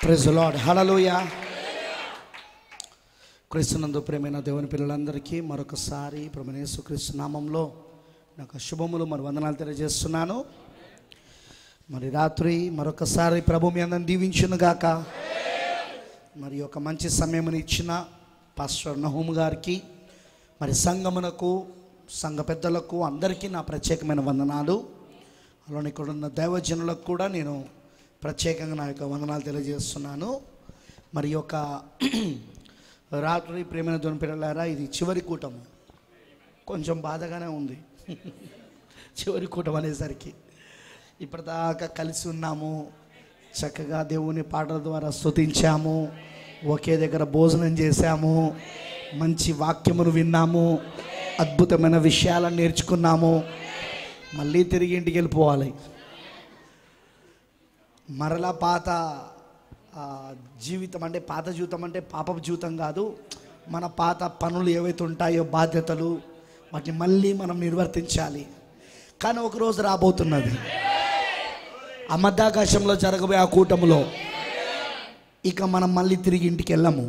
Praise lord హలలుయ క్రీస్తునందు ప్రేమైన దేవుని పిల్లలందరికీ మరొకసారి ప్రభునేసు క్రీస్తు నామంలో నాకు శుభములు మరి వందనాలు తెలియజేస్తున్నాను మరి రాత్రి మరొకసారి ప్రభు మీ అందరిని దీవించును గాక మరి ఒక మంచి సమయముని ఇచ్చిన పాస్టర్ నహూమ్ గారికి మరి సంఘమునకు సంఘ పెద్దలకు అందరికీ నా ప్రత్యేకమైన వందనాలు అలానే ఇక్కడ ఉన్న దైవజనులకు కూడా నేను ప్రత్యేకంగా నా యొక్క వందనాలు తెలియజేస్తున్నాను మరి ఈ యొక్క రాత్రి ప్రేమైన దొని పిల్లలారా ఇది చివరి కూటము కొంచెం బాధగానే ఉంది చివరి కూటం అనేసరికి ఇప్పటిదాకా కలిసి ఉన్నాము చక్కగా దేవుని పాటల ద్వారా స్తుతించాము ఒకే దగ్గర భోజనం చేశాము మంచి వాక్యమును విన్నాము అద్భుతమైన విషయాలను నేర్చుకున్నాము మళ్ళీ తిరిగి ఇంటికి వెళ్ళిపోవాలి మరలా పాత ఆ, జీవితం అంటే పాత జీవితం అంటే పాపపు జీవితం కాదు మన పాత పనులు ఏవైతే ఉంటాయో బాధ్యతలు వాటిని మళ్ళీ మనం నిర్వర్తించాలి కానీ ఒకరోజు రాబోతున్నది ఆ మధ్యాకాశంలో జరగబోయే ఆ కూటములో ఇక మనం మళ్ళీ తిరిగి ఇంటికి వెళ్ళము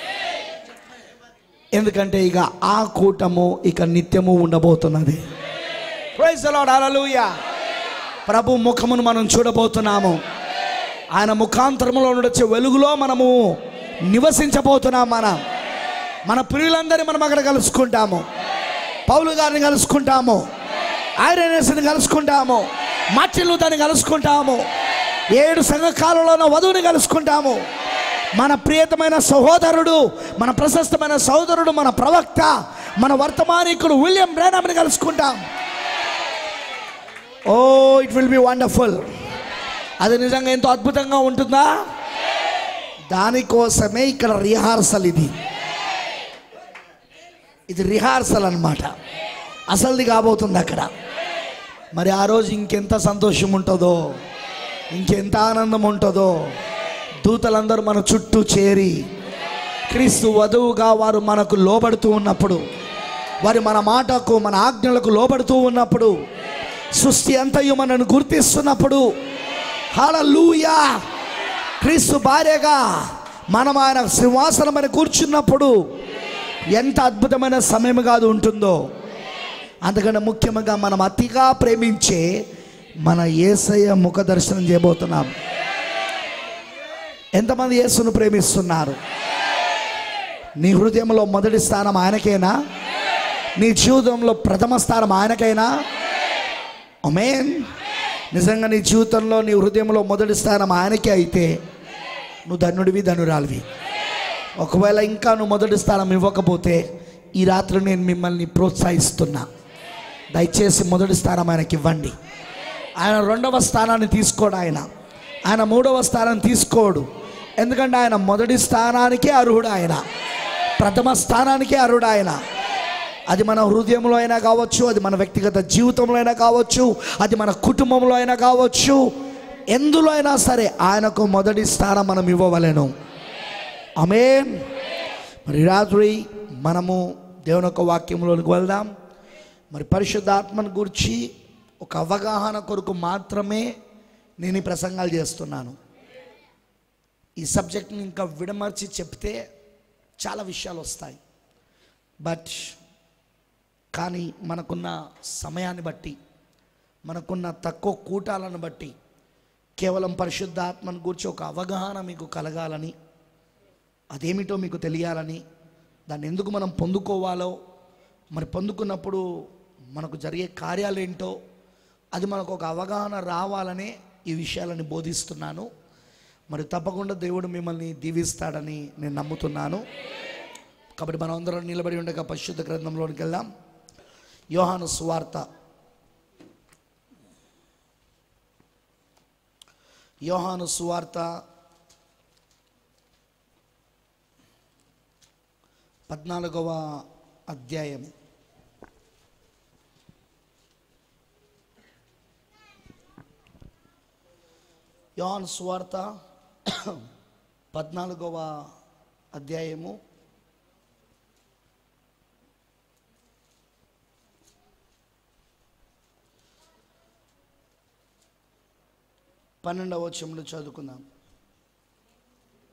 ఎందుకంటే ఇక ఆ కూటము ఇక నిత్యము ఉండబోతున్నది Praise the Lord, hallelujah. ప్రభు ముఖమును మనం చూడబోతున్నాము ఆయన ముఖాంతరములో నుండి వచ్చే వెలుగులో మనము నివసించబోతున్నాం మనం మన ప్రియులందరినీ మనం అక్కడ కలుసుకుంటాము పౌలు గారిని కలుసుకుంటాము ఐరనేస్ని కలుసుకుంటాము మార్టిన్ లూథర్ని కలుసుకుంటాము ఏడు సంఘకాలంలో వధువుని కలుసుకుంటాము మన ప్రియతమైన సహోదరుడు మన ప్రశస్తమైన సహోదరుడు మన ప్రవక్త మన వర్తమానికుడు విలియం బ్రానమ్ని కలుసుకుంటాం oh it will be wonderful అది నిజంగా ఎంతో అద్భుతంగా ఉంటుందా దానికోసమే ఇక్కడ రిహార్సల్ ఇది ఇది రిహార్సల్ అన్నమాట అసలుది కాబోతుంది అక్కడ మరి ఆ రోజు ఇంకెంత సంతోషం ఉంటుందో ఇంకెంత ఆనందం ఉంటుందో దూతలందరూ మన చుట్టూ చేరి క్రీస్తు వధువుగా వారు మనకు లోబడుతూ ఉన్నప్పుడు వారి మన మాటకు మన ఆజ్ఞలకు లోబడుతూ ఉన్నప్పుడు సృష్టి అంతయు మనను గుర్తిస్తున్నప్పుడు హల్లెలూయా క్రీస్తు భార్యగా మనం ఆయన సింహాసనం మీద కూర్చున్నప్పుడు ఎంత అద్భుతమైన సమయం కాదు ఉంటుందో అందుకని ముఖ్యంగా మనం అతిగా ప్రేమించే మన ఏసయ్య ముఖ దర్శనం చేయబోతున్నాం ఎంతమంది యేసును ప్రేమిస్తున్నారు నీ హృదయంలో మొదటి స్థానం ఆయనకేనా నీ జీవితంలో ప్రథమ స్థానం ఆయనకైనా అమేన్ నిజంగా నీ జీవితంలో నీ హృదయంలో మొదటి స్థానం ఆయనకే అయితే నువ్వు ధనుడివి ధనురాలివి ఒకవేళ ఇంకా నువ్వు మొదటి స్థానం ఇవ్వకపోతే ఈ రాత్రి నేను మిమ్మల్ని ప్రోత్సహిస్తున్నా దయచేసి మొదటి స్థానం ఆయనకి ఇవ్వండి ఆయన రెండవ స్థానాన్ని తీసుకోడు ఆయన ఆయన మూడవ స్థానం తీసుకోడు ఎందుకంటే ఆయన మొదటి స్థానానికే అర్హుడు ఆయన ప్రథమ స్థానానికే అర్హుడు ఆయన అది మన హృదయంలో అయినా కావచ్చు అది మన వ్యక్తిగత జీవితంలో అయినా కావచ్చు అది మన కుటుంబంలో అయినా కావచ్చు ఎందులో అయినా సరే ఆయనకు మొదటి స్థానం మనం ఇవ్వవలెను ఆమేన్ మరి రాత్రి మనము దేవుని యొక్క వాక్యంలోనికి వెళ్దాం మరి పరిశుద్ధాత్మను గురించి ఒక అవగాహన కొరకు మాత్రమే నేను ఈ ప్రసంగాలు చేస్తున్నాను ఈ సబ్జెక్ట్ని ఇంకా విడమర్చి చెప్తే చాలా విషయాలు వస్తాయి బట్ కానీ మనకున్న సమయాన్ని బట్టి మనకున్న తక్కువ కూటాలను బట్టి కేవలం పరిశుద్ధాత్మను గురించి ఒక అవగాహన మీకు కలగాలని అదేమిటో మీకు తెలియాలని దాన్ని ఎందుకు మనం పొందుకోవాలో మరి పొందుకున్నప్పుడు మనకు జరిగే కార్యాలు ఏంటో అది మనకు ఒక అవగాహన రావాలనే ఈ విషయాలని బోధిస్తున్నాను మరి తప్పకుండా దేవుడు మిమ్మల్ని దీవిస్తాడని నేను నమ్ముతున్నాను కాబట్టి మనం అందరం నిలబడి ఉండగా పరిశుద్ధ గ్రంథంలోనికి వెళ్దాం యోహాను సువార్త యోహాను సువార్త పద్నాలుగవ అధ్యాయం యోహాను సువార్త పద్నాలుగవ అధ్యాయము పన్నెండవ వచనంలో చదువుకుందాం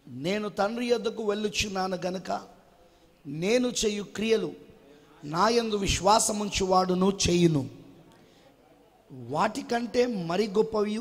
నేను తండ్రి యొద్దకు వెళ్ళుచున్నాను గనుక నేను చేయు క్రియలు నాయందు విశ్వాసముంచువాడును చేయును వాటికంటే మరి గొప్పవి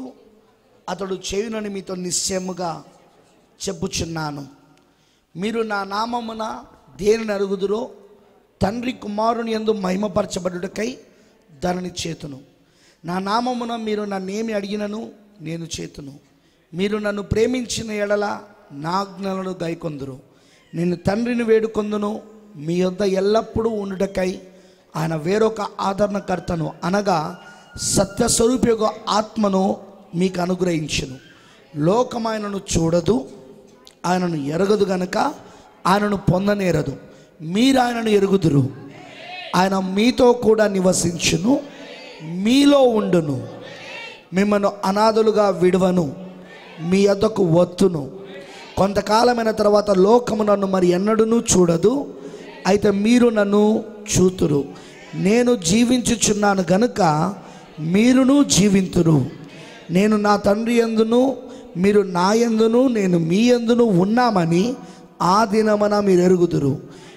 అతడు చేయునని మీతో నిశ్చయముగా చెప్పుచున్నాను మీరు నా నామమున దేనిని అరుగుదురో తండ్రి కుమారుని ఎందు మహిమపరచబడుటకై దానిని చేతును నా నామమున మీరు నన్నేమి అడిగినను నేను చేతును మీరు నన్ను ప్రేమించిన ఎడల నా ఆజ్ఞలను గైకొందురు నేను తండ్రిని వేడుకొందును మీ యొద్ద ఎల్లప్పుడూ ఉండుటకై ఆయన వేరొక ఆదరణకర్తను అనగా సత్యస్వరూపయోగ ఆత్మను మీకు అనుగ్రహించును లోకం ఆయనను చూడదు ఆయనను ఎరగదు గనుక ఆయనను పొందనేరదు మీరు ఆయనను ఎరుగుదురు ఆయన మీతో కూడా నివసించును మీలో ఉండును మిమ్మల్ని అనాథులుగా విడవను మీ యొద్దకు వత్తును కొంతకాలమైన తర్వాత లోకము నన్ను మరి ఎన్నడూనూ చూడదు అయితే మీరు నన్ను చూతురు నేను జీవించుచున్నాను గనుక మీరును జీవింతురు నేను నా తండ్రి ఎందును మీరు నా ఎందును నేను మీ ఎందును ఉన్నామని ఆ దినమన మీరు ఎరుగుదురు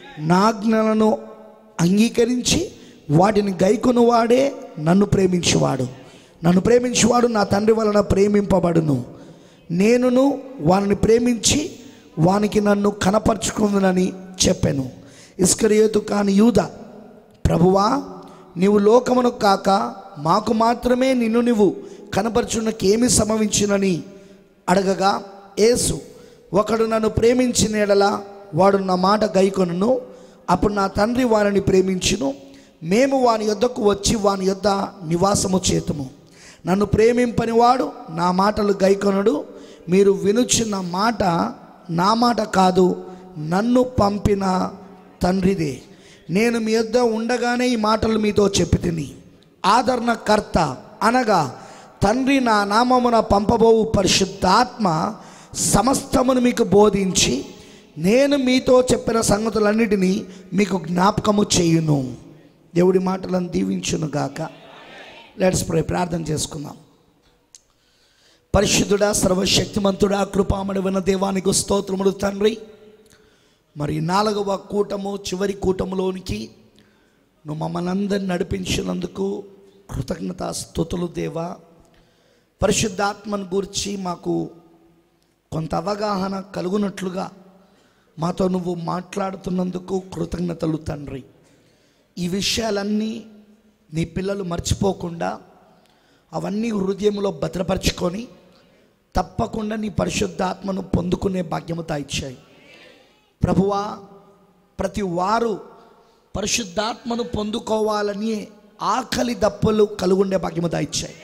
నాజ్ఞలను అంగీకరించి వాటిని గైకొను వాడే నన్ను ప్రేమించువాడు నన్ను ప్రేమించువాడు నా తండ్రి వలన ప్రేమింపబడును నేనును వారిని ప్రేమించి వానికి నన్ను కనపరుచుకుందునని చెప్పాను ఇస్కరియోతు కాని యూద ప్రభువా నీవు లోకమును కాక మాకు మాత్రమే నిన్ను నువ్వు కనపరచున్నకేమి సంభవించునని అడగగా యేసు ఒకడు నన్ను ప్రేమించిన ఎడల వాడు నా మాట గైకొనును అప్పుడు నా తండ్రి వారిని ప్రేమించును మేము వాని యొద్దకు వచ్చి వాని యొద్ద నివాసము చేతుము నన్ను ప్రేమింపని వాడు నా మాటలు గైకొనడు మీరు వినుచున్న మాట నా మాట కాదు నన్ను పంపిన తండ్రిదే నేను మీ యొద్ద ఉండగానే ఈ మాటలు మీతో చెప్పి తిని ఆదరణకర్త అనగా తండ్రి నా నామమున పంపబోవు పరిశుద్ధాత్మ సమస్తమును మీకు బోధించి నేను మీతో చెప్పిన సంగతులన్నిటినీ మీకు జ్ఞాపకము చేయును దేవుడి మాటలను దీవించును గాక లెట్స్ ప్రే ప్రార్థన చేసుకుందాం పరిశుద్ధుడా సర్వశక్తిమంతుడా కృపామడి విన దేవానికి స్తోత్రములు తండ్రి మరి నాలుగవ కూటము చివరి కూటములోనికి నువ్వు మమ్మల్ని అందరిని నడిపించినందుకు కృతజ్ఞత స్థుతులు దేవా పరిశుద్ధాత్మను గూర్చి మాకు కొంత అవగాహన కలుగునట్లుగా మాతో నువ్వు మాట్లాడుతున్నందుకు కృతజ్ఞతలు తండ్రి ఈ విషయాలన్నీ నీ పిల్లలు మర్చిపోకుండా అవన్నీ హృదయంలో భద్రపరుచుకొని తప్పకుండా నీ పరిశుద్ధాత్మను పొందుకునే భాగ్యముతా ఇచ్చాయి ప్రభువా ప్రతి వారు పరిశుద్ధాత్మను పొందుకోవాలని ఆకలి దప్పులు కలుగుండే భాగ్యముతా ఇచ్చాయి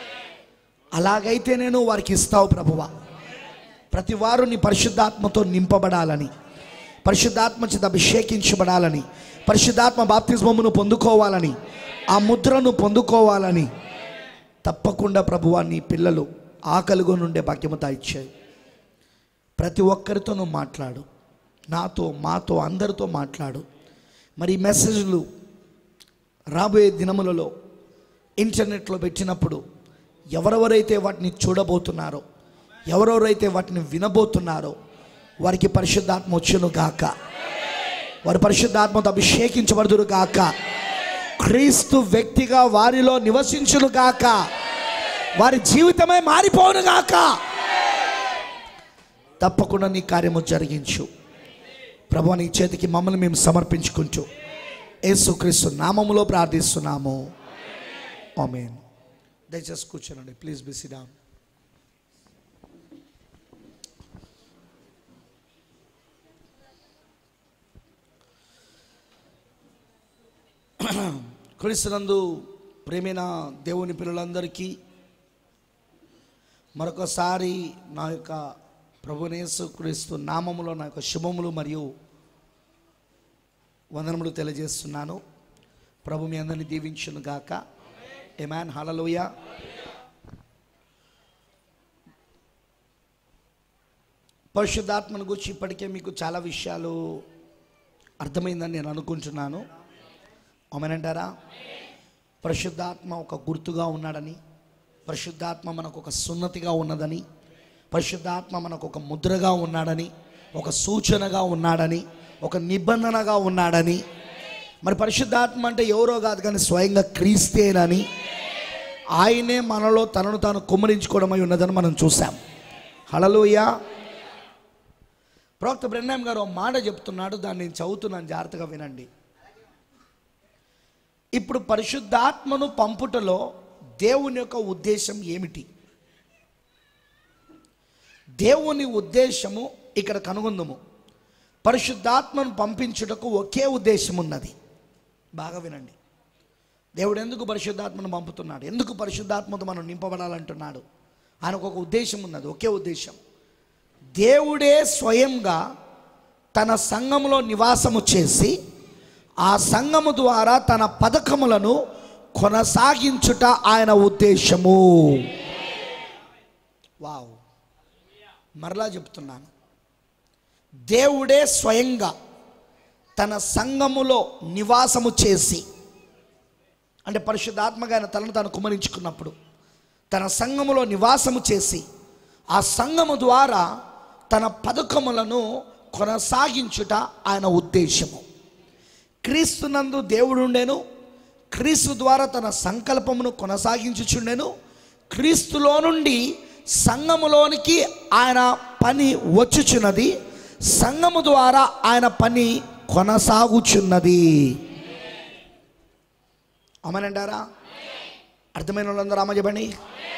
అలాగైతే నేను వారికి ఇస్తావు ప్రభువా ప్రతి వారు నీ పరిశుద్ధాత్మతో నింపబడాలని పరిశుద్ధాత్మ చేత అభిషేకించబడాలని పరిశుద్ధాత్మ బాప్తిస్మమును పొందుకోవాలని ఆ ముద్రను పొందుకోవాలని తప్పకుండా ప్రభువా నీ పిల్లలు ఆకలిగా నుండే భాగ్యముతా ఇచ్చాయి ప్రతి ఒక్కరితో నువ్వు మాట్లాడు నాతో మాతో అందరితో మాట్లాడు మరి ఈ మెసేజ్లు రాబోయే దినములలో ఇంటర్నెట్లో పెట్టినప్పుడు ఎవరెవరైతే వాటిని చూడబోతున్నారో ఎవరెవరైతే వాటిని వినబోతున్నారో వారికి పరిశుద్ధాత్మ వచ్చును గాక వారి పరిశుద్ధాత్మతో అభిషేకించబడుదురు గాక క్రీస్తు వ్యక్తిగా వారిలో నివసించును గాక వారి జీవితమే మారిపోను గాక తప్పకుండా నీ కార్యము జరిగించు ప్రభు నీ చేతికి మమ్మల్ని మేము సమర్పించుకుంటూ యేసుక్రీస్తు నామములో ప్రార్థిస్తున్నాము ఆమేన్ దయచేసి కూర్చోనండి ప్లీజ్ బి సిడాన్ క్రీస్తునందు ప్రేమైన దేవుని పిల్లలందరికీ మరొకసారి నా యొక్క ప్రభునేసు క్రీస్తు నామములో నా యొక్క శుభములు మరియు వందనములు తెలియజేస్తున్నాను ప్రభు మీ అందరిని దీవించును గాక ఎమాన్ హలలోయ పరిశుద్ధాత్మను గురించి ఇప్పటికే మీకు చాలా విషయాలు అర్థమైందని నేను అనుకుంటున్నాను అవునంటారా పరిశుద్ధాత్మ ఒక గుర్తుగా ఉన్నాడని పరిశుద్ధాత్మ మనకు ఒక సున్నతిగా ఉన్నదని పరిశుద్ధాత్మ మనకు ఒక ముద్రగా ఉన్నాడని ఒక సూచనగా ఉన్నాడని ఒక నిబంధనగా ఉన్నాడని మరి పరిశుద్ధాత్మ అంటే ఎవరో కాదు కానీ స్వయంగా క్రీస్తేనని ఆయనే మనలో తనను తాను కుమ్మరించుకోవడమై ఉన్నదని మనం చూసాం హలలోయ ప్రవక్త బ్రహ్నాం గారు ఒక మాట చెప్తున్నాడు దాన్ని నేను చదువుతున్నాను జాగ్రత్తగా వినండి ఇప్పుడు పరిశుద్ధాత్మను పంపుటలో దేవుని యొక్క ఉద్దేశం ఏమిటి దేవుని ఉద్దేశము ఇక్కడ కనుగొందము పరిశుద్ధాత్మను పంపించుటకు ఒకే ఉద్దేశం ఉన్నది బాగా వినండి దేవుడు ఎందుకు పరిశుద్ధాత్మను పంపుతున్నాడు ఎందుకు పరిశుద్ధాత్మతో మనం నింపబడాలంటున్నాడు ఆయనకు ఒక ఉద్దేశం ఉన్నది ఒకే ఉద్దేశం దేవుడే స్వయంగా తన సంఘములో నివాసము చేసి ఆ సంఘము ద్వారా తన పథకములను కొనసాగించుట ఆయన ఉద్దేశము వావ్ మరలా చెప్తున్నాను దేవుడే స్వయంగా తన సంఘములో నివాసము చేసి అంటే పరిశుద్ధాత్మగా ఆయన తలను తాను కుమరించుకున్నప్పుడు తన సంఘములో నివాసము చేసి ఆ సంఘము ద్వారా తన పథకములను కొనసాగించుట ఆయన ఉద్దేశము క్రీస్తునందు దేవుడుండెను క్రీస్తు ద్వారా తన సంకల్పమును కొనసాగించుచుండెను క్రీస్తులో నుండి సంఘములోనికి ఆయన పని వచ్చుచున్నది సంఘము ద్వారా ఆయన పని కొనసాగుచున్నది అమనంటారా అర్థమైన వాళ్ళందరూ అమ్మ చెప్పండి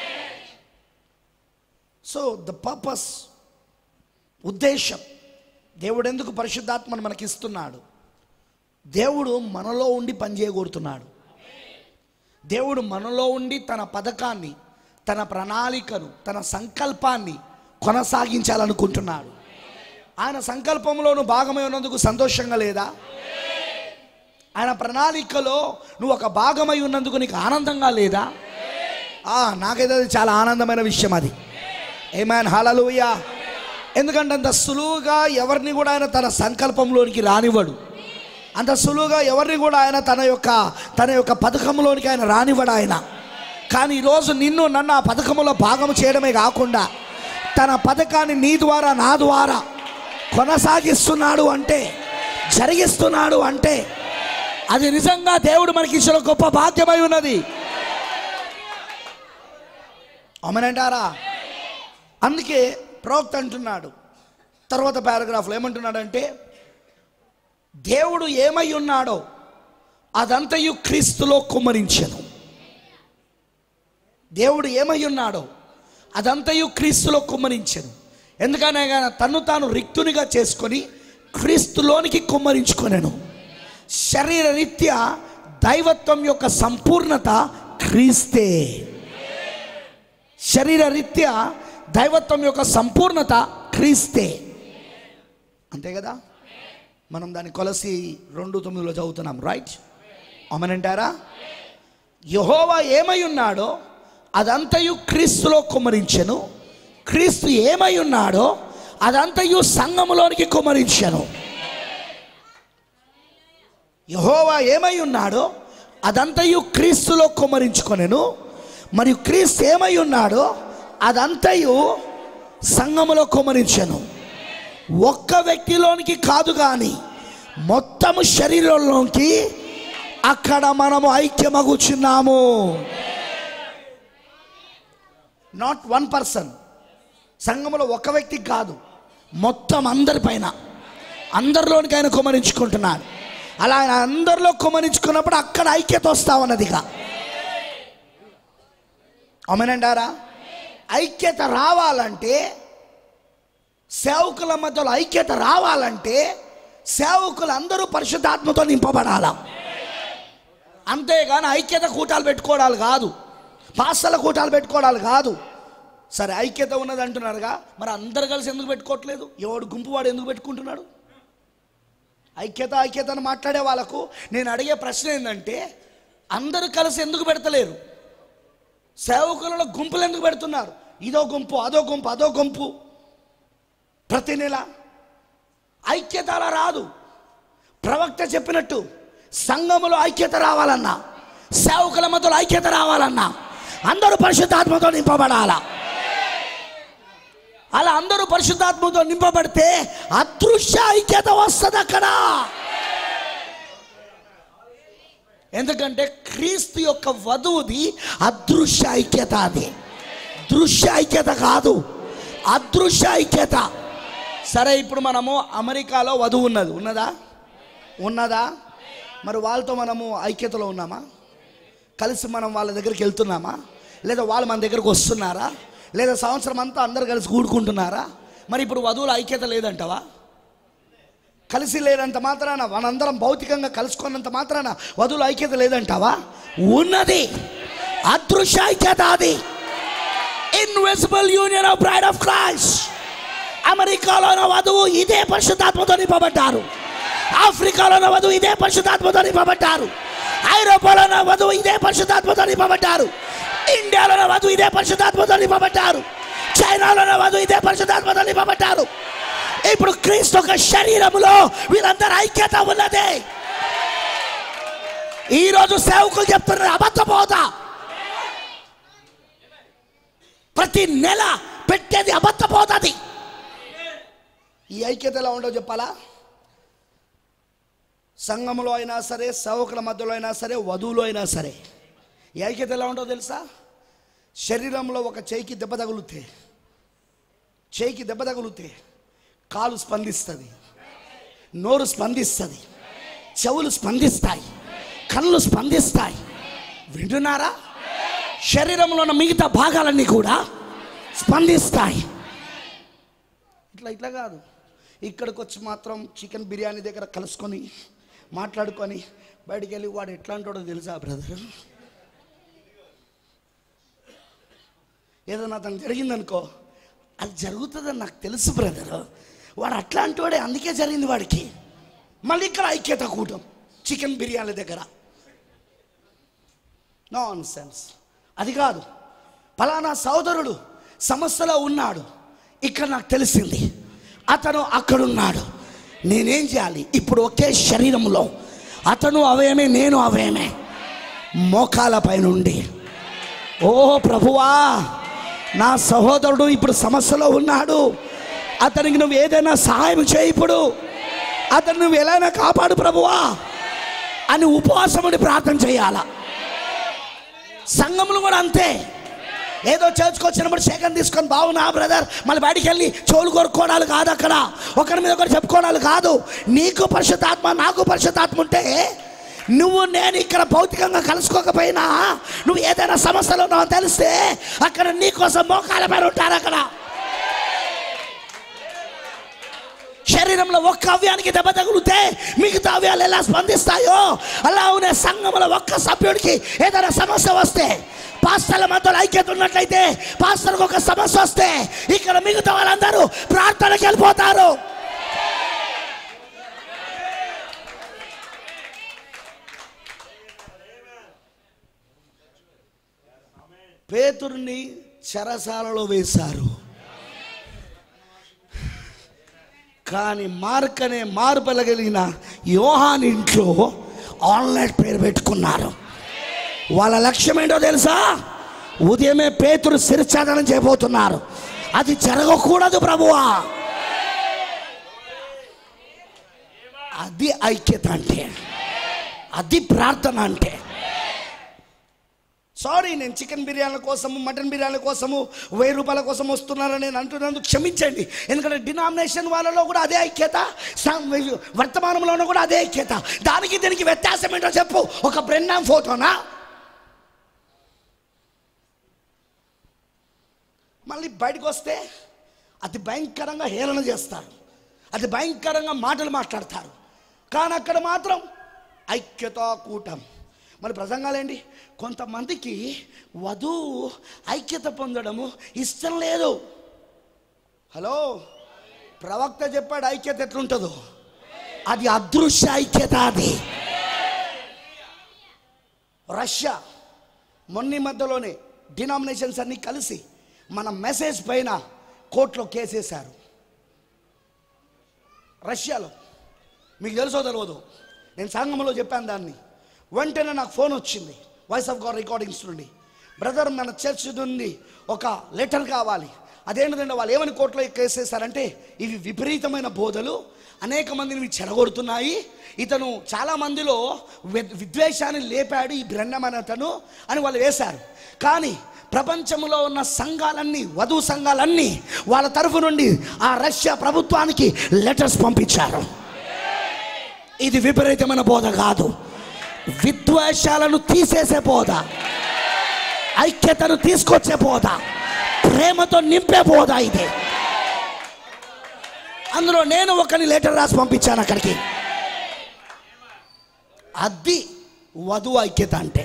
సో ద పర్పస్ ఉద్దేశం దేవుడు ఎందుకు పరిశుద్ధాత్మను మనకి ఇస్తున్నాడు దేవుడు మనలో ఉండి పనిచేయగోరుతున్నాడు దేవుడు మనలో ఉండి తన పథకాన్ని తన ప్రణాళికను తన సంకల్పాన్ని కొనసాగించాలనుకుంటున్నాడు ఆయన సంకల్పంలోను భాగమై ఉన్నందుకు సంతోషంగా లేదా ఆయన ప్రణాళికలో నువ్వు ఒక భాగమై ఉన్నందుకు నీకు ఆనందంగా లేదా ఆ, నాకైతే అది చాలా ఆనందమైన విషయం అది ఏమైనా హలలుయ ఎందుకంటే అంత సులువుగా ఎవరిని కూడా ఆయన తన సంకల్పంలోనికి రానివ్వడు అంత సులువుగా ఎవరిని కూడా ఆయన తన యొక్క తన యొక్క పథకంలోనికి ఆయన రానివ్వడు ఆయన కానీ ఈరోజు నిన్ను నన్ను ఆ పథకంలో భాగం చేయడమే కాకుండా తన పథకాన్ని నీ ద్వారా నా ద్వారా కొనసాగిస్తున్నాడు అంటే జరిగిస్తున్నాడు అంటే అది నిజంగా దేవుడు మనకి ఇచ్చిన గొప్ప భాగ్యమై ఉన్నది అమనంటారా అందుకే ప్రవక్త అంటున్నాడు తర్వాత పారాగ్రాఫ్లో ఏమంటున్నాడంటే దేవుడు ఏమై ఉన్నాడో అదంతయు క్రీస్తులో కుమ్మరించెను దేవుడు ఏమై ఉన్నాడో అదంతయు క్రీస్తులో కుమ్మరించెను ఎందుకనే ఆయన తన్ను తాను రిక్తునిగా చేసుకొని క్రీస్తులోనికి కుమ్మరించుకొనెను శరీర రీత్యా దైవత్వం యొక్క సంపూర్ణత క్రీస్తే శరీర రీత్యా దైవత్వం యొక్క సంపూర్ణత క్రీస్తే అంతే కదా మనం దాన్ని కొలసి రెండు తొమ్మిదిలో చదువుతున్నాం రైట్ అమనంటారా యహోవా ఏమై ఉన్నాడో అదంతయు క్రీస్తులో కుమ్మరించెను క్రీస్తు ఏమై ఉన్నాడో అదంతయు సంఘములోనికి కుమ్మరించెను యహోవా ఏమై ఉన్నాడో అదంతయు క్రీస్తులో కుమ్మరించుకొనెను మరియు క్రీస్తు ఏమై ఉన్నాడో అదంతయు సంఘములో కుమ్మరించెను ఒక్క వ్యక్తిలోనికి కాదు కానీ మొత్తము శరీరంలోకి అక్కడ మనము ఐక్యమగుచున్నాము నాట్ వన్ పర్సన్ సంఘంలో ఒక వ్యక్తికి కాదు మొత్తం అందరిపైన అందరిలోనికి ఆయన కుమరించుకుంటున్నాడు అలా ఆయన అందరిలో కుమరించుకున్నప్పుడు అక్కడ ఐక్యత వస్తా ఉన్నదిగా అమనంటారా ఐక్యత రావాలంటే సేవకుల మధ్యలో ఐక్యత రావాలంటే సేవకులు అందరూ పరిశుద్ధాత్మతో నింపబడాల అంతేగాని ఐక్యత కూటాలు పెట్టుకోవడాలు కాదు పాస్టల కూటాలు పెట్టుకోవడాలు కాదు సరే ఐక్యత ఉన్నది అంటున్నారుగా మరి అందరు కలిసి ఎందుకు పెట్టుకోవట్లేదు ఎవడు గుంపు వాడు ఎందుకు పెట్టుకుంటున్నాడు ఐక్యత ఐక్యత అని మాట్లాడే వాళ్ళకు నేను అడిగే ప్రశ్న ఏంటంటే అందరూ కలిసి ఎందుకు పెడతలేరు సేవకులలో గుంపులు ఎందుకు పెడుతున్నారు ఇదో గుంపు అదో గుంపు అదో గుంపు ప్రతి నెల ఐక్యత అలా రాదు ప్రవక్త చెప్పినట్టు సంఘములో ఐక్యత రావాలన్నా సేవకుల మధ్యలో ఐక్యత రావాలన్నా అందరూ పరిశుద్ధాత్మతో నింపబడాలా అలా అందరూ పరిశుద్ధాత్మతో నింపబడితే అదృశ్య ఐక్యత వస్తుంది అక్కడ ఎందుకంటే క్రీస్తు యొక్క వధువుది అదృశ్య ఐక్యత అది దృశ్య ఐక్యత కాదు అదృశ్య ఐక్యత సరే ఇప్పుడు మనము అమెరికాలో వధువు ఉన్నది ఉన్నదా ఉన్నదా మరి వాళ్ళతో మనము ఐక్యతలో ఉన్నామా కలిసి మనం వాళ్ళ దగ్గరికి వెళ్తున్నామా లేదా వాళ్ళు మన దగ్గరకు వస్తున్నారా లేదా సంవత్సరం అంతా అందరు కలిసి కూడుకుంటున్నారా మరి ఇప్పుడు వధువుల ఐక్యత లేదంటవా కలిసి లేనంత మాత్రాన మనందరం భౌతికంగా కలుసుకున్నంత మాత్రాన వధువుల ఐక్యత లేదంటావా ఉన్నది అదృశ్య ఐక్యత అది invisible union of bride of Christ అమెరికాలోని వధువు ఇదే పరిశుద్ధాత్మతో నింపబడ్డారు ఆఫ్రికాలోని వధువు ఇదే పరిశుద్ధాత్మతో నింపబడ్డారు ఐరోపాలోని వధువు ఇదే పరిశుద్ధాత్మతో నింపబడ్డారు ఇండియాలోని వధువు ఇదే పరిశుద్ధాత్మతో నింపబడ్డారు చైనాలోని వధువు ఇదే పరిశుద్ధాత్మతో నింపబడ్డారు ఇప్పుడు క్రీస్తు ఒక శరీరములో వీరందరూ ఐక్యత ఉన్నదే ఈరోజు సేవకులు చెప్తున్నారు అబద్ధపోతా ప్రతి నెల పెట్టేది అబద్ధపోతుంది ఈ ఐక్యత ఎలా ఉండవు చెప్పాలా సంఘంలో అయినా సరే సేవకుల మధ్యలో అయినా సరే వధువులో అయినా సరే ఈ ఐక్యత ఎలా ఉండవు తెలుసా శరీరంలో ఒక చేయికి దెబ్బ తగులుతే చేయికి దెబ్బ తగులుతే కాలు స్పందిస్తుంది నోరు స్పందిస్తుంది చెవులు స్పందిస్తాయి కళ్ళు స్పందిస్తాయి వింటున్నారా శరీరంలో ఉన్న మిగతా భాగాలన్నీ కూడా స్పందిస్తాయి ఇట్లా ఇట్లా కాదు ఇక్కడికి వచ్చి మాత్రం చికెన్ బిర్యానీ దగ్గర కలుసుకొని మాట్లాడుకొని బయటికి వెళ్ళి వాడు ఎట్లా అంటాడో తెలుసా బ్రదర్ ఏదైనా అతను జరిగిందనుకో అది జరుగుతుందని నాకు తెలుసు బ్రదర్ వాడు అట్లాంటి వాడే అందుకే జరిగింది వాడికి మళ్ళీ ఇక్కడ ఐక్యత కూటం చికెన్ బిర్యానీ దగ్గర నాన్ సెన్స్ అది కాదు పలానా సోదరుడు సమస్యలో ఉన్నాడు ఇక్కడ నాకు తెలిసింది అతను అక్కడున్నాడు నేనేం చేయాలి ఇప్పుడు ఒకే శరీరంలో అతను అవేమే నేను అవేమే మోకాలపై నుండి ఓ ప్రభువా నా సహోదరుడు ఇప్పుడు సమస్యలో ఉన్నాడు అతనికి నువ్వు ఏదైనా సహాయం చేయి ఇప్పుడు అతను నువ్వు ఎలా కాపాడు ప్రభువా అని ఉపవాసముడి ప్రార్థన చేయాలా సంఘములు కూడా అంతే ఏదో చేర్చుకొచ్చినప్పుడు శేఖం తీసుకొని బాగున్నా బ్రదర్ మళ్ళీ బయటికి వెళ్ళి చోలు కొరుక్కోవడాలు కాదు అక్కడ ఒకరి మీద ఒకరు చెప్పుకోవడాలు కాదు నీకు పరిశుద్ధాత్మ నాకు పరిశుద్ధాత్మ ఉంటే నువ్వు నేను ఇక్కడ భౌతికంగా కలుసుకోకపోయినా నువ్వు ఏదైనా సమస్యలు ఉన్నావు తెలిస్తే అక్కడ నీ కోసం మోకాల పైన ఉంటారు అక్కడ శరీరంలో ఒక్క అవయానికి దెబ్బ తగిలితే మిగతా అవయాలు ఎలా స్పందిస్తాయో అలా ఉన్న సంఘంలో ఒక్క సభ్యుడికి ఏదైనా సమస్య వస్తే పాస్టర్ల మధ్యలో ఐక్యత ఉన్నట్లయితే పాస్టర్కి ఒక సమస్య వస్తే ఇక్కడ మిగతా వాళ్ళందరూ ప్రార్థనకి వెళ్ళిపోతారు పేతుర్ని చెరసాలలో వేశారు కానీ మార్క్ అనే మార్పలగలిగిన యోహాన్ ఇంట్లో ఆన్లైన్ పేరు పెట్టుకున్నారు వాళ్ళ లక్ష్యం ఏంటో తెలుసా ఉదయమే పేతురు శిరఛాదనం చేయబోతున్నారు అది జరగకూడదు ప్రభువా అది ఐక్యత అంటే అది ప్రార్థన అంటే సారీ నేను చికెన్ బిర్యానీ కోసము మటన్ బిర్యానీ కోసము వెయ్యి రూపాయల కోసం వస్తున్నానని నేను అంటున్నందుకు క్షమించండి ఎందుకంటే డినామినేషన్ వాళ్ళలో కూడా అదే ఐక్యత సం- వర్తమానంలోనూ కూడా అదే ఐక్యత దానికి దీనికి వ్యత్యాసం ఏంటో చెప్పు ఒక బ్రెన్నాం ఫోటోనా మళ్ళీ బయటకు వస్తే అతి భయంకరంగా హేళన చేస్తారు అతి భయంకరంగా మాటలు మాట్లాడతారు కానీ అక్కడ మాత్రం ఐక్యత కూటం మరి ప్రసంగాలేంటి కొంతమందికి వధువు ఐక్యత పొందడము ఇష్టం లేదు హలో ప్రవక్త చెప్పాడు ఐక్యత ఎట్లుంటుందో అది అదృశ్య ఐక్యత అది రష్యా మొన్న మధ్యలోనే డినామినేషన్స్ అన్నీ కలిసి మన మెసేజ్ పైన కోర్టులో కేసేశారు రష్యాలో మీకు తెలుసో తెలియదు నేను సంఘంలో చెప్పాను దాన్ని వెంటనే నాకు ఫోన్ వచ్చింది వాయిస్ ఆఫ్ గాడ్ రికార్డింగ్స్ నుండి బ్రదర్ మన చర్చ్ నుండి ఒక లెటర్ కావాలి అదేంటంటే వాళ్ళు ఏమని కోర్టులో కేసేస్తారంటే ఇవి విపరీతమైన బోధలు అనేక మందిని ఇవి చెడగొడుతున్నాయి ఇతను చాలా మందిలో వి- విద్వేషాన్ని లేపాడు ఈ బ్రహ్మ అతను అని వాళ్ళు వేశారు కానీ ప్రపంచంలో ఉన్న సంఘాలన్నీ వధువు సంఘాలన్నీ వాళ్ళ తరఫు నుండి ఆ రష్యా ప్రభుత్వానికి లెటర్స్ పంపించారు ఇది విపరీతమైన బోధ కాదు విద్వేషాలను తీసేసే బోధ ఐక్యతను తీసుకొచ్చే బోధ ప్రేమతో నింపే బోధ ఇది అందులో నేను ఒకని లెటర్ రాసి పంపించాను అక్కడికి అది వధువు ఐక్యత అంటే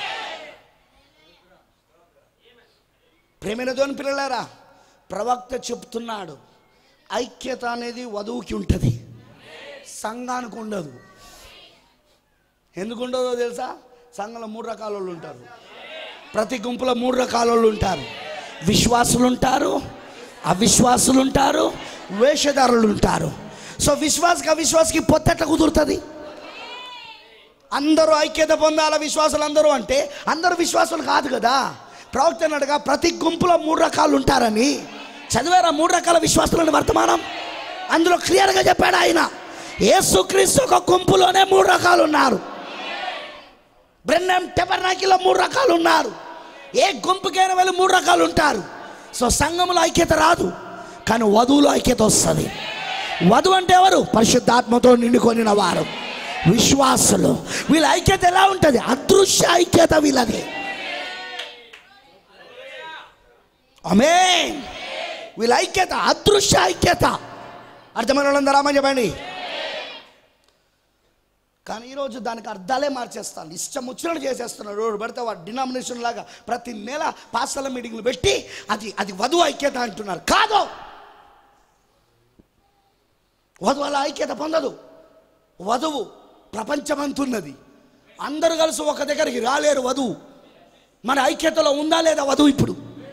ప్రేమైన దేవుని పిల్లలారా ప్రవక్త చెప్తున్నాడు ఐక్యత అనేది వధువుకి ఉంటుంది సంఘానికి ఉండదు ఎందుకు ఉండదో తెలుసా సంఘంలో మూడు రకాల వాళ్ళు ఉంటారు ప్రతి గుంపులో మూడు రకాల వాళ్ళు ఉంటారు విశ్వాసులు ఉంటారు అవిశ్వాసులు ఉంటారు వేషధారులు ఉంటారు సో విశ్వాసకి అవిశ్వాసకి పొత్తెట్ల కుదురుతుంది అందరూ ఐక్యత పొందాల విశ్వాసులు అందరూ అంటే అందరూ విశ్వాసులు కాదు కదా ప్రవక్త అన్నాడుగా ప్రతి గుంపులో మూడు రకాలు ఉంటారని చదివారా మూడు రకాల విశ్వాసులని వర్తమానం అందులో క్లియర్గా చెప్పాడు ఆయన యేసుక్రీస్తు ఒక గుంపులోనే మూడు రకాలు ఉన్నారు బ్రెన్నం టెబర్నాకిలో మూడు రకాలు ఉన్నారు ఏ గుంపుకైనా వెళ్ళి మూడు రకాలు ఉంటారు సో సంఘంలో ఐక్యత రాదు కానీ వధువులో ఐక్యత వస్తుంది వధువు అంటే ఎవరు పరిశుద్ధాత్మతో నిండుకొనిన వారు విశ్వాసులు వీళ్ళ ఐక్యత ఎలా ఉంటుంది అదృశ్య ఐక్యత వీళ్ళది అమే వీళ్ళ ఐక్యత అదృశ్య ఐక్యత అర్థమైన వాళ్ళందరూ రామని చెప్పండి కానీ ఈరోజు దానికి అర్థాలే మార్చేస్తాను ఇష్టం వచ్చినట్టు చేసేస్తున్నారు రోడ్డు పడితే వాడు డినామినేషన్ లాగా ప్రతి నెల పాస్టల మీటింగ్లు పెట్టి అది అది వధువు ఐక్యత అంటున్నారు కాదు వధువు అలా ఐక్యత పొందదు వధువు ప్రపంచమంతున్నది అందరూ కలిసి ఒక దగ్గరికి రాలేరు వధువు మన ఐక్యతలో ఉందా లేదా వధువు ఇప్పుడు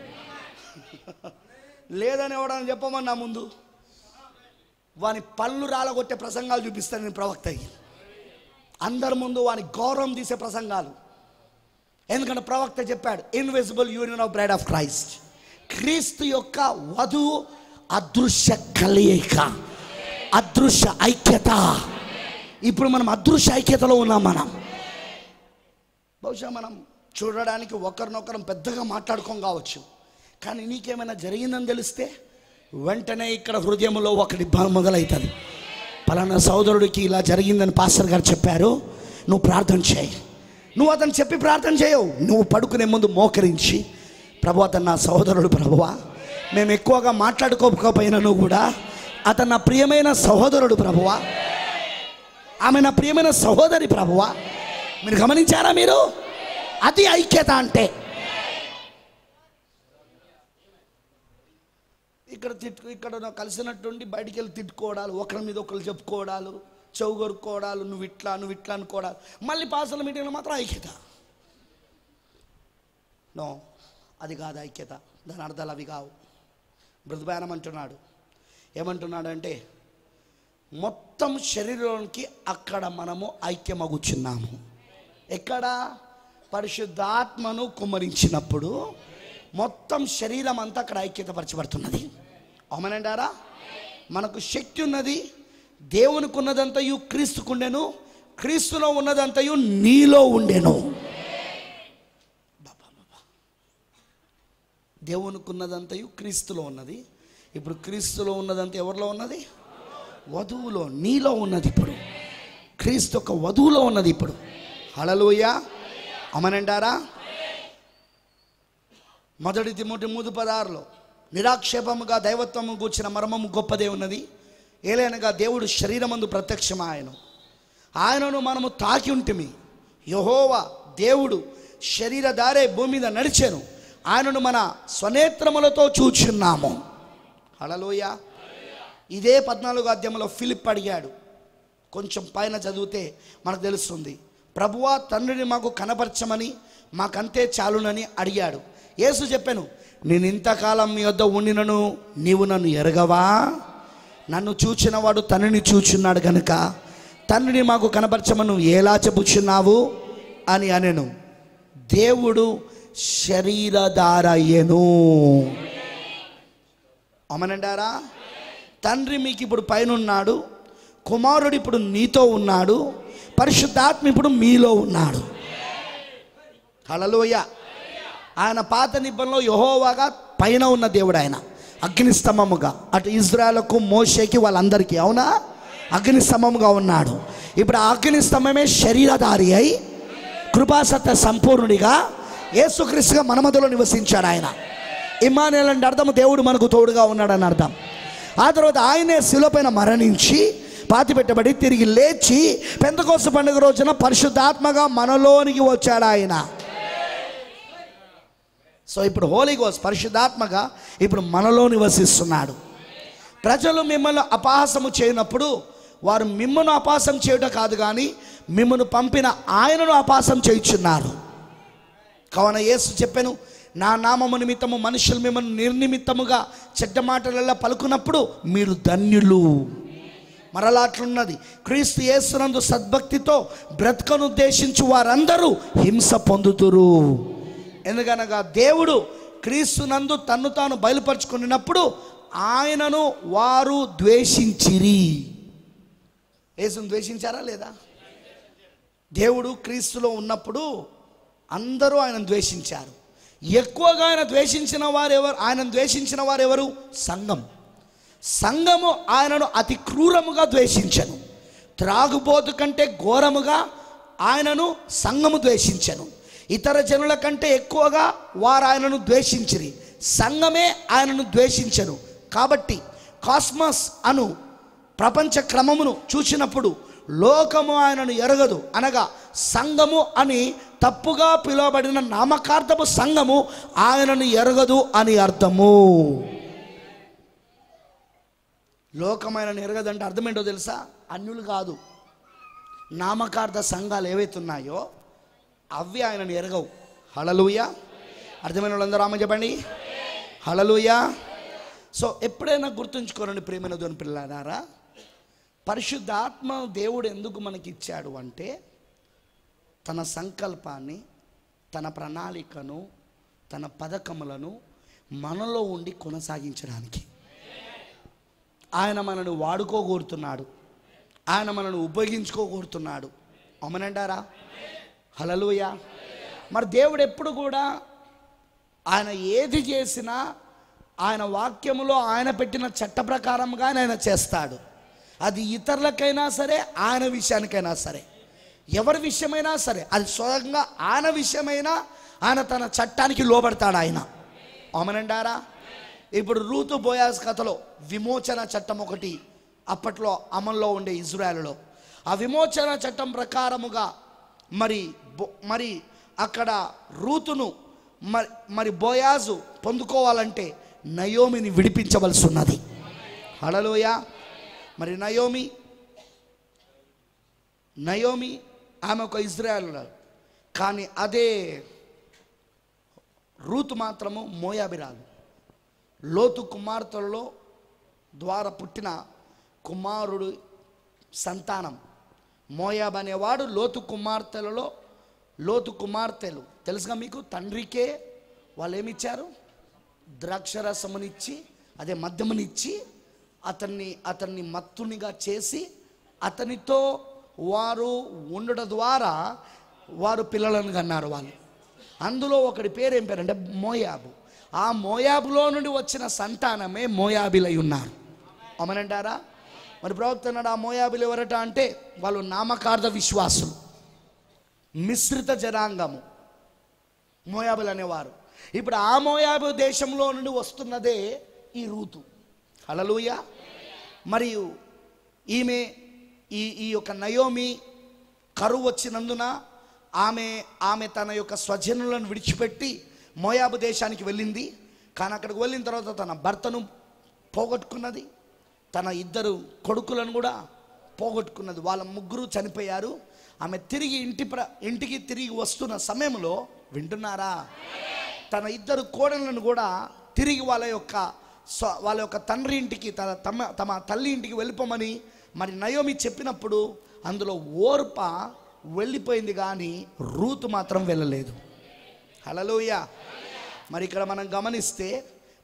లేదని ఎవడని చెప్పమన్నా ముందు వాని పళ్ళు రాలగొట్టే ప్రసంగాలు చూపిస్తాను నేను ప్రవక్తకి అందరి ముందు వాని గౌరవం తీసే ప్రసంగాలు ఎందుకంటే ప్రవక్త చెప్పాడు invisible union of bride of Christ క్రీస్తు యొక్క వధువు అదృశ్య కలయిక అదృశ్య ఐక్యత ఇప్పుడు మనం అదృశ్య ఐక్యతలో ఉన్నాం మనం బహుశా మనం చూడడానికి ఒకరినొకరం పెద్దగా మాట్లాడుకోం కావచ్చు కానీ నీకేమైనా జరిగిందని తెలిస్తే వెంటనే ఇక్కడ హృదయంలో ఒకటి బ- మొదలవుతుంది పలానా సోదరుడికి ఇలా జరిగిందని పాస్టర్ గారు చెప్పారు నువ్వు ప్రార్థన చేయి నువ్వు అతను చెప్పి ప్రార్థన చేయవు నువ్వు పడుకునే ముందు మోకరించి ప్రభు అతను నా సహోదరుడు ప్రభువా మేము ఎక్కువగా మాట్లాడుకోకపోయినను కూడా అతను నా ప్రియమైన సహోదరుడు ప్రభువా ఆమె నా ప్రియమైన సహోదరి ప్రభువా మీరు గమనించారా మీరు అది ఐక్యత అంటే ఇక్కడ తిట్టు ఇక్కడ నా కలిసినట్టుండి బయటికి వెళ్ళి తిట్టుకోవడాలు ఒకరి మీద ఒకరు చెప్పుకోవడాలు చెవు కొరుక్కోవడాలు నువ్వు ఇట్లా నువ్వు ఇట్లా అనుకోవడాలు మళ్ళీ పాసల మీటింగ్లో మాత్రం ఐక్యత నో అది కాదు ఐక్యత దాని అర్థాలు అవి కావు మృదుబానం అంటున్నాడు ఏమంటున్నాడు అంటే మొత్తం శరీరంకి అక్కడ మనము ఐక్యమగుచున్నాము ఎక్కడ పరిశుద్ధాత్మను కుమ్మరించినప్పుడు మొత్తం శరీరం అంతా అక్కడ ఐక్యతపరచబడుతున్నది అవునంటారా మనకు శక్తి ఉన్నది దేవునికి ఉన్నదంతయు క్రీస్తుకుండెను క్రీస్తులో ఉన్నదంతయు నీలో ఉండెను బాబా, బాబా. దేవునికి ఉన్నదంతయు క్రీస్తులో ఉన్నది ఇప్పుడు క్రీస్తులో ఉన్నదంతా ఎవరిలో ఉన్నది వధువులో నీలో ఉన్నది ఇప్పుడు క్రీస్తు ఒక వధువులో ఉన్నది ఇప్పుడు హలలోయ అమనంటారా మొదటి తిమోటి మూడు పదారులో నిరాక్షేపముగా దైవత్వము కూర్చిన మర్మము గొప్పదే ఉన్నది ఏలైనగా దేవుడు శరీరమందు ప్రత్యక్షమాయను ఆయనను మనము తాకి ఉంటిమి యహోవా దేవుడు శరీరధారే భూమి మీద నడిచాను ఆయనను మన స్వనేత్రములతో చూచున్నాము హలలోయ ఇదే పద్నాలుగు అధ్యాయంలో ఫిలిప్ అడిగాడు కొంచెం పైన చదివితే మనకు తెలుస్తుంది ప్రభువా తండ్రిని మాకు కనపరచమని మాకంతే చాలునని అడిగాడు యేసు చెప్పాను నేను ఇంతకాలం మీ వద్ద ఉండినను నీవు నన్ను ఎరగవా నన్ను చూచినవాడు తండ్రిని చూచున్నాడు గనుక తండ్రిని మాకు కనపరచమని నువ్వు ఎలా చెప్పుచున్నావు అని అనెను దేవుడు శరీరధారయ్యను అమనండారా తండ్రి మీకు ఇప్పుడు పైన ఉన్నాడు కుమారుడు ఇప్పుడు నీతో ఉన్నాడు పరిశుద్ధాత్మ ఇప్పుడు మీలో ఉన్నాడు హలలోయ ఆయన పాత నిబంధనలో యహోవాగా పైన ఉన్న దేవుడు ఆయన అగ్నిస్తంభముగా అటు ఇజ్రాయలకు మోషేకి వాళ్ళందరికీ అవునా అగ్నిస్తంభముగా ఉన్నాడు ఇప్పుడు ఆ అగ్నిస్తంభమే శరీరధారి అయి కృపాసత్య సంపూర్ణుడిగా యేసుక్రీస్తుగా మన మధ్యలో నివసించాడు ఆయన ఇమానుయేల్ అంటే అర్థం దేవుడు మనకు తోడుగా ఉన్నాడని అర్థం ఆ తర్వాత ఆయనే శిలపైన మరణించి పాతి పెట్టబడి తిరిగి లేచి పెంతకోస పండుగ రోజున పరిశుద్ధాత్మగా మనలోనికి వచ్చాడు ఆయన సో ఇప్పుడు హోలీ గోస్ పరిశుద్ధాత్మగా ఇప్పుడు మనలో నివసిస్తున్నాడు ప్రజలు మిమ్మల్ని అపహాసము చేయనప్పుడు వారు మిమ్మల్ని అపహాసం చేయడం కాదు కానీ మిమ్మల్ని పంపిన ఆయనను అపహాసం చేయుచున్నారు కావున యేసు చెప్పాను నా నామము నిమిత్తము మనుషులు మిమ్మల్ని నిర్నిమిత్తముగా చెడ్డ మాటలలో పలుకున్నప్పుడు మీరు ధన్యులు మరలా అట్లున్నది క్రీస్తు యేసునందు సద్భక్తితో బ్రతకను ఉద్దేశించి వారందరూ హింస పొందుతురు ఎందుకనగా దేవుడు క్రీస్తునందు తన్ను తాను బయలుపరుచుకున్నప్పుడు ఆయనను వారు ద్వేషించిరి యేసును ద్వేషించారా లేదా దేవుడు క్రీస్తులో ఉన్నప్పుడు అందరూ ఆయన ద్వేషించారు ఎక్కువగా ఆయన ద్వేషించిన వారు ఎవరు ఆయన ద్వేషించిన వారు ఎవరు సంఘం సంఘము ఆయనను అతి క్రూరముగా ద్వేషించను త్రాగుబోతు కంటే ఘోరముగా ఆయనను సంఘము ద్వేషించను ఇతర జనుల కంటే ఎక్కువగా వారు ఆయనను ద్వేషించిరి సంఘమే ఆయనను ద్వేషించను కాబట్టి కాస్మస్ అను ప్రపంచ క్రమమును చూసినప్పుడు లోకము ఆయనను ఎరగదు అనగా సంఘము అని తప్పుగా పిలువబడిన నామకార్థపు సంఘము ఆయనను ఎరగదు అని అర్థము లోకం ఆయనను ఎరగదంటే అర్థం ఏంటో తెలుసా అన్యులు కాదు నామకార్థ సంఘాలు ఏవైతే ఉన్నాయో అవి ఆయనను ఎరగవు హలలుయ అర్థమైన వాళ్ళందరూ ఆమె చెప్పండి హలలుయ సో ఎప్పుడైనా గుర్తుంచుకోరండి ప్రేమైన దోని పిల్లారా పరిశుద్ధాత్మ దేవుడు ఎందుకు మనకి ఇచ్చాడు అంటే తన సంకల్పాన్ని తన ప్రణాళికను తన పథకములను మనలో ఉండి కొనసాగించడానికి ఆయన మనను వాడుకోగోరుతున్నాడు ఆయన మనను ఉపయోగించుకోగోరుతున్నాడు అమనంటారా హలలుయ మరి దేవుడు ఎప్పుడు కూడా ఆయన ఏది చేసినా ఆయన వాక్యములో ఆయన పెట్టిన చట్ట ప్రకారంగా ఆయన చేస్తాడు అది ఇతరులకైనా సరే ఆయన విషయానికైనా సరే ఎవరి విషయమైనా సరే అది స్వయంగా ఆయన విషయమైనా ఆయన తన చట్టానికి లోబడతాడు ఆయన అవునంటారా ఇప్పుడు రూతు బోయాస్ కథలో విమోచన చట్టం ఒకటి అప్పట్లో అమల్లో ఉండే ఇజ్రాయెల్లో ఆ విమోచన చట్టం ప్రకారముగా మరి బో- మరి అక్కడ రూతును మరి మరి బోయాజు పొందుకోవాలంటే నయోమిని విడిపించవలసి ఉన్నది హడలోయ మరి నయోమి నయోమి ఆమె ఒక ఇజ్రాయల్ కానీ అదే రూతు మాత్రము మోయాబిరాలు లోతు కుమార్తెలలో ద్వారా పుట్టిన కుమారుడు సంతానం మోయాబ్ అనేవాడు లోతు కుమార్తెలలో లోతు కుమార్తెలు తెలుసుగా మీకు తండ్రికే వాళ్ళు ఏమిచ్చారు ద్రాక్షరసమునిచ్చి అదే మద్యమునిచ్చి అతన్ని అతన్ని మత్తునిగా చేసి అతనితో వారు ఉండడం ద్వారా వారు పిల్లలను కన్నారు వాళ్ళు అందులో ఒకడి పేరు ఏం పేరంటే మోయాబు ఆ మోయాబులో నుండి వచ్చిన సంతానమే మోయాబిలై ఉన్నారు అమనంటారా మరి ప్రవక్త అన్నాడు ఆ మోయాబులు ఎవరట అంటే వాళ్ళు నామకార్థ విశ్వాసులు మిశ్రిత జనాంగము మోయాబులు అనేవారు ఇప్పుడు ఆ మోయాబు దేశంలో నుండి వస్తున్నదే ఈ రూతు హలలుయ మరియు ఈమె ఈ ఈ యొక్క నయోమి కరువు వచ్చినందున ఆమె ఆమె తన యొక్క స్వజనులను విడిచిపెట్టి మోయాబు దేశానికి వెళ్ళింది కానీ అక్కడికి వెళ్ళిన తర్వాత తన భర్తను పోగొట్టుకున్నది తన ఇద్దరు కొడుకులను కూడా పోగొట్టుకున్నది వాళ్ళ ముగ్గురు చనిపోయారు ఆమె తిరిగి ఇంటి ప్ర ఇంటికి తిరిగి వస్తున్న సమయంలో వింటున్నారా తన ఇద్దరు కోడళ్ళను కూడా తిరిగి వాళ్ళ యొక్క స్వ- వాళ్ళ యొక్క తండ్రి ఇంటికి తన తమ తమ తల్లి ఇంటికి వెళ్ళిపోమని మరి నయోమి చెప్పినప్పుడు అందులో ఓర్ప వెళ్ళిపోయింది కానీ రూతు మాత్రం వెళ్ళలేదు హలలోయ మరి ఇక్కడ మనం గమనిస్తే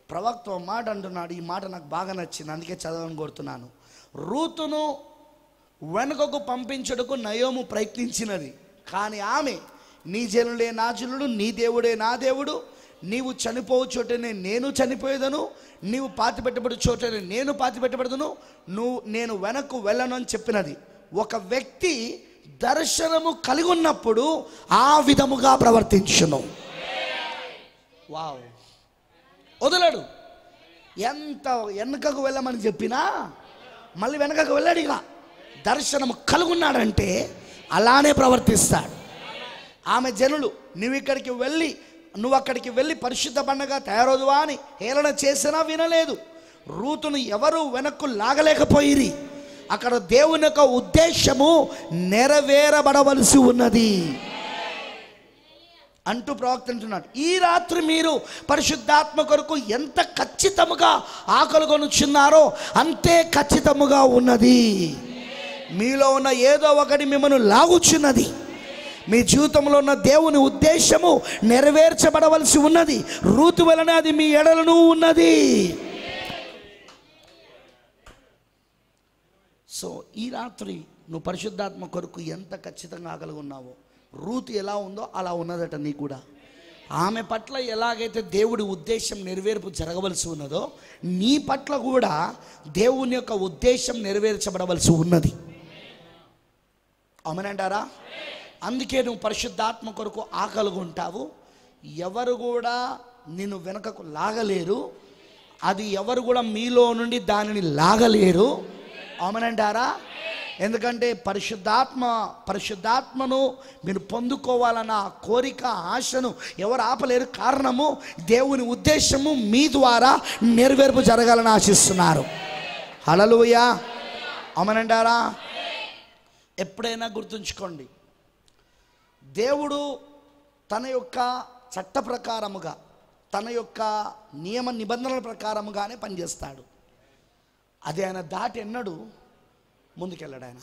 ప్రవక్త ఒక మాట అంటున్నాడు ఈ మాట నాకు బాగా నచ్చింది అందుకే చదవని కోరుతున్నాను రూతును వెనుకకు పంపించుటకు నయోము ప్రయత్నించినది కానీ ఆమె నీ జనులే నా జనుడు నీ దేవుడే నా దేవుడు నీవు చనిపోవు చోటనే నేను చనిపోయేదను నీవు పాతి పెట్టబడి చోటనే నేను పాతి పెట్టబడదును నువ్వు నేను వెనక్కు వెళ్ళను అని చెప్పినది ఒక వ్యక్తి దర్శనము కలిగి ఉన్నప్పుడు ఆ విధముగా ప్రవర్తించును వావ్ వదలడు ఎంత వెనకకు వెళ్ళమని చెప్పినా మళ్ళీ వెనకకు వెళ్ళాడు ఇక దర్శనం కలుగున్నాడంటే అలానే ప్రవర్తిస్తాడు ఆమె జనులు నువ్వు ఇక్కడికి వెళ్ళి నువ్వు అక్కడికి వెళ్ళి పరిశుద్ధ పండగ తయారవుదువా అని హేళన చేసినా వినలేదు రూతును ఎవరు వెనక్కు లాగలేకపోయిరి అక్కడ దేవుని యొక్క ఉద్దేశము నెరవేరబడవలసి ఉన్నది అంటూ ప్రవక్త అంటున్నాడు ఈ రాత్రి మీరు పరిశుద్ధాత్మ కొరకు ఎంత ఖచ్చితముగా ఆకలిగొనుచున్నారో అంతే ఖచ్చితముగా ఉన్నది మీలో ఉన్న ఏదో ఒకటి మిమ్మల్ని లాగుచున్నది మీ జీవితంలో ఉన్న దేవుని ఉద్దేశము నెరవేర్చబడవలసి ఉన్నది రూతు వలన అది మీ ఎడలను ఉన్నది సో ఈ రాత్రి నువ్వు పరిశుద్ధాత్మ కొరకు ఎంత ఖచ్చితంగా ఆకలిగొన్నావో రూతు ఎలా ఉందో అలా ఉన్నదట నీకు కూడా ఆమె పట్ల ఎలాగైతే దేవుడి ఉద్దేశం నెరవేర్పు జరగవలసి ఉన్నదో నీ పట్ల కూడా దేవుని యొక్క ఉద్దేశం నెరవేర్చబడవలసి ఉన్నది అవునంటారా అందుకే నువ్వు పరిశుద్ధాత్మ కొరకు ఆకలిగా ఉంటావు ఎవరు కూడా నిన్ను వెనకకు లాగలేరు అది ఎవరు కూడా మీలో నుండి దానిని లాగలేరు అవునంటారా ఎందుకంటే పరిశుద్ధాత్మ పరిశుద్ధాత్మను మీరు పొందుకోవాలన్న ఆ కోరిక ఆశను ఎవరు ఆపలేరు కారణము దేవుని ఉద్దేశము మీ ద్వారా నెరవేర్పు జరగాలని ఆశిస్తున్నారు హలలుయా అవునంటారా ఎప్పుడైనా గుర్తుంచుకోండి దేవుడు తన యొక్క చట్ట ప్రకారముగా తన యొక్క నియమ నిబంధనల ప్రకారముగానే పనిచేస్తాడు అది ఆయన దాటి ఎన్నడు ముందుకెళ్ళాడు ఆయన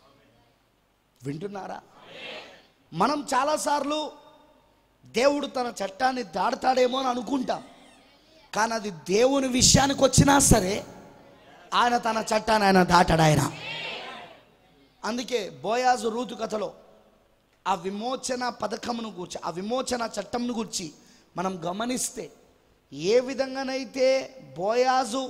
వింటున్నారా మనం చాలాసార్లు దేవుడు తన చట్టాన్ని దాడతాడేమో అని అనుకుంటాం కానీ అది దేవుని విషయానికి వచ్చినా సరే ఆయన తన చట్టాన్ని ఆయన దాటాడు ఆయన అందుకే బోయాజు రూతు కథలో ఆ విమోచన పథకమును గూర్చి ఆ విమోచన చట్టంను గూర్చి మనం గమనిస్తే ఏ విధంగానైతే బోయాజు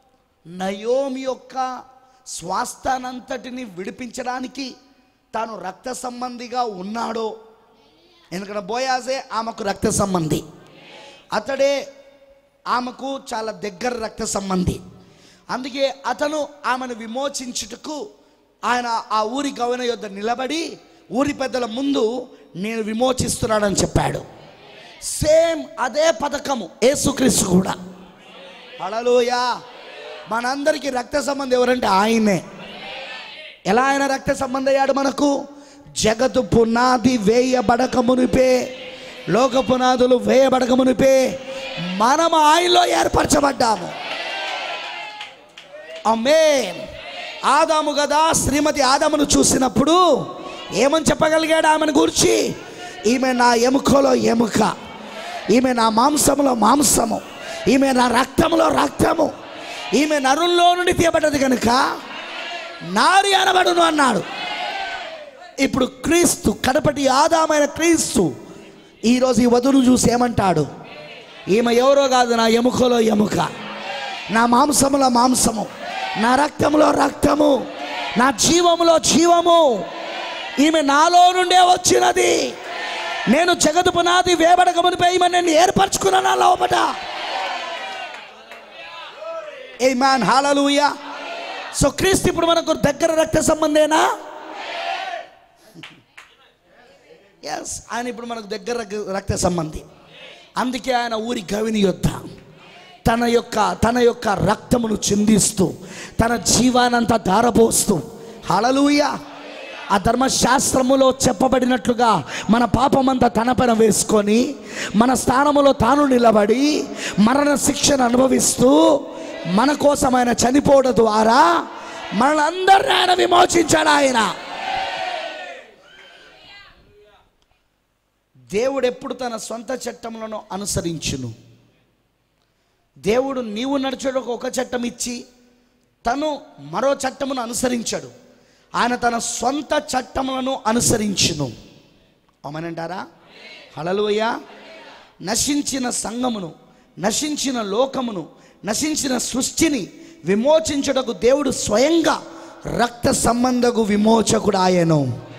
నయోమి యొక్క స్వాస్థానంతటిని విడిపించడానికి తాను రక్త సంబంధిగా ఉన్నాడో ఎందుకంటే బోయాజే ఆమెకు రక్త సంబంధి అతడే ఆమెకు చాలా దగ్గర రక్త సంబంధి అందుకే అతను ఆమెను విమోచించుటకు ఆయన ఆ ఊరి గవన యొద్ద నిలబడి ఊరి పెద్దల ముందు నేను విమోచిస్తున్నాడని చెప్పాడు సేమ్ అదే పథకము యేసుక్రీస్తు కూడా హళలోయా మనందరికీ రక్త సంబంధం ఎవరంటే ఆయనే ఎలా ఆయన రక్త సంబంధం అయ్యాడు మనకు జగతు పునాది వేయబడక మునిపే లోక పునాదులు వేయబడక మునిపే మనం ఆయనలో ఏర్పరచబడ్డాము అమ్మే ఆదాము కదా శ్రీమతి ఆదామును చూసినప్పుడు ఏమని చెప్పగలిగాడు ఆమెను గురించి ఈమె నా ఎముకలో ఎముక ఈమె నా మాంసములో మాంసము ఈమె నా రక్తములో రక్తము ఈమె నరుల్లో నుండి తీయబడ్డది కనుక నారి అనబడును అన్నాడు ఇప్పుడు క్రీస్తు కడపటి ఆదామైన క్రీస్తు ఈరోజు ఈ వధువును చూసి ఏమంటాడు ఈమె ఎవరో కాదు నా ఎముకలో ఎముక నా మాంసములో మాంసము నా రక్తములో రక్తము నా జీవములో జీవము ఈమె నాలో నుండే వచ్చినది నేను జగతు పునాది వేబడకమునిపై ఈమె నేను ఏర్పరచుకున్నాను లోపట ఏ మ్యాన్ హాలూయా సో క్రీస్తు ఇప్పుడు మనకు దగ్గర రక్త సంబంధేనా ఎస్ ఆయన ఇప్పుడు మనకు దగ్గర రక్త- రక్త సంబంధి అందుకే ఆయన ఊరి గవిని యొద్ద తన యొక్క తన యొక్క రక్తమును చిందిస్తూ తన జీవానంతా ధారపోస్తూ హలలుయ ఆ ధర్మశాస్త్రములో చెప్పబడినట్లుగా మన పాపమంతా తన పైన వేసుకొని మన స్థానములో తాను నిలబడి మరణ శిక్షను అనుభవిస్తూ మన కోసం ఆయన చనిపోవడం ద్వారా మనందరిని ఆయన విమోచించాడు ఆయన దేవుడు ఎప్పుడు తన సొంత చట్టములను అనుసరించును దేవుడు నీవు నడిచేటకు ఒక చట్టం ఇచ్చి తను మరో చట్టమును అనుసరించాడు ఆయన తన సొంత చట్టములను అనుసరించును అవునంటారా హలలుయ నశించిన సంఘమును నశించిన లోకమును నశించిన సృష్టిని విమోచించుటకు దేవుడు స్వయంగా రక్త సంబంధకు విమోచకుడు ఆయను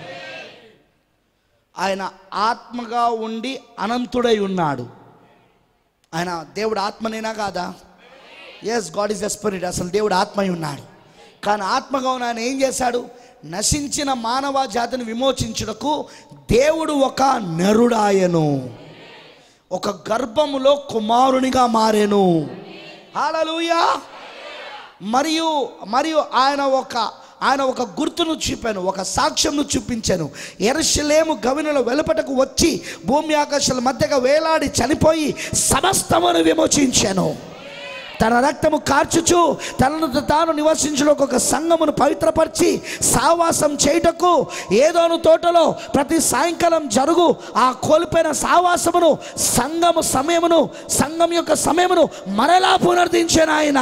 ఆయన ఆత్మగా ఉండి అనంతుడై ఉన్నాడు ఆయన దేవుడు ఆత్మనేనా కాదా yes God is the spirit అసలు దేవుడు ఆత్మై ఉన్నాడు కానీ ఆత్మగా ఉన్న ఆయన ఏం చేశాడు నశించిన మానవ జాతిని విమోచించుటకు దేవుడు ఒక నరుడాయను ఒక గర్భములో కుమారునిగా మారెను హల్లెలూయా మరియు మరియు ఆయన ఒక ఆయన ఒక గుర్తును చూపాను ఒక సాక్ష్యంను చూపించాను ఎరషలేము గవినుల వెలుపటకు వచ్చి భూమి ఆకాశాల మధ్యగా వేలాడి చనిపోయి సమస్తమును విమోచించాను తన రక్తము కార్చుచు తనను తాను నివసించడం ఒక సంఘమును పవిత్రపరిచి సావాసం చేయుటకు ఏదోను తోటలో ప్రతి సాయంకాలం జరుగు ఆ కోల్పోయిన సావాసమును సంఘము సమయమును సంఘం యొక్క సమయమును మరలా పునర్దించాను ఆయన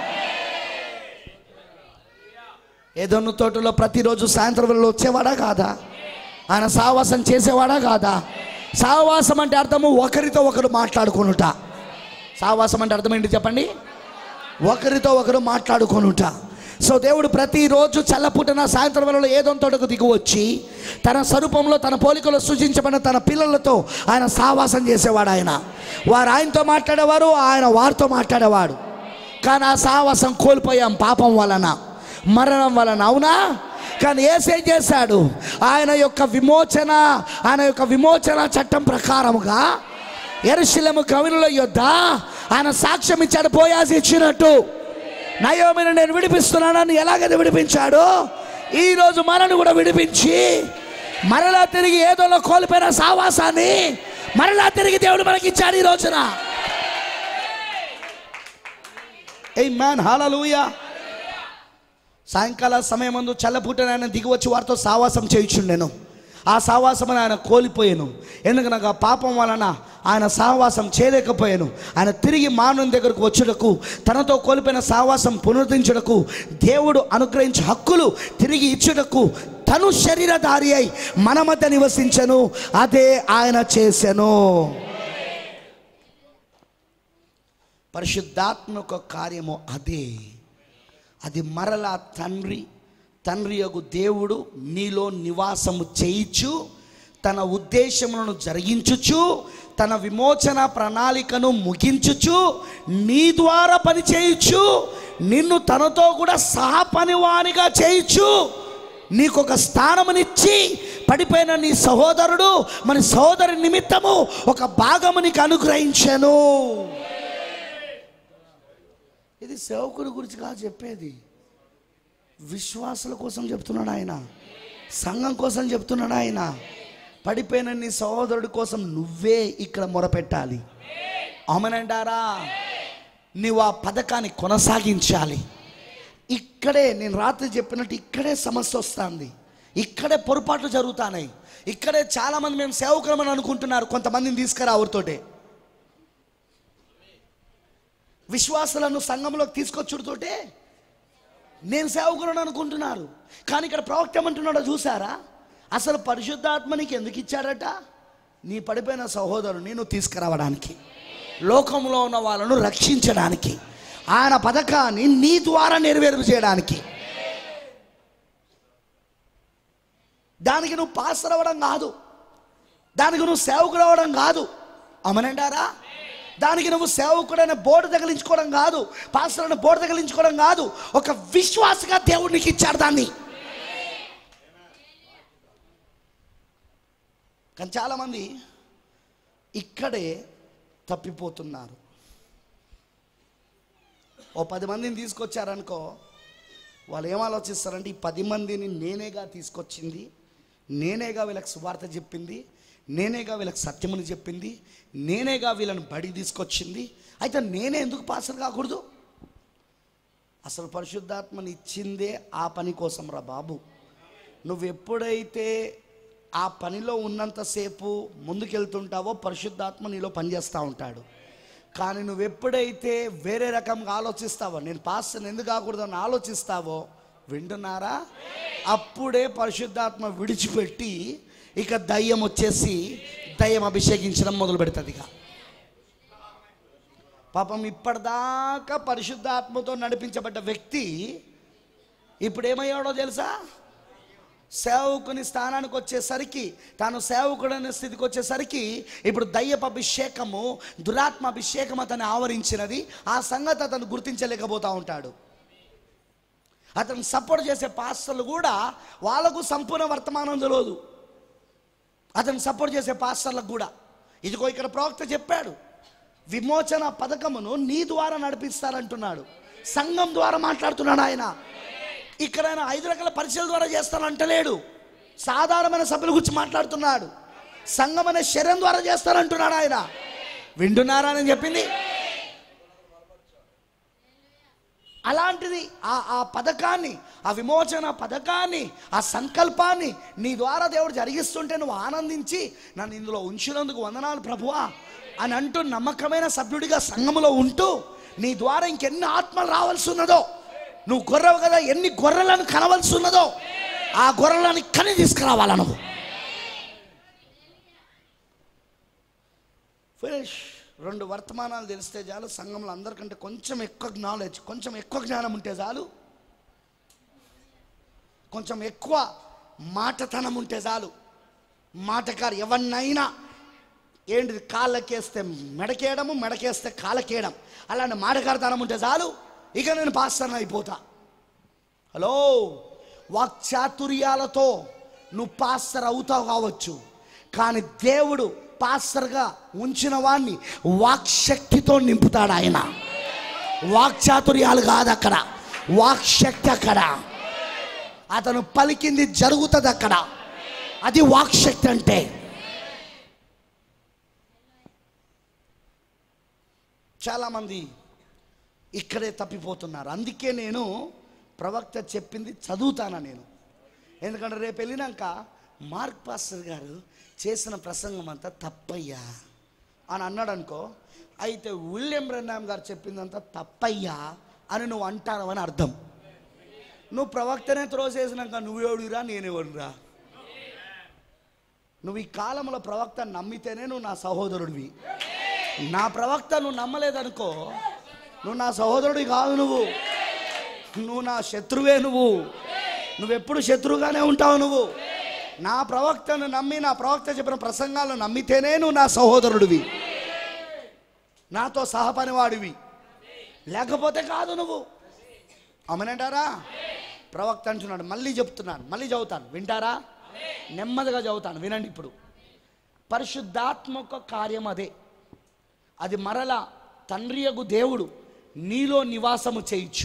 ఏదోను తోటలో ప్రతిరోజు సాయంత్రం వేళలో వచ్చేవాడా కాదా ఆయన సావాసం చేసేవాడా కాదా సావాసం అంటే అర్థము ఒకరితో ఒకరు మాట్లాడుకొనుట సావాసం అంటే అర్థం ఏంటి చెప్పండి ఒకరితో ఒకరు మాట్లాడుకొనుట సో దేవుడు ప్రతిరోజు చల్లపుటన సాయంత్రం వేళలో ఏదో తోటకు దిగి వచ్చి తన స్వరూపంలో తన పోలికలో సృజించబడిన తన పిల్లలతో ఆయన సావాసం చేసేవాడు ఆయన వారు ఆయనతో మాట్లాడేవారు ఆయన వారితో మాట్లాడేవాడు కానీ ఆ సావాసం కోల్పోయాం పాపం వలన మరణం వలన అవునా కానీ ఏసేం చేశాడు ఆయన యొక్క విమోచన ఆయన యొక్క విమోచన చట్టం ప్రకారముగా ఎరుశలము కవినుల యొద్ద ఆయన సాక్ష్యం ఇచ్చాడు పోయాసి ఇచ్చినట్టు నయోమిని నేను విడిపిస్తున్నానని ఎలాగైతే విడిపించాడు ఈరోజు మనను కూడా విడిపించి మరలా తిరిగి ఏదోలో కోల్పోయిన సావాసాన్ని మరలా తిరిగి దేవుడు మనకి ఇచ్చాడు ఈ రోజున ఏ మ్యాన్ హాలూయా సాయంకాల సమయమందు చల్లపూటన ఆయన దిగి వచ్చి వారితో సావాసం చేయించుండెను ఆ సావాసమును ఆయన కోల్పోయాను ఎందుకనగా ఆ పాపం వలన ఆయన సావాసం చేయలేకపోయాను ఆయన తిరిగి మానవుని దగ్గరకు వచ్చుటకు తనతో కోల్పోయిన సావాసం పునరుద్ధరించుటకు దేవుడు అనుగ్రహించే హక్కులు తిరిగి ఇచ్చుటకు తను శరీరధారి అయి మన మధ్య నివసించను అదే ఆయన చేశాను పరిశుద్ధాత్మ యొక్క కార్యము అదే అది మరలా తండ్రి తండ్రి యొక్క దేవుడు నీలో నివాసము చేయించు తన ఉద్దేశములను జరిగించుచు తన విమోచన ప్రణాళికను ముగించుచు నీ ద్వారా పని చేయొచ్చు నిన్ను తనతో కూడా సహ పనివానిగా చేయొచ్చు నీకు ఒక స్థానమునిచ్చి పడిపోయిన నీ సహోదరుడు మన సహోదరి నిమిత్తము ఒక భాగము నీకు అనుగ్రహించాను ఇది సేవకుడి గురించి కాదు చెప్పేది విశ్వాసుల కోసం చెప్తున్నాడు ఆయన సంఘం కోసం చెప్తున్నాడు ఆయన పడిపోయిన నీ సహోదరుడి కోసం నువ్వే ఇక్కడ మొరపెట్టాలి అవునంటారా నీవు ఆ పథకాన్ని కొనసాగించాలి ఇక్కడే నేను రాత్రి చెప్పినట్టు ఇక్కడే సమస్య వస్తుంది ఇక్కడే పొరపాట్లు జరుగుతున్నాయి ఇక్కడే చాలామంది మేము సేవకులమని అనుకుంటున్నారు కొంతమందిని తీసుకురా ఎవరితోటే విశ్వాసాలను సంఘంలోకి తీసుకొచ్చుడుతోటే నేను సేవకులను అనుకుంటున్నారు కానీ ఇక్కడ ప్రవక్త ఏమంటున్నాడో చూసారా అసలు పరిశుద్ధాత్మ నీకు ఎందుకు ఇచ్చాడట నీ పడిపోయిన సహోదరుని నువ్వు తీసుకురావడానికి లోకంలో ఉన్న వాళ్ళను రక్షించడానికి ఆయన పథకాన్ని నీ ద్వారా నెరవేరు చేయడానికి దానికి నువ్వు పాస్టర్ అవ్వడం కాదు దానికి నువ్వు సేవకుడు అవ్వడం కాదు అమనంటారా దానికి నువ్వు సేవకుడైన బోర్డు తగిలించుకోవడం కాదు పాస్టర్ అనే బోర్డు తగిలించుకోవడం కాదు ఒక విశ్వాసగా దేవుడు నీకు ఇచ్చాడు దాన్ని కానీ చాలామంది ఇక్కడే తప్పిపోతున్నారు ఓ పది మందిని తీసుకొచ్చారనుకో వాళ్ళు ఏం ఆలోచిస్తారంటే ఈ పది మందిని నేనేగా తీసుకొచ్చింది నేనేగా వీళ్ళకి సువార్త చెప్పింది నేనేగా వీళ్ళకి సత్యముని చెప్పింది నేనేగా వీళ్ళని బడి తీసుకొచ్చింది అయితే నేనే ఎందుకు పాసలు కాకూడదు అసలు పరిశుద్ధాత్మని ఇచ్చిందే ఆ పని కోసం రా బాబు నువ్వు ఎప్పుడైతే ఆ పనిలో ఉన్నంతసేపు ముందుకెళ్తుంటావో పరిశుద్ధాత్మ నీలో పనిచేస్తూ ఉంటాడు కానీ నువ్వు ఎప్పుడైతే వేరే రకంగా ఆలోచిస్తావో నేను పాస్టర్ని ఎందుకు కాకూడదని ఆలోచిస్తావో వింటున్నారా అప్పుడే పరిశుద్ధాత్మ విడిచిపెట్టి ఇక దయ్యం వచ్చేసి దయ్యం అభిషేకించడం మొదలు పెడుతుంది ఇక పాపం ఇప్పటిదాకా పరిశుద్ధాత్మతో నడిపించబడ్డ వ్యక్తి ఇప్పుడు ఏమయ్యాడో తెలుసా సేవకుని స్థానానికి వచ్చేసరికి తాను సేవకుడైన స్థితికి వచ్చేసరికి ఇప్పుడు దయ్యపు అభిషేకము దురాత్మ అభిషేకం అతన్ని ఆవరించినది ఆ సంగతి అతను గుర్తించలేకపోతా ఉంటాడు అతను సపోర్ట్ చేసే పాస్టర్లు కూడా వాళ్ళకు సంపూర్ణ వర్తమానం తెలియదు అతను సపోర్ట్ చేసే పాస్టర్లకు కూడా ఇదిగో ఇక్కడ ప్రవక్త చెప్పాడు విమోచన పథకమును నీ ద్వారా నడిపిస్తారంటున్నాడు సంఘం ద్వారా మాట్లాడుతున్నాడు ఆయన ఇక్కడ ఆయన ఐదు రకాల పరీక్షల ద్వారా చేస్తానంటలేడు సాధారణమైన సభ్యుల గురించి మాట్లాడుతున్నాడు సంఘం అనే శరీరం ద్వారా చేస్తారంటున్నాడు ఆయన వింటున్నారా అని చెప్పింది అలాంటిది ఆ ఆ పథకాన్ని ఆ విమోచన పథకాన్ని ఆ సంకల్పాన్ని నీ ద్వారా దేవుడు జరిగిస్తుంటే నువ్వు ఆనందించి నన్ను ఇందులో ఉంచినందుకు వందనాలు ప్రభువా అని అంటూ నమ్మకమైన సభ్యుడిగా సంఘములో ఉంటూ నీ ద్వారా ఇంకెన్ని ఆత్మలు రావాల్సి ఉన్నదో నువ్వు గొర్రెవు కదా ఎన్ని గొర్రెలను కనవలసి ఉన్నదో ఆ గొర్రెలను కని తీసుకురావాలా నువ్వు ఫినిష్ రెండు వర్తమానాలు తెలిస్తే చాలు సంఘంలో అందరికంటే కొంచెం ఎక్కువ నాలెడ్జ్ కొంచెం ఎక్కువ జ్ఞానం ఉంటే చాలు కొంచెం ఎక్కువ మాటతనం ఉంటే చాలు మాటకారు ఎవరినైనా ఏంటిది కాళ్ళకేస్తే మెడకేయడము మెడకేస్తే కాళ్ళకేయడం అలాంటి మాటకారతనం ఉంటే చాలు ఇక నేను పాస్టర్ని అయిపోతా హలో వాక్చాతుర్యాలతో నువ్వు పాస్టర్ అవుతావు కావచ్చు కానీ దేవుడు పాస్టర్గా ఉంచిన వాణ్ణి వాక్శక్తితో నింపుతాడు ఆయన వాక్చాతుర్యాలు కాదు అక్కడ వాక్శక్తి అక్కడ అతను పలికింది జరుగుతుంది అక్కడ అది వాక్శక్తి అంటే చాలామంది ఇక్కడే తప్పిపోతున్నారు అందుకే నేను ప్రవక్త చెప్పింది చదువుతానా నేను ఎందుకంటే రేపు వెళ్ళినాక మార్క్ పాస్టర్ గారు చేసిన ప్రసంగం అంతా తప్పయ్యా అని అన్నాడు అనుకో అయితే విలియం రెన్నాం గారు చెప్పిందంతా తప్పయ్యా అని నువ్వు అంటావు అని అర్థం నువ్వు ప్రవక్తనే త్రోసేసినాక నువ్వెవడురా నేనెవడురా నువ్వు ఈ కాలంలో ప్రవక్త నమ్మితేనే నువ్వు నా సహోదరుడివి నా ప్రవక్త నువ్వు నమ్మలేదనుకో నువ్వు నా సహోదరుడి కాదు నువ్వు నువ్వు నా శత్రువే నువ్వు నువ్వెప్పుడు శత్రువుగానే ఉంటావు నువ్వు నా ప్రవక్తను నమ్మి నా ప్రవక్త చెప్పిన ప్రసంగాలను నమ్మితేనే నువ్వు నా సహోదరుడివి నాతో సహపనివాడివి లేకపోతే కాదు నువ్వు అమనంటారా ప్రవక్త అంటున్నాడు మళ్ళీ చెప్తున్నాను మళ్ళీ చదువుతాను వింటారా నెమ్మదిగా చదువుతాను వినండి ఇప్పుడు పరిశుద్ధాత్మక కార్యం అదే అది మరల తండ్రియగు దేవుడు నీలో నివాసము చేయించు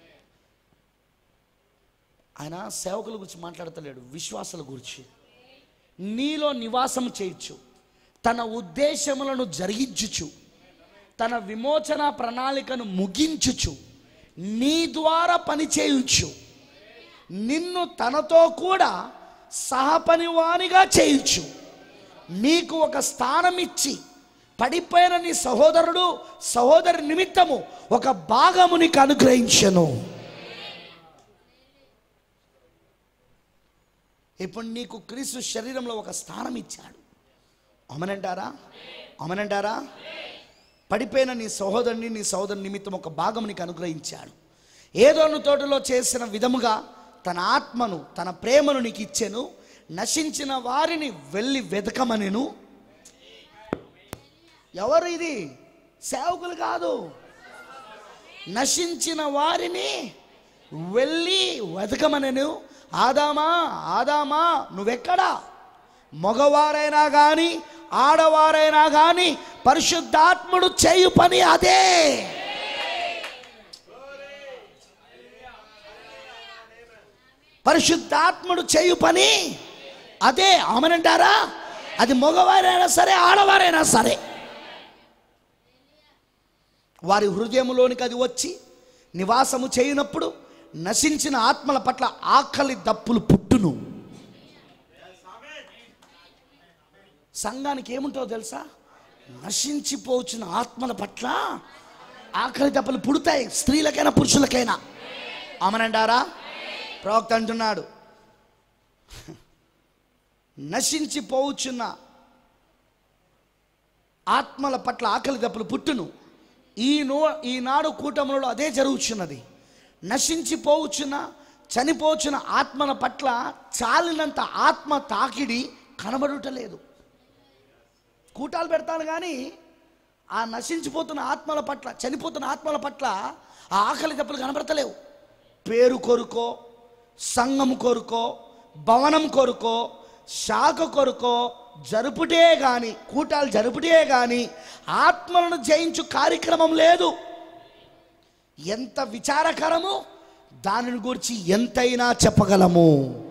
ఆయన సేవకుల గురించి మాట్లాడతలేడు విశ్వాసాల గురించి నీలో నివాసం చేయొచ్చు తన ఉద్దేశములను జరిగించుచు తన విమోచన ప్రణాళికను ముగించుచు నీ ద్వారా పనిచేయచ్చు నిన్ను తనతో కూడా సహపనివానిగా చేయొచ్చు నీకు ఒక స్థానం ఇచ్చి పడిపోయిన నీ సహోదరుడు సహోదరి నిమిత్తము ఒక భాగము నీకు అనుగ్రహించను ఇప్పుడు నీకు క్రీస్తు శరీరంలో ఒక స్థానం ఇచ్చాడు అమనంటారా అమనంటారా పడిపోయిన నీ సహోదరుని నీ సహోదరు నిమిత్తం ఒక భాగం నీకు అనుగ్రహించాడు ఏదోను తోటలో చేసిన విధముగా తన ఆత్మను తన ప్రేమను నీకు ఇచ్చెను నశించిన వారిని వెళ్ళి వెతకమనెను ఎవరు ఇది సేవకులు కాదు నశించిన వారిని వెళ్ళి వెతకమనెను ఆదామా ఆదామా నువ్వెక్కడా మగవారైనా కానీ ఆడవారైనా కానీ పరిశుద్ధాత్ముడు చేయు పని అదే పరిశుద్ధాత్ముడు చేయు పని అదే ఆమెనంటారా అది మగవారైనా సరే ఆడవారైనా సరే వారి హృదయములోనికి అది వచ్చి నివాసము చేయనప్పుడు నశించిన ఆత్మల పట్ల ఆకలి దప్పులు పుట్టును సంఘానికి ఏముంటుందో తెలుసా నశించిపోవచ్చిన ఆత్మల పట్ల ఆకలి దెబ్బలు పుడతాయి స్త్రీలకైనా పురుషులకైనా అమనంటారా ప్రవక్త అంటున్నాడు నశించిపోవచ్చున్న ఆత్మల పట్ల ఆకలి దెబ్బలు పుట్టును ఈ నో ఈనాడు కూటములలో అదే జరుగుతున్నది నశించిపోవచ్చున్న చనిపోవచ్చున్న ఆత్మల పట్ల చాలినంత ఆత్మ తాకిడి కనబడుటలేదు కూటాలు పెడతాను కానీ ఆ నశించిపోతున్న ఆత్మల పట్ల చనిపోతున్న ఆత్మల పట్ల ఆ ఆకలి దెబ్బలు కనబడతలేవు పేరు కొరుకో సంఘం కొరుకో భవనం కొరుకో శాఖ కొరుకో జరుపుటే గాని కూటాలు జరుపుటే గాని ఆత్మలను జయించు కార్యక్రమం లేదు ఎంత విచారకరము దానిని గురించి ఎంతైనా చెప్పగలము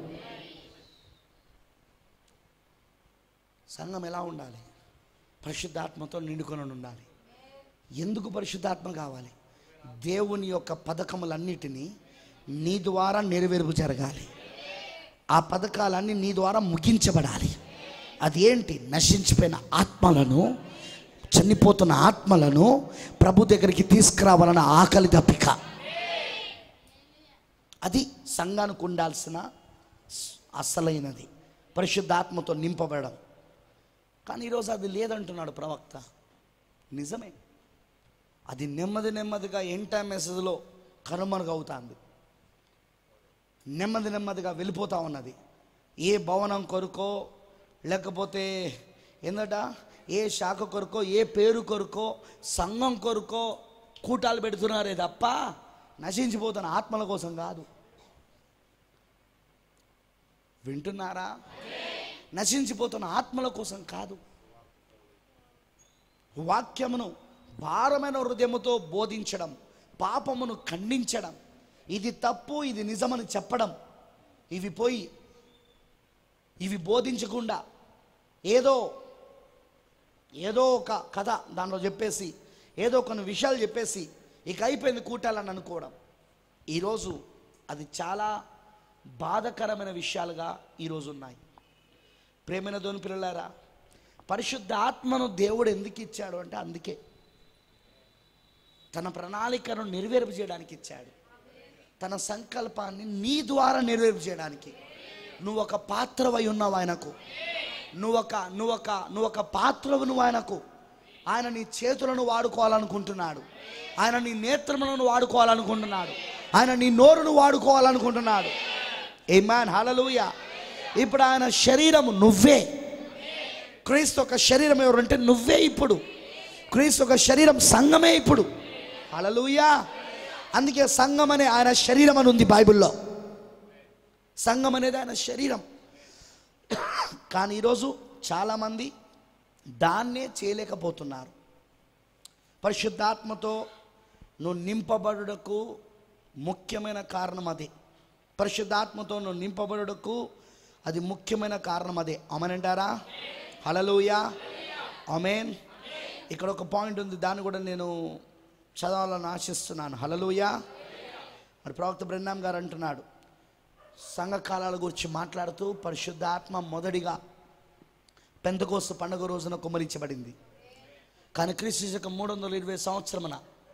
సంఘం ఎలా ఉండాలి పరిశుద్ధాత్మతో నిండుకొని ఉండాలి ఎందుకు పరిశుద్ధాత్మ కావాలి దేవుని యొక్క పథకములన్నిటినీ నీ ద్వారా నెరవేర్పు జరగాలి ఆ పథకాలన్నీ నీ ద్వారా ముగించబడాలి అది ఏంటి నశించిపోయిన ఆత్మలను చనిపోతున్న ఆత్మలను ప్రభు దగ్గరికి తీసుకురావాలన్న ఆకలి దప్పిక అది సంఘానికి ఉండాల్సిన అసలైనది పరిశుద్ధాత్మతో నింపబడడం కానీ ఈరోజు అది లేదంటున్నాడు ప్రవక్త నిజమే అది నెమ్మది నెమ్మదిగా ఎంటా మెసేజ్లో కనుమరుగవుతుంది నెమ్మది నెమ్మదిగా వెళ్ళిపోతా ఉన్నది ఏ భవనం కొరకో లేకపోతే ఏందట ఏ శాఖ కొరకో ఏ పేరు కొరకో సంఘం కొరకో కూటాలు పెడుతున్నారే తప్ప నశించిపోతున్న ఆత్మల కోసం కాదు వింటున్నారా నశించిపోతున్న ఆత్మల కోసం కాదు వాక్యమును భారమైన హృదయముతో బోధించడం పాపమును ఖండించడం ఇది తప్పు ఇది నిజమని చెప్పడం ఇవి పోయి ఇవి బోధించకుండా ఏదో ఏదో ఒక కథ దానిలో చెప్పేసి ఏదో కొన్ని విషయాలు చెప్పేసి ఇక అయిపోయింది కూటాలని అనుకోవడం ఈరోజు అది చాలా బాధకరమైన విషయాలుగా ఈరోజు ఉన్నాయి ప్రేమైన దోని పిల్లలారా పరిశుద్ధ ఆత్మను దేవుడు ఎందుకు ఇచ్చాడు అంటే అందుకే తన ప్రణాళికను నెరవేర్పు చేయడానికి ఇచ్చాడు తన సంకల్పాన్ని నీ ద్వారా నెరవేర్పు చేయడానికి నువ్వు ఒక పాత్రవై ఉన్నావు ఆయనకు నువ్వొక నువ్వొక నువ్వొక పాత్రవు నువ్వు ఆయనకు ఆయన నీ చేతులను వాడుకోవాలనుకుంటున్నాడు ఆయన నీ నేత్రములను వాడుకోవాలనుకుంటున్నాడు ఆయన నీ నోరును వాడుకోవాలనుకుంటున్నాడు ఏ మ్యాన్ హలలుయ ఇప్పుడు ఆయన శరీరము నువ్వే క్రీస్తు ఒక శరీరం ఎవరంటే నువ్వే ఇప్పుడు క్రీస్తు ఒక శరీరం సంఘమే ఇప్పుడు హలలుయా అందుకే సంఘం అనే ఆయన శరీరం అని ఉంది బైబిల్లో సంఘం అనేది ఆయన శరీరం కానీ ఈరోజు చాలామంది దాన్నే చేయలేకపోతున్నారు పరిశుద్ధాత్మతో నువ్వు నింపబడుటకు ముఖ్యమైన కారణం అదే పరిశుద్ధాత్మతో నువ్వు నింపబడుటకు అది ముఖ్యమైన కారణం అదే అమనంటారా హలలుయా అమేన్ ఇక్కడ ఒక పాయింట్ ఉంది దాన్ని కూడా నేను చదవాలని ఆశిస్తున్నాను హలలుయా మరి ప్రవక్త బ్రహ్నాం గారు అంటున్నాడు సంఘకాలాల గురించి మాట్లాడుతూ పరిశుద్ధాత్మ మొదటిగా పెంతకోస్తు పండుగ రోజున కుమరించబడింది కానీ క్రీస్తు శకం మూడు వందల ఇరవై సంవత్సరమున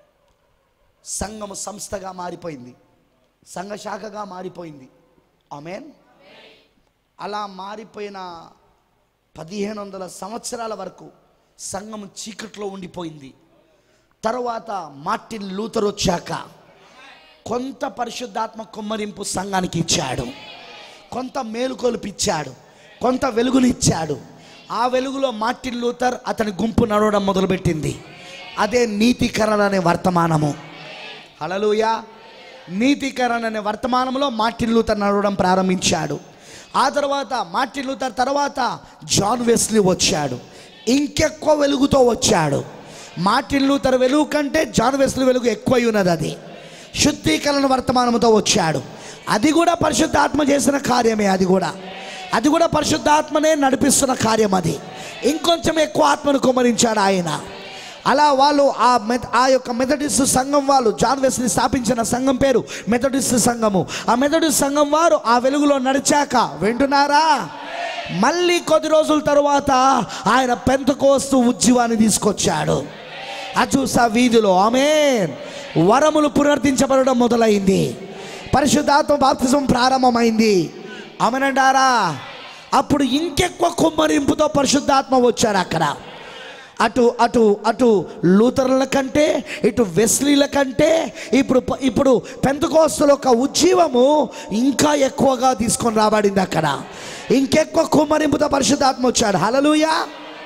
సంఘము సంస్థగా మారిపోయింది సంఘ శాఖగా మారిపోయింది ఆమెన్ అలా మారిపోయిన పదిహేను వందల సంవత్సరాల వరకు సంఘం చీకట్లో ఉండిపోయింది తర్వాత మార్టిన్ లూథర్ వచ్చాక కొంత పరిశుద్ధాత్మ కుమ్మరింపు సంఘానికి ఇచ్చాడు కొంత మేలుకొలుపు ఇచ్చాడు కొంత వెలుగునిచ్చాడు ఆ వెలుగులో మార్టిన్ లూథర్ అతని గుంపు నడవడం మొదలుపెట్టింది అదే నీతికరణ అనే వర్తమానము హలలుయా నీతికరణ అనే వర్తమానంలో మార్టిన్ లూథర్ నడవడం ప్రారంభించాడు ఆ తర్వాత మార్టిన్ లూథర్ తర్వాత జాన్ వెస్లీ వచ్చాడు ఇంకెక్కువ వెలుగుతో వచ్చాడు మార్టిన్ లూథర్ వెలుగు కంటే జాన్ వెస్లీ వెలుగు ఎక్కువై ఉన్నది అది శుద్ధీకరణ వర్తమానంతో వచ్చాడు అది కూడా పరిశుద్ధాత్మ చేసిన కార్యమే అది కూడా అది కూడా పరిశుద్ధాత్మనే నడిపిస్తున్న కార్యం అది ఇంకొంచెం ఎక్కువ ఆత్మను కుమరించాడు ఆయన అలా వాళ్ళు ఆ మెథ ఆ యొక్క మెథడిస్ట్ సంఘం వాళ్ళు జాన్ వెస్లీ స్థాపించిన సంఘం పేరు మెథడిస్ట్ సంఘము ఆ మెథడిస్ట్ సంఘం వారు ఆ వెలుగులో నడిచాక వింటున్నారా మళ్ళీ కొద్ది రోజుల తర్వాత ఆయన పెంతకోస్తు ఉజ్జీవాన్ని తీసుకొచ్చాడు అజూసా వీధిలో ఆమె వరములు పునర్దించబడడం మొదలైంది పరిశుద్ధాత్మ బాప్తిజం ప్రారంభమైంది అమనంటారా అప్పుడు ఇంకెక్కువ కుమ్మరింపుతో పరిశుద్ధాత్మ వచ్చాడు అక్కడ అటు అటు అటు లూథర్ల కంటే ఇటు వెస్లీల కంటే ఇప్పుడు ప- ఇప్పుడు పెంతకోస్తుల యొక్క ఉజ్జీవము ఇంకా ఎక్కువగా తీసుకొని రాబడింది అక్కడ ఇంకెక్కువ కుమ్మరింపుతో పరిశుద్ధాత్మ వచ్చాడు హలలుయా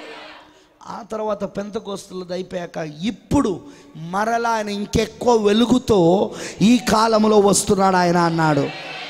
ఆ తర్వాత పెంతకోస్తులది అయిపోయాక ఇప్పుడు మరలా ఆయన ఇంకెక్కువ వెలుగుతో ఈ కాలంలో వస్తున్నాడు ఆయన అన్నాడు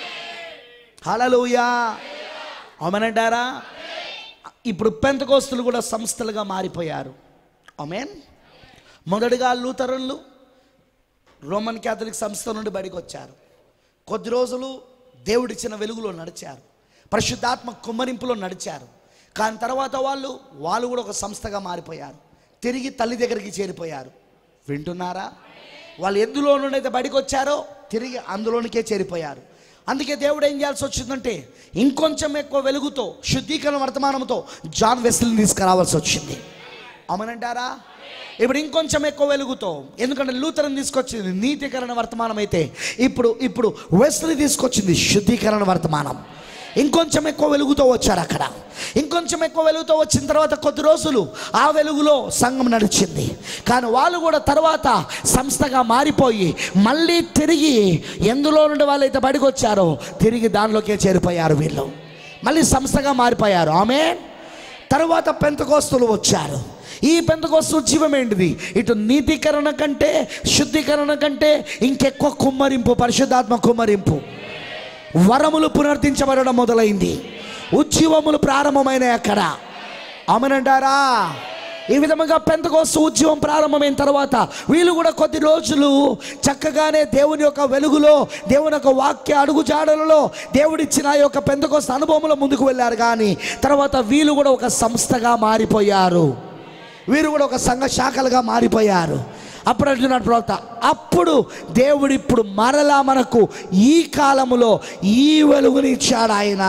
హలలుయా అవునంటారా ఇప్పుడు పెంతకోస్తులు కూడా సంస్థలుగా మారిపోయారు అమెన్ మొదటిగా లూథరన్లు రోమన్ క్యాథలిక్ సంస్థ నుండి బయటకు వచ్చారు కొద్ది రోజులు దేవుడిచ్చిన వెలుగులో నడిచారు పరిశుద్ధాత్మ కుమ్మరింపులో నడిచారు కానీ తర్వాత వాళ్ళు వాళ్ళు కూడా ఒక సంస్థగా మారిపోయారు తిరిగి తల్లి దగ్గరికి చేరిపోయారు వింటున్నారా వాళ్ళు ఎందులో నుండి అయితే బయటకు వచ్చారో తిరిగి అందులోనికే చేరిపోయారు అందుకే దేవుడు ఏం చేయాల్సి వచ్చిందంటే ఇంకొంచెం ఎక్కువ వెలుగుతో శుద్ధీకరణ వర్తమానంతో జాన్ వెస్లీని తీసుకురావాల్సి వచ్చింది అవునంటారా ఇప్పుడు ఇంకొంచెం ఎక్కువ వెలుగుతో ఎందుకంటే లూథరన్ తీసుకొచ్చింది నీతికరణ వర్తమానం అయితే ఇప్పుడు ఇప్పుడు వెస్లీ తీసుకొచ్చింది శుద్ధీకరణ వర్తమానం ఇంకొంచెం ఎక్కువ వెలుగుతో వచ్చారు అక్కడ ఇంకొంచెం ఎక్కువ వెలుగుతో వచ్చిన తర్వాత కొద్ది రోజులు ఆ వెలుగులో సంఘం నడిచింది కానీ వాళ్ళు కూడా తర్వాత సంస్థగా మారిపోయి మళ్ళీ తిరిగి ఎందులో నుండి వాళ్ళైతే బయటకు వచ్చారో తిరిగి దానిలోకే చేరిపోయారు వీళ్ళు మళ్ళీ సంస్థగా మారిపోయారు ఆమె తర్వాత పెంతకోస్తులు వచ్చారు ఈ పెంతకోస్తు జీవం ఏంటిది ఇటు నీతికరణ కంటే శుద్ధీకరణ కంటే ఇంకెక్కువ కుమ్మరింపు పరిశుద్ధాత్మ కుమ్మరింపు వరములు పునర్దించబడడం మొదలైంది ఉజ్జీవములు ప్రారంభమైనాయి అక్కడ ఆమెనంటారా ఈ విధముగా పెంతకోస్తు ఉద్యమం ప్రారంభమైన తర్వాత వీళ్ళు కూడా కొద్ది రోజులు చక్కగానే దేవుని యొక్క వెలుగులో దేవుని యొక్క వాక్య అడుగుజాడలలో దేవుడిచ్చిన ఆ యొక్క పెంతకోస్తు అనుభవంలో ముందుకు వెళ్ళారు కానీ తర్వాత వీళ్ళు కూడా ఒక సంస్థగా మారిపోయారు వీరు కూడా ఒక సంఘ శాఖలుగా మారిపోయారు అప్పుడు అంటున్నాడు ప్రవక్త అప్పుడు దేవుడు ఇప్పుడు మరలా మనకు ఈ కాలములో ఈ వెలుగుని ఇచ్చాడు ఆయన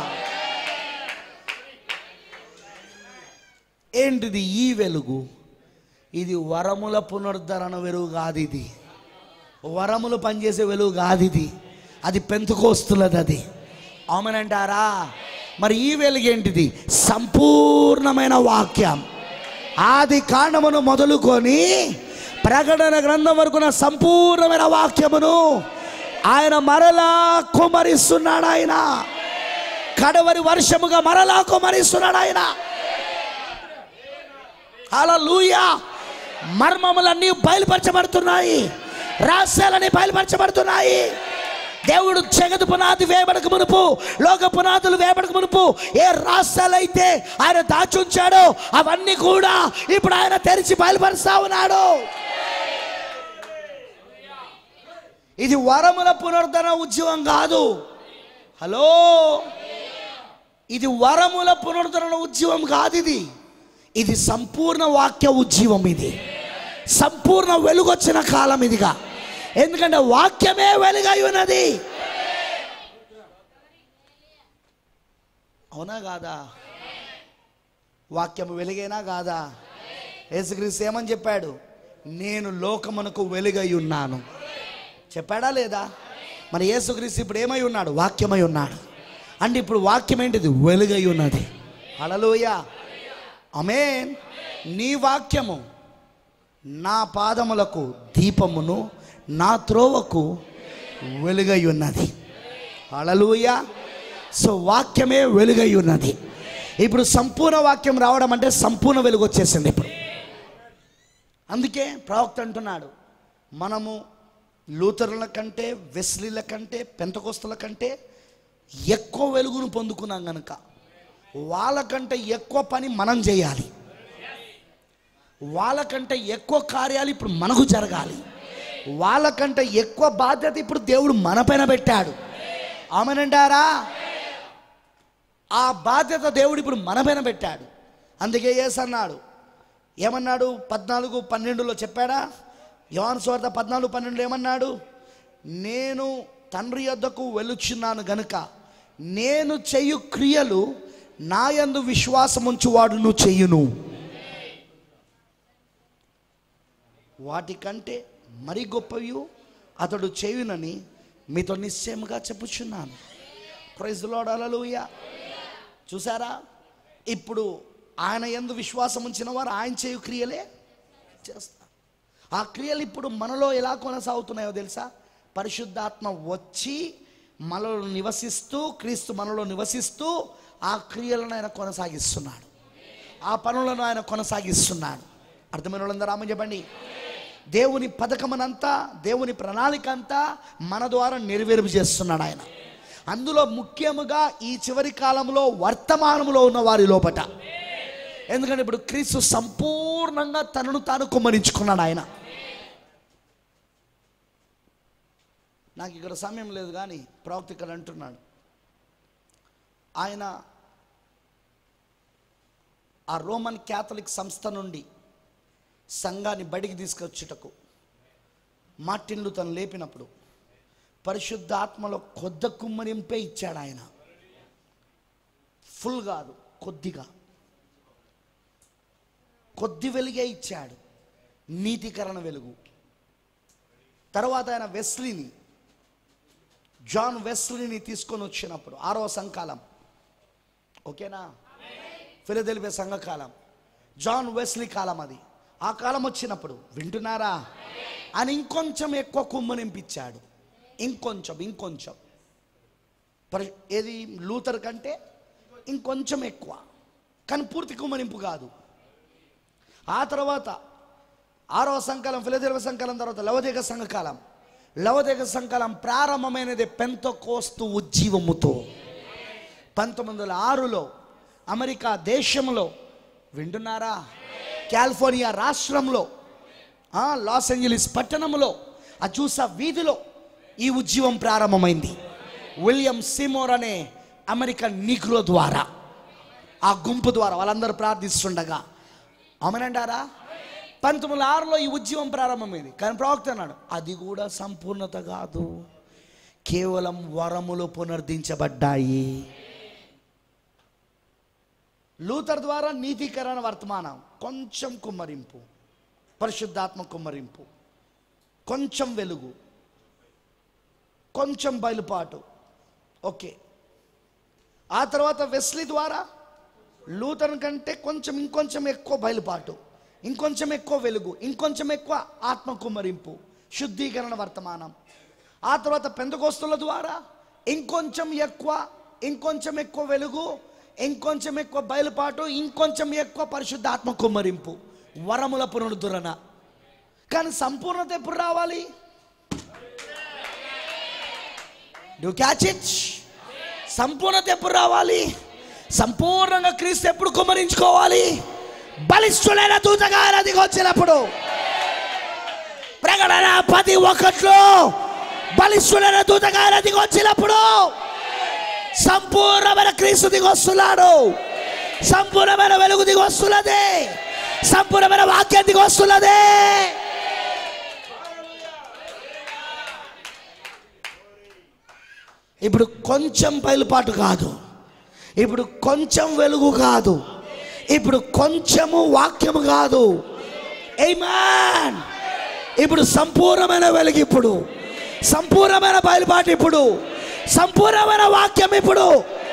ఏంటిది ఈ వెలుగు ఇది వరముల పునరుద్ధరణ వెలుగు కాదు ఇది వరములు పనిచేసే వెలుగు కాదు ఇది అది పెంతుకోస్తున్నది అది ఆమెనంటారా మరి ఈ వెలుగు ఏంటిది సంపూర్ణమైన వాక్యం ఆది కాండమును మొదలుకొని ప్రకటన గ్రంథం వరకున్న సంపూర్ణమైన వాక్యమును ఆయన మరలా కుమరిస్తున్నాడు ఆయన కడవరి వర్షముగా మరలా కుమరిస్తున్నాడు ఆయన హల్లెలూయా మర్మములన్నీ బయలుపరచబడుతున్నాయి రహస్యాలన్నీ బయలుపరచబడుతున్నాయి దేవుడు జగత్ పునాది వేయబడక మునుపు లోక పునాదులు వేయబడక మునుపు ఏ రాష్ట్రాలైతే ఆయన దాచుంచాడో అవన్నీ కూడా ఇప్పుడు ఆయన తెరిచి బయలుపరుస్తా ఉన్నాడు ఇది వరముల పునరుద్ధరణ ఉద్యమం కాదు హలో ఇది వరముల పునరుద్ధరణ ఉద్యమం కాదు ఇది ఇది సంపూర్ణ వాక్య ఉజ్జీవం ఇది సంపూర్ణ వెలుగొచ్చిన కాలం ఇదిగా ఎందుకంటే వాక్యమే వెలుగై ఉన్నది అవునా కాదా వాక్యం వెలుగైనా కాదా యేసుక్రీస్తు ఏమని చెప్పాడు నేను లోకమునకు వెలుగై ఉన్నాను చెప్పాడా లేదా మన యేసుక్రీస్తు ఇప్పుడు ఏమై ఉన్నాడు వాక్యమై ఉన్నాడు అంటే ఇప్పుడు వాక్యం ఏంటిది వెలుగై ఉన్నది హల్లెలూయ అమేన్ నీ వాక్యము నా పాదములకు దీపమును నా త్రోవకు వెలుగై ఉన్నది హల్లెలూయ సో వాక్యమే వెలుగై ఉన్నది ఇప్పుడు సంపూర్ణ వాక్యం రావడం అంటే సంపూర్ణ వెలుగు వచ్చేసింది ఇప్పుడు అందుకే ప్రవక్త అంటున్నాడు మనము లూథరుల కంటే వెస్లీల కంటే పెంతకొస్తుల కంటే ఎక్కువ వెలుగును పొందుకున్నాం కనుక వాళ్ళకంటే ఎక్కువ పని మనం చేయాలి వాళ్ళకంటే ఎక్కువ కార్యాలు ఇప్పుడు మనకు జరగాలి వాళ్ళకంటే ఎక్కువ బాధ్యత ఇప్పుడు దేవుడు మన పైన పెట్టాడు ఆమెనంటారా ఆ బాధ్యత దేవుడు ఇప్పుడు మన పైన పెట్టాడు అందుకే ఏస్ అన్నాడు ఏమన్నాడు పద్నాలుగు పన్నెండులో చెప్పాడా యోహాను స్వార్థ పద్నాలుగు పన్నెండులో ఏమన్నాడు నేను తండ్రి యొద్దకు వెలుచున్నాను గనుక నేను చేయు క్రియలు నా యందు విశ్వాసం ఉంచువాడును చెయ్యును వాటికంటే మరి గొప్పవి అతడు చేయునని మీతో నిశ్చయముగా చెప్పుచున్నాను ప్రైజ్ లోడలలుయ చూసారా ఇప్పుడు ఆయన ఎందు విశ్వాసం ఉంచిన వారు ఆయన చేయు క్రియలే చేస్తారు ఆ క్రియలు ఇప్పుడు మనలో ఎలా కొనసాగుతున్నాయో తెలుసా పరిశుద్ధాత్మ వచ్చి మనలో నివసిస్తూ క్రీస్తు మనలో నివసిస్తూ ఆ క్రియలను ఆయన కొనసాగిస్తున్నాడు ఆ పనులను ఆయన కొనసాగిస్తున్నాడు అర్థమైన వాళ్ళందరూ ఆమె చెప్పండి దేవుని పథకమనంతా దేవుని ప్రణాళిక అంతా మన ద్వారా నెరవేర్పు చేస్తున్నాడు ఆయన అందులో ముఖ్యముగా ఈ చివరి కాలంలో వర్తమానంలో ఉన్న వారి లోపట ఎందుకంటే ఇప్పుడు క్రీస్తు సంపూర్ణంగా తనను తాను కుమ్మరించుకున్నాడు ఆయన నాకు ఇక్కడ సమయం లేదు కానీ ప్రవక్త ఇక్కడ అంటున్నాడు ఆయన ఆ రోమన్ క్యాథలిక్ సంస్థ నుండి సంఘాన్ని బడికి తీసుకొచ్చుటకు మార్టిన్లు తను లేపినప్పుడు పరిశుద్ధ ఆత్మలో కొద్ద కుమ్మరింపే ఇచ్చాడు ఆయన ఫుల్ కాదు కొద్దిగా కొద్ది వెలుగే ఇచ్చాడు నీతికరణ వెలుగు తర్వాత ఆయన వెస్లీని జాన్ వెస్లీని తీసుకొని వచ్చినప్పుడు ఆరవ సంకాలం ఓకేనా ఫిలదెలిపే సంఘకాలం జాన్ వెస్లీ కాలం అది ఆ కాలం వచ్చినప్పుడు వింటున్నారా అని ఇంకొంచెం ఎక్కువ కుమ్మ నింపించాడు ఇంకొంచెం ఇంకొంచెం పరి ఏది లూథర్ కంటే ఇంకొంచెం ఎక్కువ కానీ పూర్తి కుమ్మరింపు కాదు ఆ తర్వాత ఆరవ సంకాలం ఫిలదెలిప సంకాలం తర్వాత లవదేగ సంఘకాలం లవదేగ సంకాలం ప్రారంభమైనది పెంత కోస్తు ఉజ్జీవముతో పంతొమ్మిది వందల ఆరులో అమెరికా దేశంలో వింటున్నారా కాలిఫోర్నియా రాష్ట్రంలో ఆ, లాస్ ఏంజలీస్ పట్టణంలో అచూసా వీధిలో ఈ ఉద్యమం ప్రారంభమైంది విలియం సిమోర్ అనే అమెరికన్ నీగ్రో ద్వారా ఆ గుంపు ద్వారా వాళ్ళందరూ ప్రార్థిస్తుండగా అవునంటారా పంతొమ్మిది వందల ఆరులో ఈ ఉద్యమం ప్రారంభమైంది కానీ ప్రవక్త అన్నాడు అది కూడా సంపూర్ణత కాదు కేవలం వరములు పునర్దించబడ్డాయి లూథర్ ద్వారా నీతీకరణ వర్తమానం కొంచెం కుమ్మరింపు పరిశుద్ధాత్మ కుమ్మరింపు కొంచెం వెలుగు కొంచెం బయలుపాటు ఓకే ఆ తర్వాత వెస్లీ ద్వారా లూథర్ కంటే కొంచెం ఇంకొంచెం ఎక్కువ బయలుపాటు ఇంకొంచెం ఎక్కువ వెలుగు ఇంకొంచెం ఎక్కువ ఆత్మ కుమ్మరింపు శుద్ధీకరణ వర్తమానం ఆ తర్వాత పెందకోస్తుల ద్వారా ఇంకొంచెం ఎక్కువ ఇంకొంచెం ఎక్కువ వెలుగు ఇంకొంచెం ఎక్కువ బయలుపాటు ఇంకొంచెం ఎక్కువ పరిశుద్ధ ఆత్మ కుమ్మరింపు వరముల పునరుద్ధరణ కానీ సంపూర్ణత ఎప్పుడు రావాలి డూ క్యాచ్ ఇట్ సంపూర్ణత ఎప్పుడు రావాలి సంపూర్ణంగా క్రీస్తు ఎప్పుడు కుమ్మరించుకోవాలి బలిష్ఠులైన దూతగా దిగి వచ్చినప్పుడు ప్రకటన పది ఒకట్లో బలిష్ఠులైన దూతగా దిగి వచ్చినప్పుడు సంపూర్ణమైన క్రీస్తు దిగి వస్తున్నాడు సంపూర్ణమైన వెలుగు దిగి వస్తున్నది సంపూర్ణమైన వాక్యం దిగి వస్తున్నది ఇప్పుడు కొంచెం బయలుపాటు కాదు ఇప్పుడు కొంచెం వెలుగు కాదు ఇప్పుడు కొంచెము వాక్యము కాదు ఏమాన్ ఇప్పుడు సంపూర్ణమైన వెలుగు ఇప్పుడు సంపూర్ణమైన బయలుపాటు ఇప్పుడు సంపూర్ణమైన వాక్యం ఇప్పుడు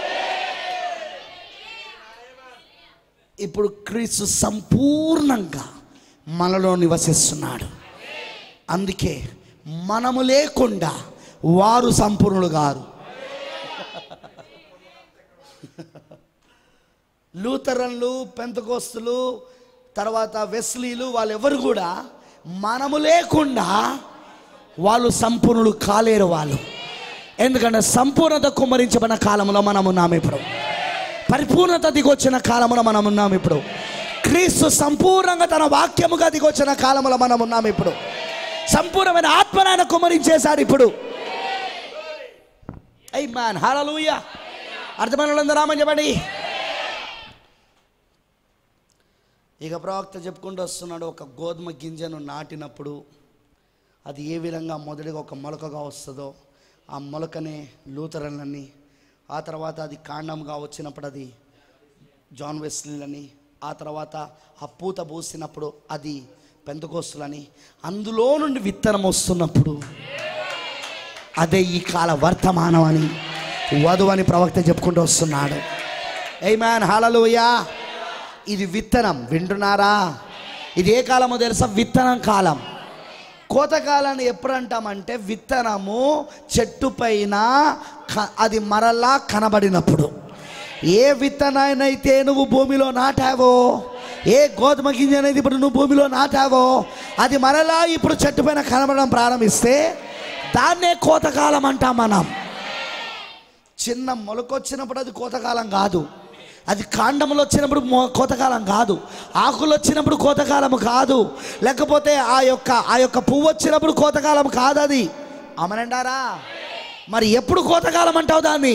ఇప్పుడు క్రీస్తు సంపూర్ణంగా మనలో నివసిస్తున్నాడు అందుకే మనము లేకుండా వారు సంపూర్ణులు గారు లూథరన్లు పెంతకోస్తులు తర్వాత వెస్లీలు వాళ్ళెవరు కూడా మనము లేకుండా వాళ్ళు సంపూర్ణులు కాలేరు వాళ్ళు ఎందుకంటే సంపూర్ణత కుమ్మరించబడిన కాలంలో మనం ఉన్నాం ఇప్పుడు పరిపూర్ణత దిగొచ్చిన కాలంలో మనం ఉన్నాం ఇప్పుడు క్రీస్తు సంపూర్ణంగా తన వాక్యముగా దిగొచ్చిన కాలంలో మనం ఉన్నాం ఇప్పుడు సంపూర్ణమైన ఆత్మను ఆయన కుమ్మరించేశాడు ఇప్పుడు ఐ మ్యాన్ హాలూయ అర్థమైన వాళ్ళందరూ రామని చెప్పండి ఇక ప్రవక్త చెప్పుకుంటూ వస్తున్నాడు ఒక గోధుమ గింజను నాటినప్పుడు అది ఏ విధంగా మొదటిగా ఒక మొలకగా వస్తుందో ఆ మొలకనే లూతరన్లని ఆ తర్వాత అది కాండంగా వచ్చినప్పుడు అది జాన్ వెస్లీలని ఆ తర్వాత ఆ పూత పూసినప్పుడు అది పెంతకోస్తులని అందులో నుండి విత్తనం వస్తున్నప్పుడు అదే ఈ కాల వర్తమానం అని వధువు అని ప్రవక్త చెప్పుకుంటూ వస్తున్నాడు ఏ మ్యాన్ హాలలోయా ఇది విత్తనం వింటున్నారా ఇది ఏ కాలమో తెలుసా విత్తనం కాలం కోతకాలాన్ని ఎప్పుడు అంటామంటే విత్తనము చెట్టు పైన క- అది మరలా కనబడినప్పుడు ఏ విత్తనాన్నైతే నువ్వు భూమిలో నాటావో ఏ గోధుమ గింజ అనేది ఇప్పుడు నువ్వు భూమిలో నాటావో అది మరలా ఇప్పుడు చెట్టు పైన కనబడడం ప్రారంభిస్తే దాన్నే కోతకాలం అంటాం మనం చిన్న మొలకొచ్చినప్పుడు అది కోతకాలం కాదు అది కాండములు వచ్చినప్పుడు మొ- కోతకాలం కాదు ఆకులు వచ్చినప్పుడు కోతకాలం కాదు లేకపోతే ఆ యొక్క ఆ యొక్క పువ్వు వచ్చినప్పుడు కోతకాలం కాదు అది అమనండారా మరి ఎప్పుడు కోతకాలం అంటావు దాన్ని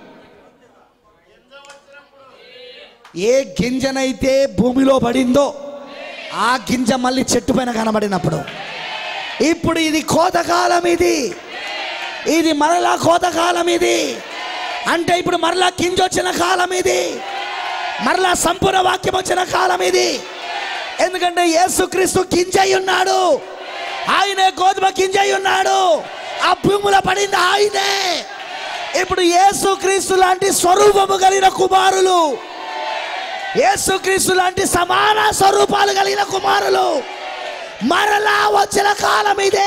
ఏ గింజనైతే భూమిలో పడిందో ఆ గింజ మళ్ళీ చెట్టు పైన కనబడినప్పుడు ఇప్పుడు ఇది కోతకాలం ఇది ఇది మరలా కోతకాలం ఇది అంటే ఇప్పుడు మరలా గింజ వచ్చిన కాలం ఇది మరలా సంపూర్ణ వాక్యం వచ్చిన కాలం ఇది ఎందుకంటే యేసుక్రీస్తు గింజ అయి ఉన్నాడు ఆయనే గోధుమ గింజ అయి ఉన్నాడు ఆ భూముల పడింది ఆయనే ఇప్పుడు యేసుక్రీస్తు లాంటి స్వరూపము కలిగిన కుమారులు యేసుక్రీస్తు లాంటి సమాన స్వరూపాలు కలిగిన కుమారులు మరలా వచ్చిన కాలం ఇదే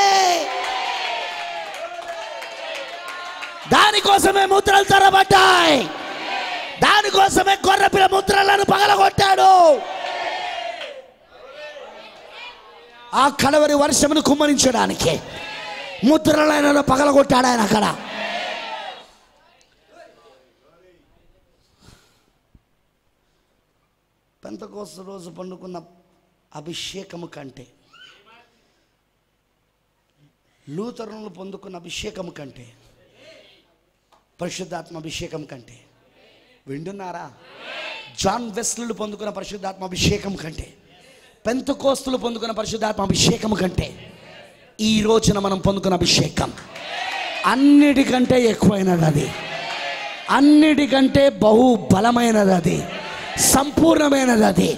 దానికోసమే ముద్రలు తెరబడ్డాయి దానికోసమే గొర్రెపిల్ల ముద్రలను పగలగొట్టాడు ఆ కడవరి వర్షమును కుమ్మరించడానికి ముద్రలను పగలగొట్టాడు ఆయన అక్కడ పెంతకోస రోజు పండుకున్న అభిషేకము కంటే లూతరులు పొందుకున్న అభిషేకము కంటే పరిశుద్ధాత్మ అభిషేకం కంటే వింటున్నారా జాన్ వెస్లు పొందుకున్న పరిశుద్ధాత్మ అభిషేకం కంటే పెంతకోస్తులు పొందుకున్న పరిశుద్ధాత్మ అభిషేకం కంటే ఈ రోజున మనం పొందుకున్న అభిషేకం అన్నిటికంటే ఎక్కువైనది అది అన్నిటికంటే బహు బలమైనది అది సంపూర్ణమైనది అది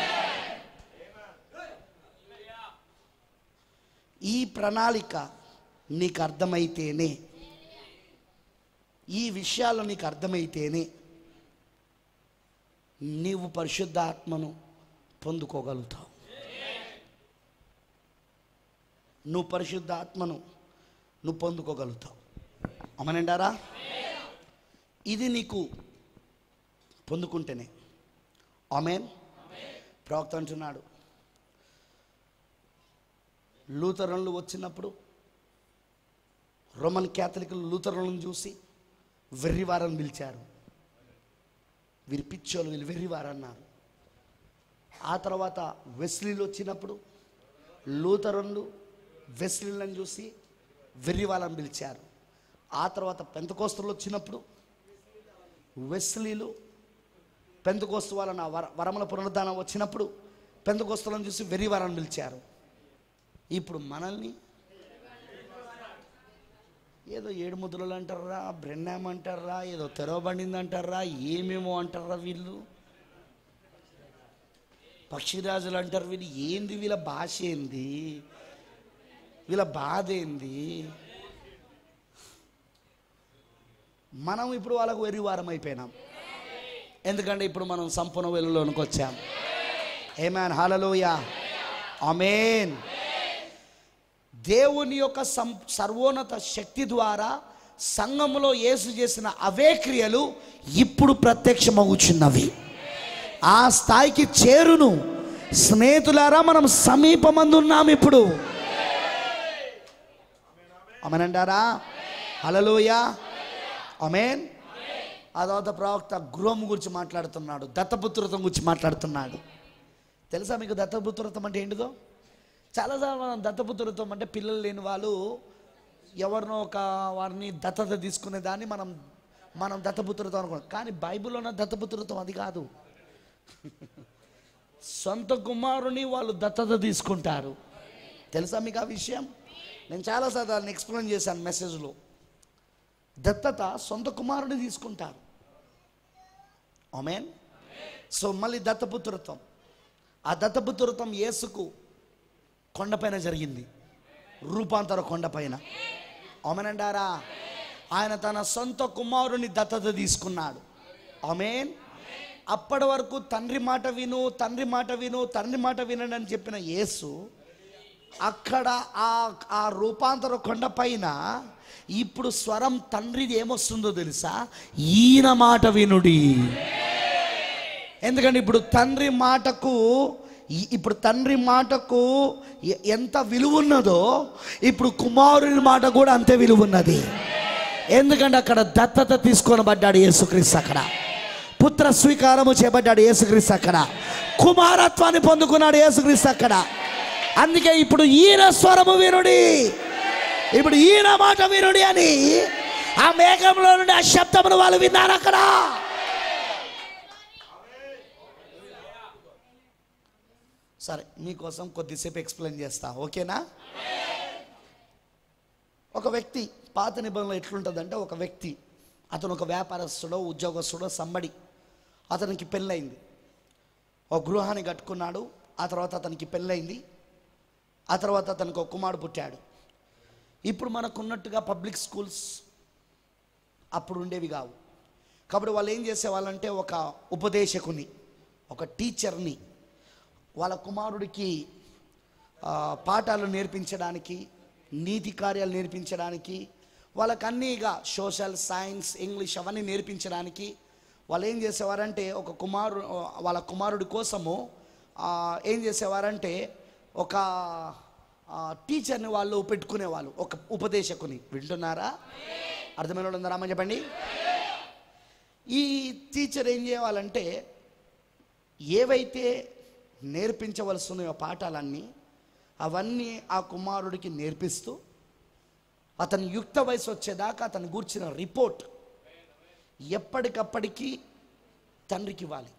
ఈ ప్రణాళిక నీకు అర్థమైతేనే ఈ విషయాలు నీకు అర్థమైతేనే నీవు పరిశుద్ధాత్మను పొందుకోగలుగుతావు నువ్వు పరిశుద్ధాత్మను నువ్వు పొందుకోగలుగుతావు అమనండారా ఇది నీకు పొందుకుంటేనే ఆమెన్ ప్రవక్త అంటున్నాడు లూథరన్లు వచ్చినప్పుడు రోమన్ క్యాథలికులు లూథరన్లను చూసి వెర్రివారని పిలిచారు వీరి పిచ్చోలు వీళ్ళు వెర్రివారన్నారు ఆ తర్వాత వెస్లీలు వచ్చినప్పుడు లూథరన్లు వెస్లీలను చూసి వెర్రివాళ్ళని పిలిచారు ఆ తర్వాత పెంతకోస్తులు వచ్చినప్పుడు వెస్లీలు పెంతకోస్తు వాళ్ళని ఆ వర వరముల పునరుద్ధానం వచ్చినప్పుడు పెంతకోస్తులను చూసి వెర్రివారని పిలిచారు ఇప్పుడు మనల్ని ఏదో ఏడు ముద్రలు అంటారా బ్రెన్నాం అంటారా ఏదో తెరవబడింది అంటారా ఏమేమో అంటారా వీళ్ళు పక్షిరాజులు అంటారు వీళ్ళు ఏంది వీళ్ళ భాష ఏంది వీళ్ళ బాధ ఏంది మనం ఇప్పుడు వాళ్ళకు వెర్రివారం అయిపోయినాం ఎందుకంటే ఇప్పుడు మనం సంపూర్ణ వెలుగులోనికి వచ్చాం ఏమాన్ హాలలోయ అమేన్ దేవుని యొక్క సం సర్వోన్నత శక్తి ద్వారా సంఘములో యేసు చేసిన అవే క్రియలు ఇప్పుడు ప్రత్యక్షమవుచున్నవి ఆ స్థాయికి చేరును స్నేహితులారా మనం సమీపమందున్నాం ఇప్పుడు అమనంటారా హలలోయ అమేన్ ఆ తర్వాత ప్రవక్త గృహం గురించి మాట్లాడుతున్నాడు దత్తపుత్రతం గురించి మాట్లాడుతున్నాడు తెలుసా మీకు దత్తపుత్రతం అంటే ఏంటిదో చాలాసార్లు మనం దత్తపుత్రత్వం అంటే పిల్లలు లేని వాళ్ళు ఎవరినో ఒక వారిని దత్తత తీసుకునే దాన్ని మనం మనం దత్తపుత్రత్వం అనుకున్నాం కానీ బైబిల్లో ఉన్న దత్తపుత్రత్వం అది కాదు సొంత కుమారుని వాళ్ళు దత్తత తీసుకుంటారు తెలుసా మీకు ఆ విషయం నేను చాలాసార్లు దాన్ని ఎక్స్ప్లెయిన్ చేశాను మెసేజ్లో దత్తత సొంత కుమారుని తీసుకుంటారు ఆమెన్ సో మళ్ళీ దత్తపుత్రత్వం ఆ దత్తపుత్రత్వం యేసుకు కొండపైన జరిగింది రూపాంతర కొండపైన అవునండారా ఆయన తన సొంత కుమారుని దత్తత తీసుకున్నాడు ఆమెన్ అప్పటి వరకు తండ్రి మాట విను తండ్రి మాట విను తండ్రి మాట వినండి అని చెప్పిన యేసు అక్కడ ఆ ఆ రూపాంతర కొండ పైన ఇప్పుడు స్వరం తండ్రిది ఏమొస్తుందో తెలుసా ఈయన మాట వినుడి ఎందుకంటే ఇప్పుడు తండ్రి మాటకు ఈ- ఇప్పుడు తండ్రి మాటకు ఎ- ఎంత విలువ ఉన్నదో ఇప్పుడు కుమారుని మాట కూడా అంతే విలువ ఉన్నది ఎందుకంటే అక్కడ దత్తత తీసుకొనబడ్డాడు యేసుక్రీస్తు అక్కడ పుత్ర స్వీకారము చేపడ్డాడు యేసుక్రీస్తు అక్కడ కుమారత్వాన్ని పొందుకున్నాడు యేసుక్రీస్తు అక్కడ అందుకే ఇప్పుడు ఈయన స్వరము వినుడి ఇప్పుడు ఈయన మాట వినుడి అని ఆ మేఘంలో నుండి ఆ శబ్దమును వాళ్ళు విన్నారు అక్కడ సరే మీకోసం కొద్దిసేపు ఎక్స్ప్లెయిన్ చేస్తా ఓకేనా ఒక వ్యక్తి పాత నిబంధనలు ఎట్లుంటుందంటే ఒక వ్యక్తి అతను ఒక వ్యాపారస్తుడో ఉద్యోగస్తుడో సంబడి అతనికి పెళ్ళయింది ఒక గృహాన్ని కట్టుకున్నాడు ఆ తర్వాత అతనికి పెళ్ళయింది ఆ తర్వాత అతనికి ఒక కుమారుడు పుట్టాడు ఇప్పుడు మనకు ఉన్నట్టుగా పబ్లిక్ స్కూల్స్ అప్పుడు ఉండేవి కావు కాబట్టి వాళ్ళు ఏం చేసేవాళ్ళంటే ఒక ఉపదేశకుని ఒక టీచర్ని వాళ్ళ కుమారుడికి ఆ, పాఠాలు నేర్పించడానికి నీతి కార్యాలు నేర్పించడానికి వాళ్ళకి అన్నీ ఇక సోషల్ సైన్స్ ఇంగ్లీష్ అవన్నీ నేర్పించడానికి వాళ్ళు ఏం చేసేవారంటే ఒక కుమారు వాళ్ళ కుమారుడి కోసము ఆ, ఏం చేసేవారంటే ఒక ఆ, టీచర్ని వాళ్ళు పెట్టుకునేవాళ్ళు ఒక ఉపదేశకుని వింటున్నారా అర్థమైన వాళ్ళు ఉందా రామని చెప్పండి ఈ టీచర్ ఏం చేయాలంటే ఏవైతే నేర్పించవలసి ఉన్నాయో పాఠాలన్నీ అవన్నీ ఆ కుమారుడికి నేర్పిస్తూ అతని యుక్త వయసు వచ్చేదాకా అతను గూర్చిన రిపోర్ట్ ఎప్పటికప్పటికి తండ్రికి ఇవ్వాలి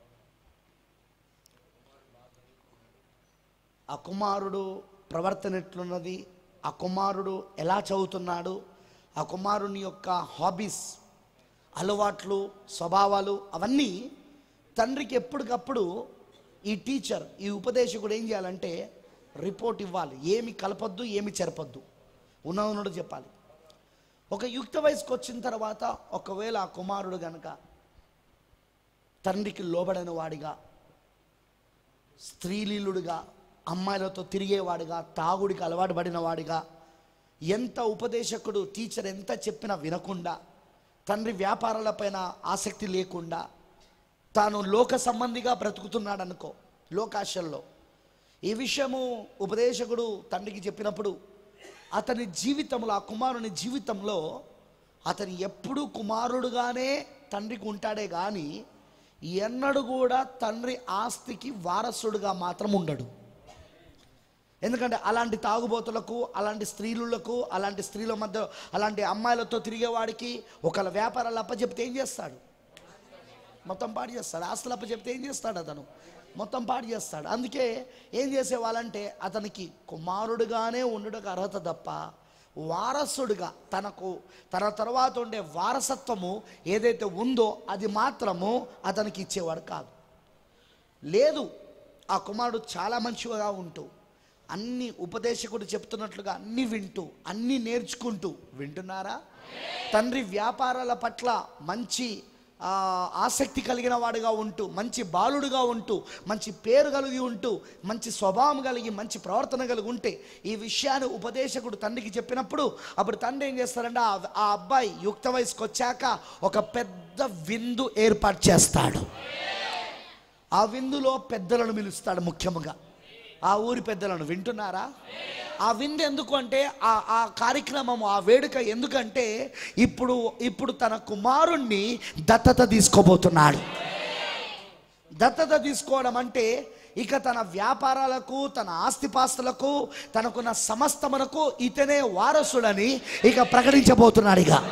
ఆ కుమారుడు ప్రవర్తన ఎట్లున్నది ఆ కుమారుడు ఎలా చదువుతున్నాడు ఆ కుమారుని యొక్క హాబీస్ అలవాట్లు స్వభావాలు అవన్నీ తండ్రికి ఎప్పటికప్పుడు ఈ టీచర్ ఈ ఉపదేశకుడు ఏం చేయాలంటే రిపోర్ట్ ఇవ్వాలి ఏమి కలపొద్దు ఏమి చెరపొద్దు ఉన్న ఉన్నట్టు చెప్పాలి ఒక యుక్త వయసుకు వచ్చిన తర్వాత ఒకవేళ ఆ కుమారుడు గనక తండ్రికి లోబడని వాడిగా స్త్రీలీలుడుగా అమ్మాయిలతో తిరిగేవాడిగా తాగుడికి అలవాటు పడిన వాడిగా ఎంత ఉపదేశకుడు టీచర్ ఎంత చెప్పినా వినకుండా తండ్రి వ్యాపారాలపైన ఆసక్తి లేకుండా తాను లోక సంబంధిగా బ్రతుకుతున్నాడు అనుకో లోకాశల్లో ఈ విషయము ఉపదేశకుడు తండ్రికి చెప్పినప్పుడు అతని జీవితంలో ఆ కుమారుని జీవితంలో అతను ఎప్పుడూ కుమారుడుగానే తండ్రికి ఉంటాడే కానీ ఎన్నడూ కూడా తండ్రి ఆస్తికి వారసుడుగా మాత్రం ఉండడు ఎందుకంటే అలాంటి తాగుబోతులకు అలాంటి స్త్రీలకు అలాంటి స్త్రీల మధ్య అలాంటి అమ్మాయిలతో తిరిగేవాడికి ఒకళ్ళ వ్యాపారాలు అప్పచెప్తే ఏం చేస్తాడు మొత్తం పాడు చేస్తాడు ఆస్తులు అప్పచెప్తే ఏం చేస్తాడు అతను మొత్తం పాడు చేస్తాడు అందుకే ఏం చేసేవాళ్ళంటే అతనికి కుమారుడుగానే ఉండడానికి అర్హత తప్ప వారసుడుగా తనకు తన తర్వాత ఉండే వారసత్వము ఏదైతే ఉందో అది మాత్రము అతనికి ఇచ్చేవాడు కాదు లేదు ఆ కుమారుడు చాలా మంచిగా ఉంటూ అన్ని ఉపదేశకుడు చెప్తున్నట్లుగా అన్ని వింటూ అన్ని నేర్చుకుంటూ వింటున్నారా తండ్రి వ్యాపారాల పట్ల మంచి ఆ, ఆసక్తి కలిగిన వాడుగా ఉంటూ మంచి బాలుడుగా ఉంటూ మంచి పేరు కలిగి ఉంటూ మంచి స్వభావం కలిగి మంచి ప్రవర్తన కలిగి ఉంటే ఈ విషయాన్ని ఉపదేశకుడు తండ్రికి చెప్పినప్పుడు అప్పుడు తండ్రి ఏం చేస్తారంటే ఆ ఆ అబ్బాయి యుక్త వయసుకు వచ్చాక ఒక పెద్ద విందు ఏర్పాటు చేస్తాడు ఆ విందులో పెద్దలను పిలుస్తాడు ముఖ్యముగా ఆ ఊరి పెద్దలను వింటున్నారా ఆ విందు ఎందుకు అంటే ఆ ఆ కార్యక్రమం ఆ వేడుక ఎందుకంటే ఇప్పుడు ఇప్పుడు తన కుమారుణ్ణి దత్తత తీసుకోబోతున్నాడు దత్తత తీసుకోవడం అంటే ఇక తన వ్యాపారాలకు తన ఆస్తిపాస్తులకు తనకున్న సమస్తమునకు ఇతనే వారసుడని ఇక ప్రకటించబోతున్నాడు ఇక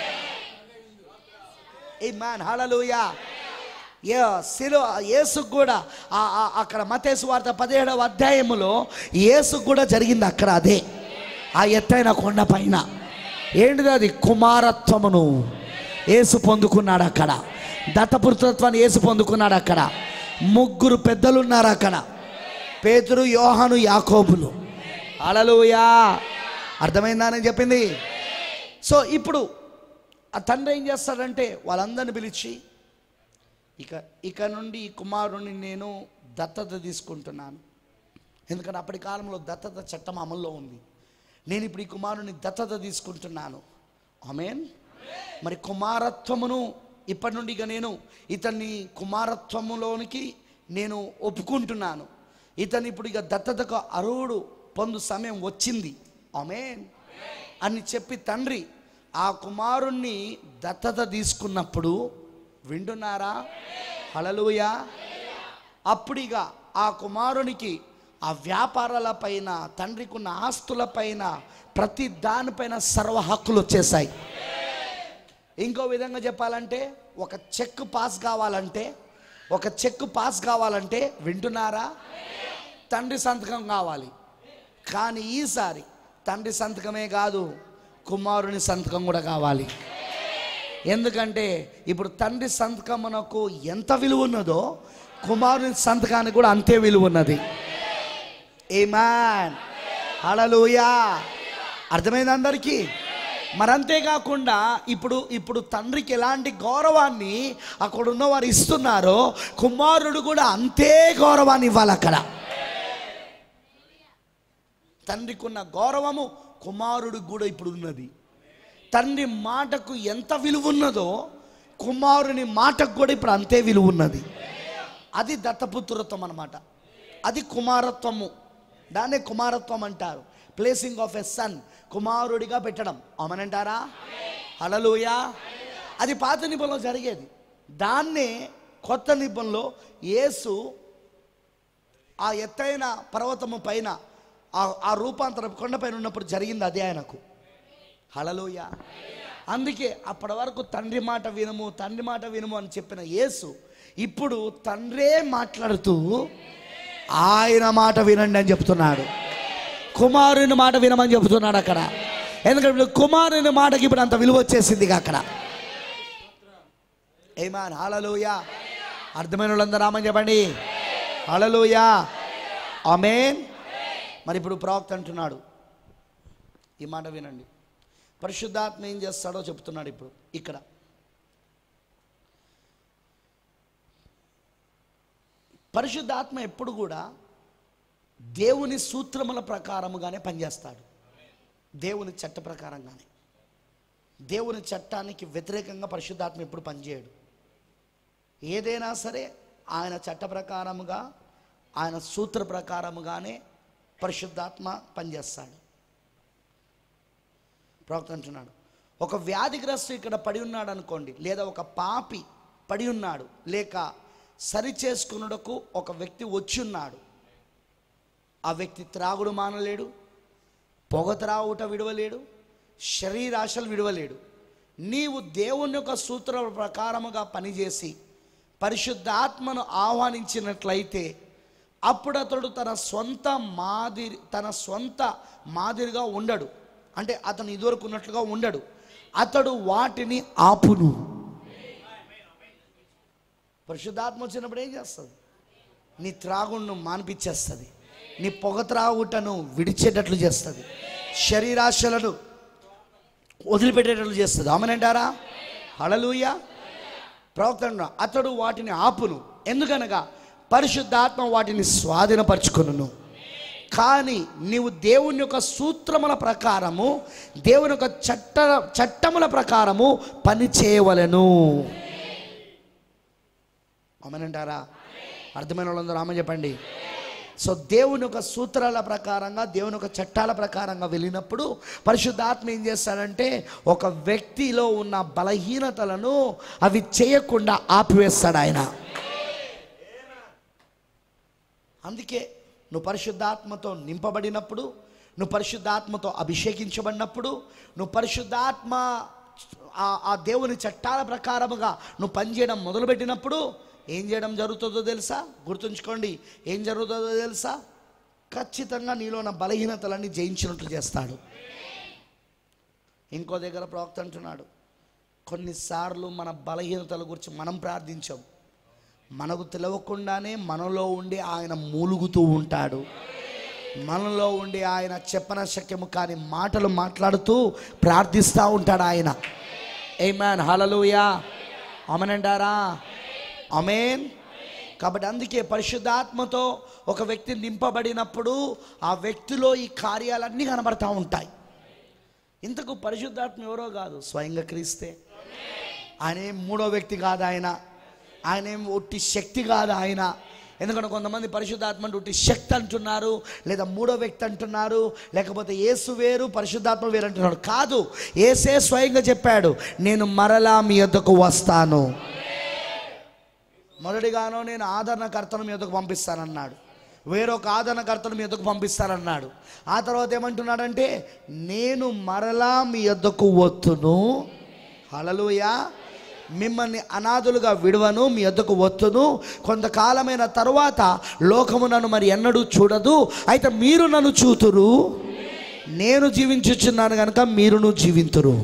ఈ మ్యాన్ హలలుయా ఏ శిలో యేసుకు కూడా ఆ- ఆ- అక్కడ మతేసు వార్త పదిహేడవ అధ్యాయములో యేసుకు కూడా జరిగింది అక్కడ అదే ఆ ఎత్తైన కొండ పైన ఏంటిది అది కుమారత్వమును యేసు పొందుకున్నాడు అక్కడ దత్తపుత్రత్వాన్ని యేసు పొందుకున్నాడు అక్కడ ముగ్గురు పెద్దలు ఉన్నారు అక్కడ పేతురు యోహాను యాకోబులు అలలుయా అర్థమైందా అని చెప్పింది సో ఇప్పుడు ఆ తండ్రి ఏం చేస్తాడంటే వాళ్ళందరిని పిలిచి ఇక ఇక నుండి ఈ కుమారుని నేను దత్తత తీసుకుంటున్నాను ఎందుకంటే అప్పటి కాలంలో దత్తత చట్టం అమల్లో ఉంది నేను ఇప్పుడు ఈ కుమారుని దత్తత తీసుకుంటున్నాను ఆమెన్ మరి కుమారత్వమును ఇప్పటి నుండి ఇక నేను ఇతన్ని కుమారత్వములోనికి నేను ఒప్పుకుంటున్నాను ఇతను ఇప్పుడు ఇక దత్తతకు అర్హుడు పొందు సమయం వచ్చింది ఆమెన్ అని చెప్పి తండ్రి ఆ కుమారుణ్ణి దత్తత తీసుకున్నప్పుడు వింటున్నారా హలలుయా అప్పుడిగా ఆ కుమారునికి ఆ వ్యాపారాల పైన తండ్రికి ఉన్న ఆస్తుల పైన ప్రతి దానిపైన సర్వ హక్కులు వచ్చేసాయి ఇంకో విధంగా చెప్పాలంటే ఒక చెక్ పాస్ కావాలంటే ఒక చెక్ పాస్ కావాలంటే వింటున్నారా తండ్రి సంతకం కావాలి కానీ ఈసారి తండ్రి సంతకమే కాదు కుమారుని సంతకం కూడా కావాలి ఎందుకంటే ఇప్పుడు తండ్రి సంతకమునకు ఎంత విలువ ఉన్నదో కుమారుని సంతకానికి కూడా అంతే విలువ ఉన్నది ఏమాన్ హలలుయా అర్థమైంది అందరికీ మరి అంతేకాకుండా ఇప్పుడు ఇప్పుడు తండ్రికి ఎలాంటి గౌరవాన్ని అక్కడ ఉన్నవారు ఇస్తున్నారో కుమారుడు కూడా అంతే గౌరవాన్ని ఇవ్వాలి అక్కడ తండ్రికి ఉన్న గౌరవము కుమారుడికి కూడా ఇప్పుడు ఉన్నది తండ్రి మాటకు ఎంత విలువ ఉన్నదో కుమారుని మాటకు కూడా ఇప్పుడు అంతే విలువ ఉన్నది అది దత్తపుత్రత్వం అన్నమాట అది కుమారత్వము దాన్నే కుమారత్వం అంటారు ప్లేసింగ్ ఆఫ్ ఎ సన్ కుమారుడిగా పెట్టడం అమనంటారా హలలుయా అది పాత నిబంధనలో జరిగేది దాన్నే కొత్త నిబంధనలో యేసు ఆ ఎత్తైన పర్వతము పైన ఆ- ఆ రూపాంతరం కొండపైన ఉన్నప్పుడు జరిగింది అదే ఆయనకు హలలోయ అందుకే అప్పటి వరకు తండ్రి మాట వినము తండ్రి మాట వినము అని చెప్పిన యేసు ఇప్పుడు తండ్రే మాట్లాడుతూ ఆయన మాట వినండి అని చెప్తున్నాడు కుమారుని మాట వినమని చెప్తున్నాడు అక్కడ ఎందుకంటే ఇప్పుడు కుమారుని మాటకి ఇప్పుడు అంత విలువ వచ్చేసింది ఇక అక్కడ ఏమాన్ హలలోయ అర్థమైన వాళ్ళందరూ రామని చెప్పండి హలలోయ ఆమెన్ మరి ఇప్పుడు ప్రవక్త అంటున్నాడు ఈ మాట వినండి పరిశుద్ధాత్మ ఏం చేస్తాడో చెప్తున్నాడు ఇప్పుడు ఇక్కడ పరిశుద్ధాత్మ ఎప్పుడు కూడా దేవుని సూత్రముల ప్రకారముగానే పనిచేస్తాడు దేవుని చట్ట ప్రకారంగానే దేవుని చట్టానికి వ్యతిరేకంగా పరిశుద్ధాత్మ ఎప్పుడు పనిచేయడు ఏదైనా సరే ఆయన చట్ట ప్రకారముగా ఆయన సూత్ర ప్రకారముగానే పరిశుద్ధాత్మ పనిచేస్తాడు ప్రవక్త అంటున్నాడు ఒక వ్యాధిగ్రస్తు ఇక్కడ పడి ఉన్నాడు అనుకోండి లేదా ఒక పాపి పడి ఉన్నాడు లేక సరి చేసుకున్నటకు ఒక వ్యక్తి వచ్చి ఉన్నాడు ఆ వ్యక్తి త్రాగుడు మానలేడు పొగ త్రాగుట విడవలేడు శరీరాశలు విడవలేడు నీవు దేవుని యొక్క సూత్ర ప్రకారముగా పనిచేసి పరిశుద్ధాత్మను ఆహ్వానించినట్లయితే అప్పుడు అతడు తన సొంత మాదిరి తన సొంత మాదిరిగా ఉండడు అంటే అతను ఇదివరకు ఉన్నట్లుగా ఉండడు అతడు వాటిని ఆపును పరిశుద్ధాత్మ వచ్చినప్పుడు ఏం చేస్తుంది నీ త్రాగుడును మానిపించేస్తుంది నీ పొగ త్రాగుటను విడిచేటట్లు చేస్తుంది శరీరాశలను వదిలిపెట్టేటట్లు చేస్తుంది ఆమెనంటారా హళలుయ ప్రవక్త అంటున్నాడు, అతడు వాటిని ఆపును ఎందుకనగా పరిశుద్ధాత్మ వాటిని స్వాధీనపరచుకొనును కానీ నీవు దేవుని యొక్క సూత్రముల ప్రకారము దేవుని యొక్క చట్ట చట్టముల ప్రకారము పని చేయవలెను అమనంటారా అర్థమైన వాళ్ళందరూ ఆమె చెప్పండి సో దేవుని యొక్క సూత్రాల ప్రకారంగా దేవుని యొక్క చట్టాల ప్రకారంగా వెళ్ళినప్పుడు పరిశుద్ధాత్మ ఏం చేస్తాడంటే ఒక వ్యక్తిలో ఉన్న బలహీనతలను అవి చేయకుండా ఆపివేస్తాడు ఆయన అందుకే నువ్వు పరిశుద్ధాత్మతో నింపబడినప్పుడు నువ్వు పరిశుద్ధాత్మతో అభిషేకించబడినప్పుడు నువ్వు పరిశుద్ధాత్మ ఆ- ఆ దేవుని చట్టాల ప్రకారముగా నువ్వు పనిచేయడం మొదలుపెట్టినప్పుడు ఏం చేయడం జరుగుతుందో తెలుసా గుర్తుంచుకోండి ఏం జరుగుతుందో తెలుసా ఖచ్చితంగా నీలో ఉన్న బలహీనతలన్నీ జయించినట్లు చేస్తాడు ఇంకో దగ్గర ప్రవక్త అంటున్నాడు కొన్నిసార్లు మన బలహీనతల గురించి మనం ప్రార్థించాం మనకు తెలియకుండానే మనలో ఉండి ఆయన మూలుగుతూ ఉంటాడు మనలో ఉండి ఆయన చెప్పన శక్యము కాని మాటలు మాట్లాడుతూ ప్రార్థిస్తూ ఉంటాడు ఆయన ఏమాన్ హలలుయా అమనంటారా అమేన్ కాబట్టి అందుకే పరిశుద్ధాత్మతో ఒక వ్యక్తి నింపబడినప్పుడు ఆ వ్యక్తిలో ఈ కార్యాలన్నీ కనబడతా ఉంటాయి ఇంతకు పరిశుద్ధాత్మ ఎవరో కాదు స్వయంగా క్రీస్తే ఆయన ఏం మూడో వ్యక్తి కాదు ఆయన ఆయన ఏం ఒట్టి శక్తి కాదు ఆయన ఎందుకంటే కొంతమంది పరిశుద్ధాత్మ అంటే ఒట్టి శక్తి అంటున్నారు లేదా మూడో వ్యక్తి అంటున్నారు లేకపోతే యేసు వేరు పరిశుద్ధాత్మ వేరు అంటున్నాడు కాదు ఏసే స్వయంగా చెప్పాడు నేను మరలా మీ యొద్దకు వస్తాను మొదటిగానో నేను ఆదరణకర్తను మీ యొద్దకు పంపిస్తానన్నాడు వేరొక ఆదరణకర్తను మీ యొద్దకు పంపిస్తానన్నాడు ఆ తర్వాత ఏమంటున్నాడంటే నేను మరలా మీ యొద్దకు వత్తును హలలుయా మిమ్మల్ని అనాథులుగా విడవను మీ యొద్దకు వత్తును కొంతకాలమైన తరువాత లోకము నన్ను మరి ఎన్నడూ చూడదు అయితే మీరు నన్ను చూతురు నేను జీవించుచున్నాను కనుక మీరును జీవింతురు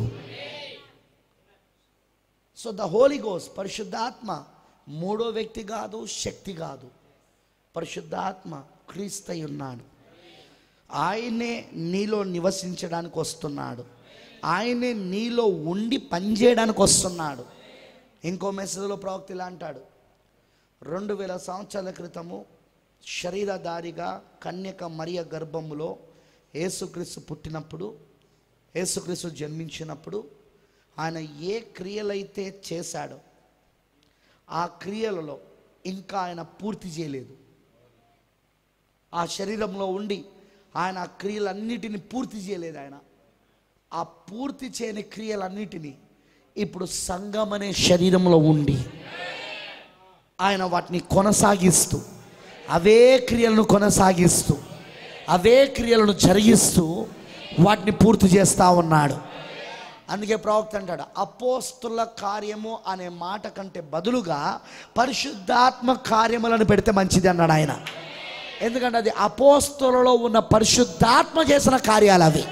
సో ద హోలీ గోస్ పరిశుద్ధాత్మ మూడో వ్యక్తి కాదు శక్తి కాదు పరిశుద్ధాత్మ క్రీస్తై ఉన్నాడు ఆయనే నీలో నివసించడానికి వస్తున్నాడు ఆయనే నీలో ఉండి పనిచేయడానికి వస్తున్నాడు ఇంకో మెసేజ్లో ప్రవక్త ఇలా అంటాడు రెండు వేల సంవత్సరాల క్రితము శరీరధారిగా కన్యక మరియ గర్భములో యేసుక్రీస్తు పుట్టినప్పుడు యేసుక్రీస్తు జన్మించినప్పుడు ఆయన ఏ క్రియలైతే చేశాడో ఆ క్రియలలో ఇంకా ఆయన పూర్తి చేయలేదు ఆ శరీరంలో ఉండి ఆయన ఆ క్రియలన్నిటిని పూర్తి చేయలేదు ఆయన ఆ పూర్తి చేయని క్రియలన్నిటినీ ఇప్పుడు సంఘం అనే శరీరంలో ఉండి ఆయన వాటిని కొనసాగిస్తూ అవే క్రియలను కొనసాగిస్తూ అవే క్రియలను జరిగిస్తూ వాటిని పూర్తి చేస్తూ ఉన్నాడు అందుకే ప్రవక్త అంటాడు అపోస్తుల కార్యము అనే మాట కంటే బదులుగా పరిశుద్ధాత్మ కార్యములను పెడితే మంచిది అన్నాడు ఆయన ఎందుకంటే అది అపోస్తులలో ఉన్న పరిశుద్ధాత్మ చేసిన కార్యాలు అవి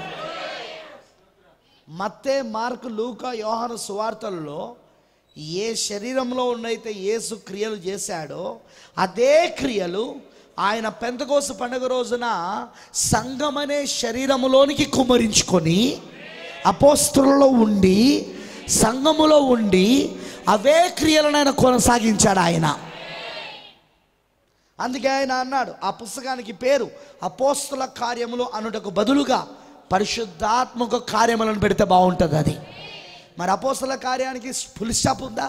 మత్తే మార్కు లూకా యోహాను సువార్తలలో ఏ శరీరంలో ఉన్నైతే యేసు క్రియలు చేశాడో అదే క్రియలు ఆయన పెంతకోసు పండుగ రోజున సంఘమనే శరీరములోనికి కుమ్మరించుకొని అపోస్తులలో ఉండి సంఘములో ఉండి అవే క్రియలను ఆయన కొనసాగించాడు ఆయన అందుకే ఆయన అన్నాడు ఆ పుస్తకానికి పేరు అపోస్తుల కార్యములు అనుటకు బదులుగా పరిశుద్ధాత్మక కార్యములను పెడితే బాగుంటుంది అది మరి అపోస్తుల కార్యానికి ఫుల్ స్టాప్ ఉందా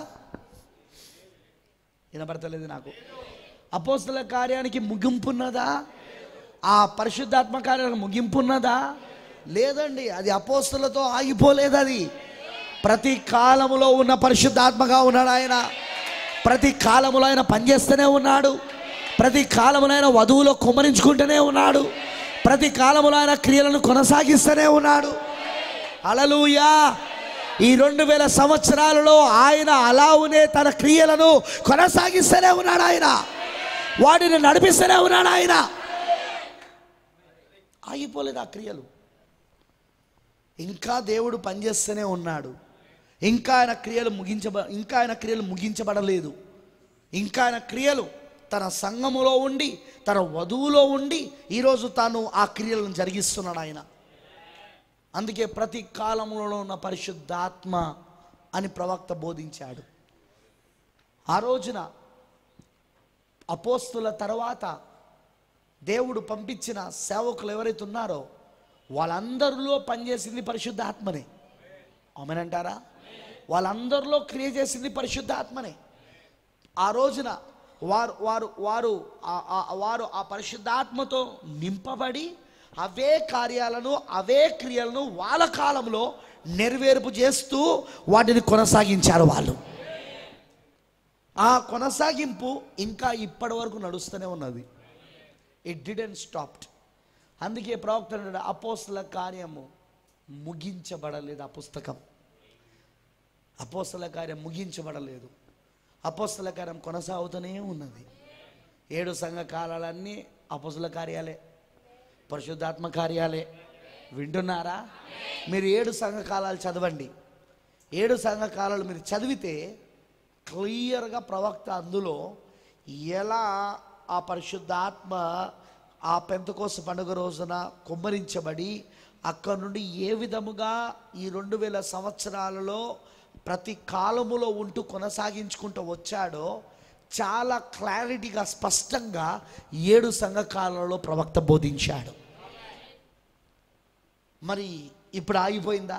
వినపడతలేదు నాకు అపోస్తుల కార్యానికి ముగింపు ఉన్నదా ఆ పరిశుద్ధాత్మ కార్యానికి ముగింపు ఉన్నదా లేదండి అది అపోస్తులతో ఆగిపోలేదు అది ప్రతి కాలములో ఉన్న పరిశుద్ధాత్మగా ఉన్నాడు ఆయన ప్రతి కాలములో ఆయన పనిచేస్తూనే ఉన్నాడు ప్రతి కాలములో ఆయన వధువులో కుమ్మరించుకుంటూనే ఉన్నాడు ప్రతి కాలములో ఆయన క్రియలను కొనసాగిస్తూనే ఉన్నాడు అలలుయా ఈ రెండు వేల సంవత్సరాలలో ఆయన అలావునే తన క్రియలను కొనసాగిస్తూనే ఉన్నాడు ఆయన వాటిని నడిపిస్తూనే ఉన్నాడు ఆయన ఆగిపోలేదు ఆ క్రియలు ఇంకా దేవుడు పనిచేస్తూనే ఉన్నాడు ఇంకా ఆయన క్రియలు ముగించబ ఇంకా ఆయన క్రియలు ముగించబడలేదు ఇంకా ఆయన క్రియలు తన సంఘములో ఉండి తన వధువులో ఉండి ఈరోజు తాను ఆ క్రియలను జరిగిస్తున్నాడు ఆయన అందుకే ప్రతి కాలంలో ఉన్న పరిశుద్ధాత్మ అని ప్రవక్త బోధించాడు ఆ రోజున అపోస్తుల తర్వాత దేవుడు పంపించిన సేవకులు ఎవరైతే ఉన్నారో వాళ్ళందరిలో పనిచేసింది పరిశుద్ధాత్మనే అవునంటారా వాళ్ళందరిలో క్రియ చేసింది పరిశుద్ధాత్మనే ఆ రోజున వారు వారు వారు ఆ- ఆ- వారు ఆ పరిశుద్ధాత్మతో నింపబడి అవే కార్యాలను అవే క్రియలను వాళ్ళ కాలంలో నెరవేర్పు చేస్తూ వాటిని కొనసాగించారు వాళ్ళు ఆ కొనసాగింపు ఇంకా ఇప్పటి వరకు నడుస్తూనే ఉన్నది ఇట్ డిడెంట్ స్టాప్డ్ అందుకే ప్రవక్త అన్నాడు, అపోస్తల కార్యము ముగించబడలేదు ఆ పుస్తకం అపోస్తల కార్యం ముగించబడలేదు అపోస్తల కార్యం కొనసాగుతూనే ఉన్నది ఏడు సంఘ కాలాలన్నీ అపోస్తల కార్యాలే పరిశుద్ధాత్మ కార్యాలే వింటున్నారా మీరు ఏడు సంఘ కాలాలు చదవండి ఏడు సంఘకాలాలు మీరు చదివితే క్లియర్గా ప్రవక్త అందులో ఎలా ఆ పరిశుద్ధాత్మ ఆ పెంతకోస పండుగ రోజున కుమ్మరించబడి అక్కడ నుండి ఏ విధముగా ఈ రెండు వేల సంవత్సరాలలో ప్రతి కాలములో ఉంటూ కొనసాగించుకుంటూ వచ్చాడో చాలా క్లారిటీగా స్పష్టంగా ఏడు సంఘకాలంలో ప్రవక్త బోధించాడు మరి ఇప్పుడు ఆగిపోయిందా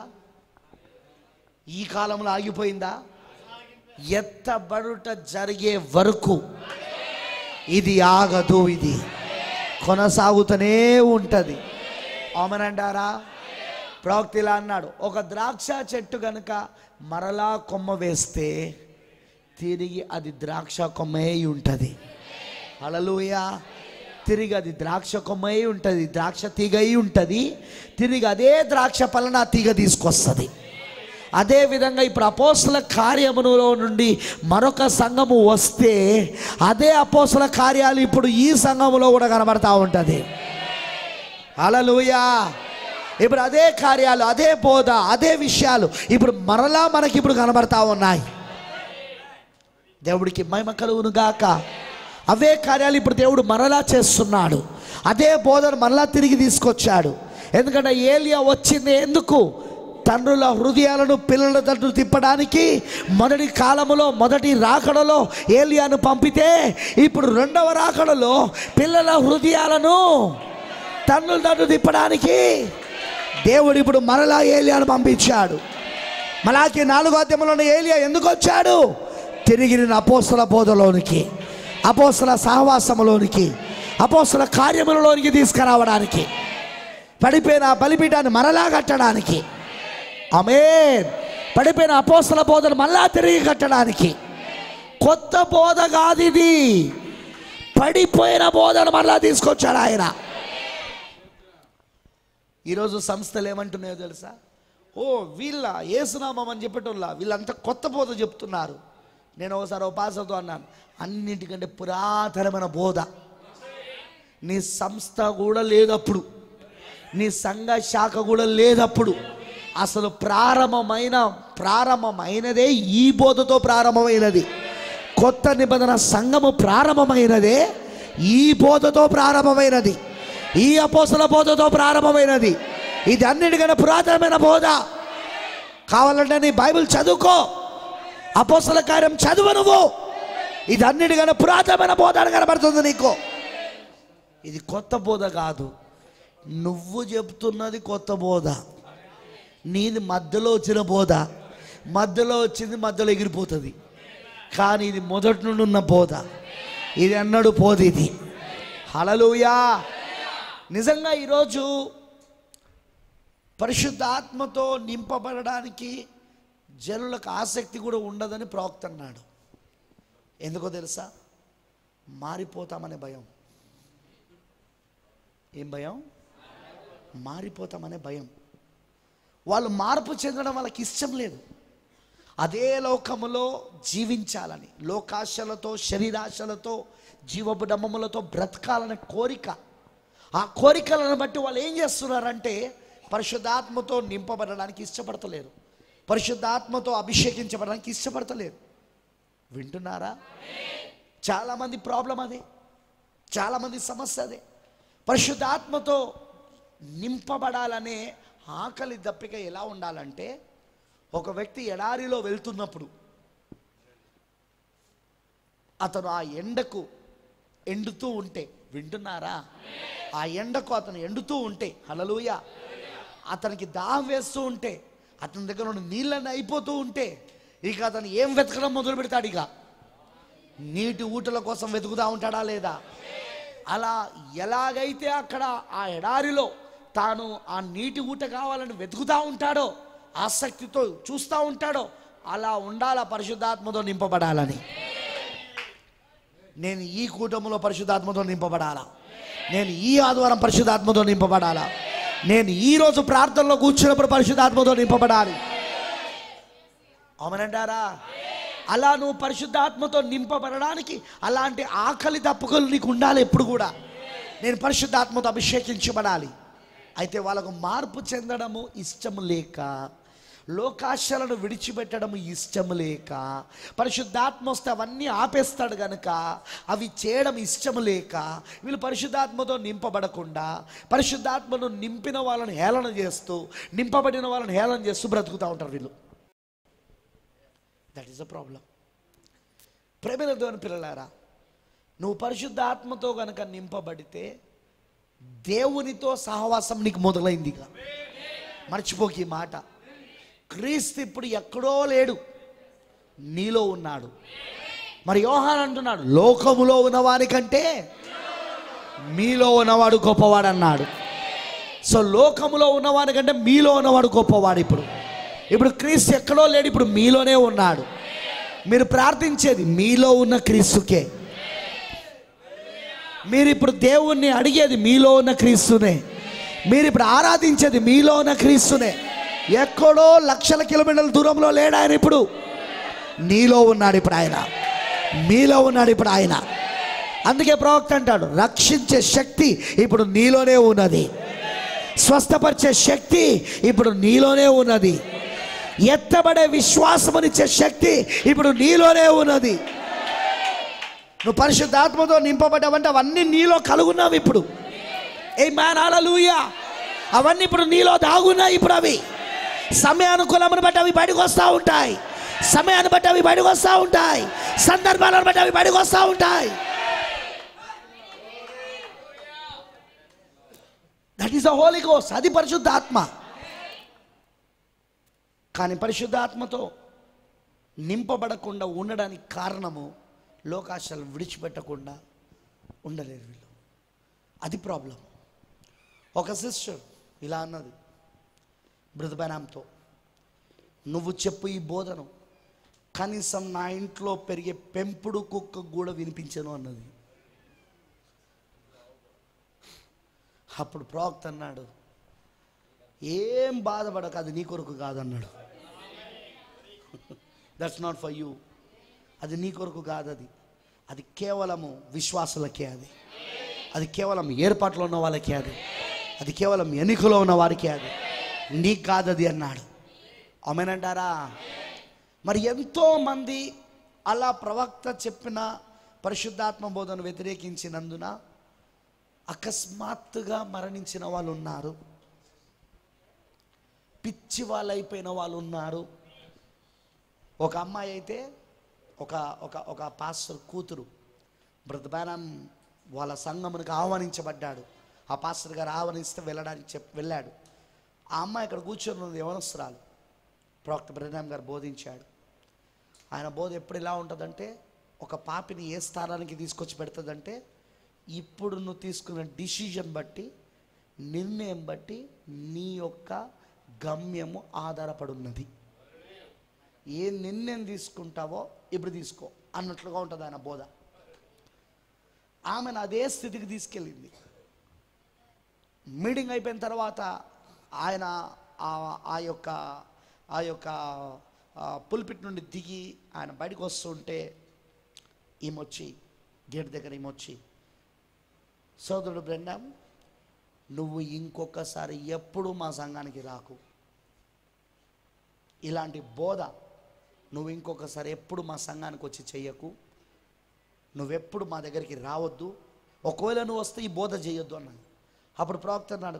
ఈ కాలంలో ఆగిపోయిందా ఎత్తబడుట జరిగే వరకు ఇది ఆగదు ఇది కొనసాగుతూనే ఉంటుంది అవుమనంటారా ప్రవక్త ఇలా అన్నాడు ఒక ద్రాక్ష చెట్టు కనుక మరలా కొమ్మ వేస్తే తిరిగి అది ద్రాక్ష కొమ్మే ఉంటుంది అలలుయ తిరిగి అది ద్రాక్ష కొమ్మై ఉంటుంది ద్రాక్ష తీగ అయి ఉంటుంది తిరిగి అదే ద్రాక్ష పలన ఆ తీగ తీసుకొస్తుంది అదే విధంగా ఇప్పుడు అపోసల కార్యములో నుండి మరొక సంఘము వస్తే అదే అపోసల కార్యాలు ఇప్పుడు ఈ సంఘములో కూడా కనబడతా ఉంటుంది అలలుయా ఇప్పుడు అదే కార్యాలు అదే బోధ అదే విషయాలు ఇప్పుడు మరలా మనకి ఇప్పుడు కనబడతా ఉన్నాయి దేవుడికి మహిమ కలుగును గాక అవే కార్యాలు ఇప్పుడు దేవుడు మరలా చేస్తున్నాడు అదే బోధన మరలా తిరిగి తీసుకొచ్చాడు ఎందుకంటే ఏలియా వచ్చింది ఎందుకు తండ్రుల హృదయాలను పిల్లల తట్టు తిప్పడానికి మొదటి కాలములో మొదటి రాకడలో ఏలియాను పంపితే ఇప్పుడు రెండవ రాకడలో పిల్లల హృదయాలను తండ్రుల తట్టు తిప్పడానికి దేవుడు ఇప్పుడు మరలా ఏలియాను పంపించాడు మలాకి నాలుగో అధ్యాయంలోని ఏలియా ఎందుకు వచ్చాడు తిరిగి నేను అపోస్తల బోధలోనికి అపోస్తల సహవాసములోనికి అపోస్తల కార్యములలోనికి తీసుకురావడానికి పడిపోయిన ఆ బలిపీఠాన్ని మరలా కట్టడానికి ఆమేన్ పడిపోయిన అపోస్తల బోధను మళ్ళా తిరిగి కట్టడానికి కొత్త బోధ కాదు ఇది పడిపోయిన బోధను మళ్ళా తీసుకొచ్చాడు ఆయన ఈరోజు సంస్థలు ఏమంటున్నాయో తెలుసా ఓ వీళ్ళ ఏసునామం అని చెప్పేటోళ్ళ వీళ్ళంతా కొత్త బోధ చెప్తున్నారు నేను ఒకసారి ఉపాసతో అన్నాను అన్నిటికంటే పురాతనమైన బోధ నీ సంస్థ కూడా లేదప్పుడు నీ సంఘ శాఖ కూడా లేదప్పుడు అసలు ప్రారంభమైన ప్రారంభమైనదే ఈ బోధతో ప్రారంభమైనది కొత్త నిబంధన సంఘము ప్రారంభమైనదే ఈ బోధతో ప్రారంభమైనది ఈ అపోసల బోధతో ప్రారంభమైనది ఇది అన్నిటికన్నా పురాతనమైన బోధ కావాలంటే నీ బైబిల్ చదువుకో అపోసల కార్యం చదువు నువ్వు ఇది అన్నిటికన్నా పురాతనమైన బోధ అని కనబడుతుంది నీకు ఇది కొత్త బోధ కాదు నువ్వు చెప్తున్నది కొత్త బోధ నీది మధ్యలో వచ్చిన బోధ మధ్యలో వచ్చింది మధ్యలో ఎగిరిపోతుంది కానీ ఇది మొదటి నుండి ఉన్న బోధ ఇది అన్నాడు బోధ ఇది హలలుయా నిజంగా ఈరోజు పరిశుద్ధాత్మతో నింపబడడానికి జనులకు ఆసక్తి కూడా ఉండదని ప్రవక్త అన్నాడు ఎందుకో తెలుసా మారిపోతామనే భయం ఏం భయం మారిపోతామనే భయం వాళ్ళు మార్పు చెందడం వాళ్ళకి ఇష్టం లేదు అదే లోకములో జీవించాలని లోకాశలతో శరీరాశలతో జీవపు డమ్మములతో బ్రతకాలనే కోరిక ఆ కోరికలను బట్టి వాళ్ళు ఏం చేస్తున్నారంటే పరిశుద్ధాత్మతో నింపబడడానికి ఇష్టపడతలేరు పరిశుద్ధాత్మతో అభిషేకించబడడానికి ఇష్టపడతలేరు వింటున్నారా చాలామంది ప్రాబ్లం అదే చాలామంది సమస్య అదే పరిశుద్ధాత్మతో నింపబడాలనే ఆకలి దప్పిక ఎలా ఉండాలంటే ఒక వ్యక్తి ఎడారిలో వెళ్తున్నప్పుడు అతను ఆ ఎండకు ఎండుతూ ఉంటే వింటున్నారా ఆ ఎండకు అతను ఎండుతూ ఉంటే హలలుయ అతనికి దాహం వేస్తూ ఉంటే అతని దగ్గర నుండి నీళ్ళని అయిపోతూ ఉంటే ఇక అతను ఏం వెతకడం మొదలు పెడతాడు ఇక నీటి ఊటల కోసం వెతుకుతూ ఉంటాడా లేదా అలా ఎలాగైతే అక్కడ ఆ ఎడారిలో తాను ఆ నీటి ఊట కావాలని వెతుకుతూ ఉంటాడో ఆసక్తితో చూస్తూ ఉంటాడో అలా ఉండాలా పరిశుద్ధాత్మతో నింపబడాలని నేను ఈ కూటములో పరిశుద్ధాత్మతో నింపబడాలా నేను ఈ ఆదివారం పరిశుద్ధాత్మతో నింపబడాలా నేను ఈ రోజు ప్రార్థనలో కూర్చున్నప్పుడు పరిశుద్ధాత్మతో నింపబడాలి అవునంటారా అలా నువ్వు పరిశుద్ధాత్మతో నింపబడడానికి అలాంటి ఆకలి తప్పుకలు నీకు ఉండాలి ఎప్పుడు కూడా నేను పరిశుద్ధాత్మతో అభిషేకించబడాలి అయితే వాళ్ళకు మార్పు చెందడము ఇష్టం లేక లోకాశలను విడిచిపెట్టడం ఇష్టం లేక పరిశుద్ధాత్మ వస్తే అవన్నీ ఆపేస్తాడు గనుక అవి చేయడం ఇష్టం లేక వీళ్ళు పరిశుద్ధాత్మతో నింపబడకుండా పరిశుద్ధాత్మను నింపిన వాళ్ళని హేళన చేస్తూ నింపబడిన వాళ్ళని హేళన చేస్తూ బ్రతుకుతూ ఉంటారు వీళ్ళు దట్ ఈస్ అ ప్రాబ్లం ప్రేమైన దేవుని పిల్లలారా నువ్వు పరిశుద్ధాత్మతో గనక నింపబడితే దేవునితో సహవాసం నీకు మొదలైందిగా మర్చిపోకి ఈ మాట క్రీస్తు ఇప్పుడు ఎక్కడో లేడు నీలో ఉన్నాడు మరి యోహాన్ అంటున్నాడు లోకములో ఉన్నవానికంటే మీలో ఉన్నవాడు గొప్పవాడు అన్నాడు సో లోకములో ఉన్నవానికంటే మీలో ఉన్నవాడు గొప్పవాడు ఇప్పుడు ఇప్పుడు క్రీస్తు ఎక్కడో లేడు ఇప్పుడు మీలోనే ఉన్నాడు మీరు ప్రార్థించేది మీలో ఉన్న క్రీస్తుకే మీరు ఇప్పుడు దేవుణ్ణి అడిగేది మీలో ఉన్న క్రీస్తునే మీరు ఇప్పుడు ఆరాధించేది మీలో ఉన్న క్రీస్తునే ఎక్కడో లక్షల కిలోమీటర్ల దూరంలో లేడు ఆయన ఇప్పుడు నీలో ఉన్నాడు ఇప్పుడు ఆయన మీలో ఉన్నాడు ఇప్పుడు ఆయన అందుకే ప్రవక్త అంటాడు రక్షించే శక్తి ఇప్పుడు నీలోనే ఉన్నది స్వస్థపరిచే శక్తి ఇప్పుడు నీలోనే ఉన్నది ఎత్తబడే విశ్వాసమునిచ్చే శక్తి ఇప్పుడు నీలోనే ఉన్నది నువ్వు పరిశుద్ధాత్మతో నింపబడ్డావంటే అవన్నీ నీలో కలుగున్నావు ఇప్పుడు ఏ మ్యాన్ అలలుయా అవన్నీ ఇప్పుడు నీలో దాగున్నాయి ఇప్పుడు అవి సమయానుకూలమును బట్టి అవి బయటకు వస్తూ ఉంటాయి సమయాన్ని బట్టి అవి బయటకు వస్తూ ఉంటాయి సందర్భాలను బట్టి అవి బయటకు వస్తూ ఉంటాయి దట్ ఈస్ ద హోలీ గోస్ అది పరిశుద్ధాత్మ కానీ పరిశుద్ధాత్మతో నింపబడకుండా ఉండడానికి కారణము లోకాశలు విడిచిపెట్టకుండా ఉండలేరు వీళ్ళు అది ప్రాబ్లం ఒక సిస్టర్ ఇలా అన్నది మృదుబనాంతో నువ్వు చెప్పు ఈ బోధను కనీసం నా ఇంట్లో పెరిగే పెంపుడు కుక్క కూడా వినిపించను అన్నది అప్పుడు ప్రవక్త అన్నాడు ఏం బాధపడక అది నీ కొరకు కాదన్నాడు దట్స్ నాట్ ఫర్ యూ అది నీ కొరకు కాదు అది అది కేవలము విశ్వాసులకే అది అది కేవలం ఏర్పాట్లో ఉన్న వాళ్ళకే అది అది కేవలం ఎన్నికలో ఉన్న వారికే అది నీకు కాదు అది అన్నాడు ఆమెనంటారా మరి ఎంతో మంది అలా ప్రవక్త చెప్పిన పరిశుద్ధాత్మ బోధను వ్యతిరేకించినందున అకస్మాత్తుగా మరణించిన వాళ్ళు ఉన్నారు పిచ్చి వాళ్ళు అయిపోయిన వాళ్ళు ఉన్నారు ఒక అమ్మాయి అయితే ఒక ఒక ఒక పాస్టర్ కూతురు బ్రతబానం వాళ్ళ సంఘమునికి ఆహ్వానించబడ్డాడు ఆ పాస్టర్ గారు ఆహ్వానిస్తే వెళ్ళడానికి చెప్ వెళ్ళాడు ఆ అమ్మాయి ఇక్కడ కూర్చొని ఉన్నది యవనస్తురాలు ప్రవక్త బ్రహ్నాం గారు బోధించాడు ఆయన బోధ ఎప్పుడు ఎలా ఉంటుందంటే ఒక పాపిని ఏ స్థానానికి తీసుకొచ్చి పెడుతుందంటే ఇప్పుడు నువ్వు తీసుకున్న డిసిజన్ బట్టి నిర్ణయం బట్టి నీ యొక్క గమ్యము ఆధారపడి ఉన్నది ఏ నిర్ణయం తీసుకుంటావో ఇప్పుడు తీసుకో అన్నట్లుగా ఉంటుంది ఆయన బోధ ఆమెను అదే స్థితికి తీసుకెళ్ళింది మీటింగ్ అయిపోయిన తర్వాత ఆయన ఆ- ఆ యొక్క ఆ యొక్క పుల్పిట్ నుండి దిగి ఆయన బయటకు వస్తుంటే ఈమొచ్చి గేట్ దగ్గర ఈమొచ్చి సోదరుడు బ్రెండం నువ్వు ఇంకొకసారి ఎప్పుడు మా సంఘానికి రాకు ఇలాంటి బోధ నువ్వు ఇంకొకసారి ఎప్పుడు మా సంఘానికి వచ్చి చెయ్యకు నువ్వెప్పుడు మా దగ్గరికి రావద్దు ఒకవేళ నువ్వు వస్తే ఈ బోధ చేయొద్దు అన్నాడు అప్పుడు ప్రవక్త అన్నాడు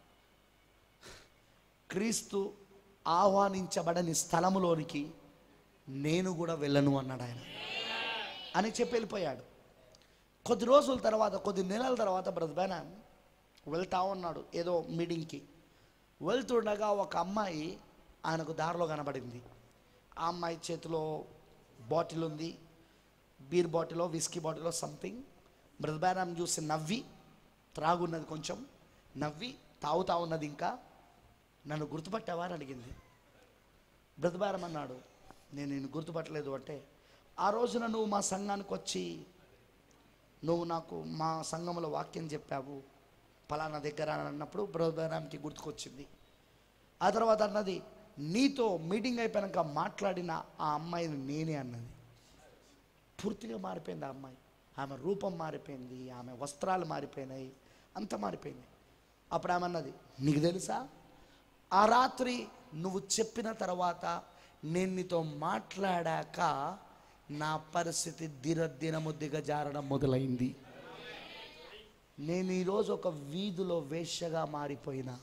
క్రీస్తు ఆహ్వానించబడని స్థలములోనికి నేను కూడా వెళ్ళను అన్నాడు ఆయన అని చెప్పి వెళ్ళిపోయాడు కొద్ది రోజుల తర్వాత కొద్ది నెలల తర్వాత బ్రదర్ వెళ్తా ఉన్నాడు ఏదో మీటింగ్కి వెళ్తుండగా ఒక అమ్మాయి ఆయనకు దారిలో కనబడింది ఆ అమ్మాయి చేతిలో బాటిల్ ఉంది బీర్ బాటిలో విస్కీ బాటిలో సంథింగ్ బ్రదర్ చూసి నవ్వి త్రాగున్నది కొంచెం నవ్వి తాగుతా ఉన్నది ఇంకా నన్ను గుర్తుపట్టావా అని అడిగింది బ్రతబారం అన్నాడు నేను నేను గుర్తుపట్టలేదు అంటే ఆ రోజున నువ్వు మా సంఘానికి వచ్చి నువ్వు నాకు మా సంఘంలో వాక్యం చెప్పావు పలానా దగ్గర అని అన్నప్పుడు బ్రతబారానికి గుర్తుకొచ్చింది ఆ తర్వాత అన్నది నీతో మీటింగ్ అయిపోయాక మాట్లాడిన ఆ అమ్మాయిని నేనే అన్నది పూర్తిగా మారిపోయింది ఆ అమ్మాయి ఆమె రూపం మారిపోయింది ఆమె వస్త్రాలు మారిపోయినాయి అంత మారిపోయింది అప్పుడు ఆమె అన్నది నీకు తెలుసా ఆ రాత్రి నువ్వు చెప్పిన తర్వాత నేను నీతో మాట్లాడాక నా పరిస్థితి దినదినము దిగజారడం మొదలైంది నేను ఈరోజు ఒక వీధిలో వేశ్యగా మారిపోయినా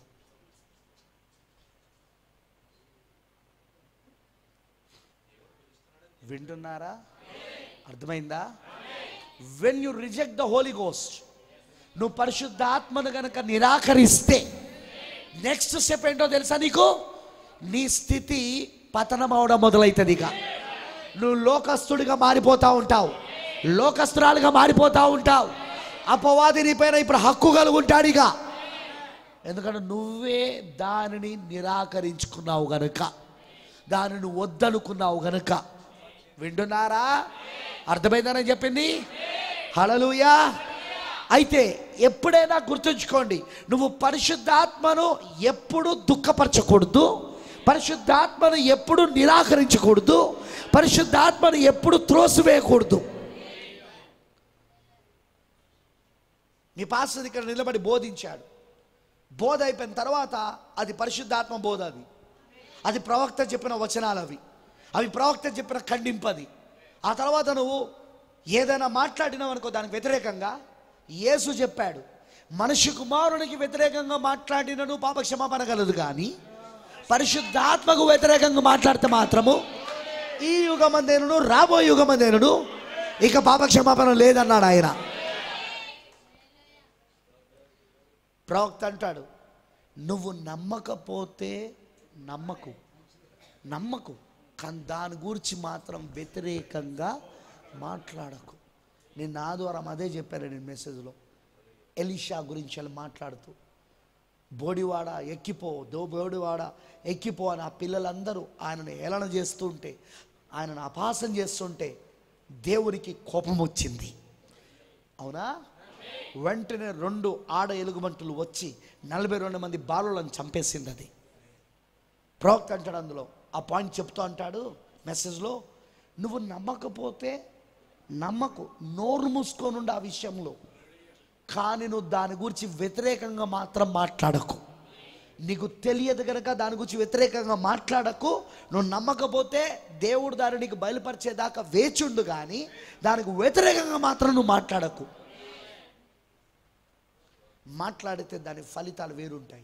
వింటున్నారా అర్థమైందా when you reject the holy ghost నువ్వు పరిశుద్ధాత్మను గనక నిరాకరిస్తే నెక్స్ట్ స్టెప్ ఏంటో తెలుసా నీకు నీ స్థితి పతనం అవడం మొదలవుతుంది ఇక నువ్వు లోకస్తుడిగా మారిపోతా ఉంటావు లోకస్తురాలుగా మారిపోతా ఉంటావు అపవాది నీ పైన ఇప్పుడు హక్కు కలుగుంటాడు ఇక ఎందుకంటే నువ్వే దానిని నిరాకరించుకున్నావు గనుక దానిని వద్దనుకున్నావు గనుక వింటున్నారా అర్థమైందని చెప్పింది హలలుయా అయితే ఎప్పుడైనా గుర్తుంచుకోండి నువ్వు పరిశుద్ధాత్మను ఎప్పుడు దుఃఖపరచకూడదు పరిశుద్ధాత్మను ఎప్పుడు నిరాకరించకూడదు పరిశుద్ధాత్మను ఎప్పుడు త్రోసివేయకూడదు మీ పాస్టర్ ఇక్కడ నిలబడి బోధించాడు బోధ అయిపోయిన తర్వాత అది పరిశుద్ధాత్మ బోధ అది అది ప్రవక్త చెప్పిన వచనాలు అవి అవి ప్రవక్త చెప్పిన ఖండింపది ఆ తర్వాత నువ్వు ఏదైనా మాట్లాడినావు అనుకో దానికి వ్యతిరేకంగా యేసు చెప్పాడు మనిషి కుమారునికి వ్యతిరేకంగా మాట్లాడినను పాప క్షమాపణ కలదు కానీ పరిశుద్ధాత్మకు వ్యతిరేకంగా మాట్లాడితే మాత్రము ఈ యుగమందేనుడు రాబోయే యుగమందేనుడు ఇక పాప క్షమాపణ లేదన్నాడు ఆయన ప్రవక్త అంటాడు నువ్వు నమ్మకపోతే నమ్మకు నమ్మకు కానీ దాని గురించి మాత్రం వ్యతిరేకంగా మాట్లాడకు నేను నా ద్వారా అదే చెప్పాను నేను మెసేజ్లో ఎలిషా గురించి వాళ్ళు మాట్లాడుతూ బోడివాడ ఎక్కిపో దో బోడివాడ ఎక్కిపో అని ఆ పిల్లలందరూ ఆయనను ఏలన చేస్తుంటే ఆయనను అపహాసం చేస్తుంటే దేవునికి కోపం వచ్చింది అవునా వెంటనే రెండు ఆడ ఎలుగుబంటులు వచ్చి నలభై రెండు మంది బాలులను చంపేసింది అది ప్రవక్త అంటాడు అందులో ఆ పాయింట్ చెప్తూ అంటాడు మెసేజ్లో నువ్వు నమ్మకపోతే నమ్మకు నోరు మూసుకోనుండి ఆ విషయంలో కానీ నువ్వు దాని గురించి వ్యతిరేకంగా మాత్రం మాట్లాడకు నీకు తెలియదు కనుక దాని గురించి వ్యతిరేకంగా మాట్లాడకు నువ్వు నమ్మకపోతే దేవుడు దాన్ని నీకు బయలుపరిచేదాకా వేచుండు కానీ దానికి వ్యతిరేకంగా మాత్రం నువ్వు మాట్లాడకు మాట్లాడితే దాని ఫలితాలు వేరుంటాయి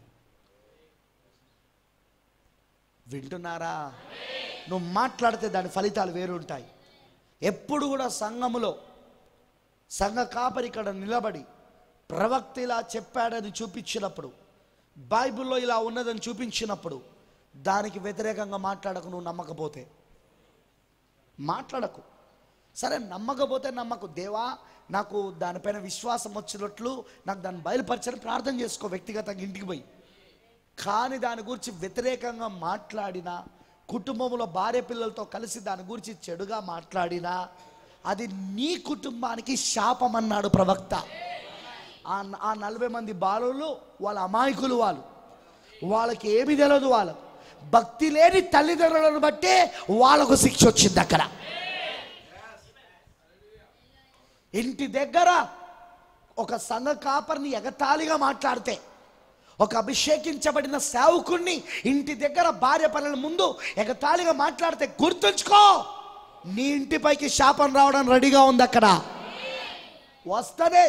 వింటున్నారా నువ్వు మాట్లాడితే దాని ఫలితాలు వేరుంటాయి ఎప్పుడు కూడా సంఘములో సంఘ కాపరి ఇక్కడ నిలబడి ప్రవక్త ఇలా చెప్పాడని చూపించినప్పుడు బైబిల్లో ఇలా ఉన్నదని చూపించినప్పుడు దానికి వ్యతిరేకంగా మాట్లాడకు నువ్వు నమ్మకపోతే మాట్లాడకు సరే నమ్మకపోతే నమ్మకు దేవా నాకు దానిపైన విశ్వాసం వచ్చినట్లు నాకు దాన్ని బయలుపరచని ప్రార్థన చేసుకో వ్యక్తిగతంగా ఇంటికి పోయి కానీ దాని గురించి వ్యతిరేకంగా మాట్లాడినా కుటుంబంలో భార్య పిల్లలతో కలిసి దాని గురించి చెడుగా మాట్లాడినా అది నీ కుటుంబానికి శాపం అన్నాడు ప్రవక్త ఆ ఆ నలభై మంది బాలులు వాళ్ళ అమాయకులు వాళ్ళు వాళ్ళకి ఏమి తెలియదు వాళ్ళు భక్తి లేని తల్లిదండ్రులను బట్టే వాళ్ళకు శిక్ష వచ్చింది అక్కడ ఇంటి దగ్గర ఒక సంఘ కాపరిని ఎగతాళిగా మాట్లాడితే ఒక అభిషేకించబడిన సేవకుణ్ణి ఇంటి దగ్గర భార్య పనుల ముందు ఎగతాళిగా మాట్లాడితే గుర్తుంచుకో నీ ఇంటిపైకి శాపం రావడం రెడీగా ఉంది అక్కడ వస్తదే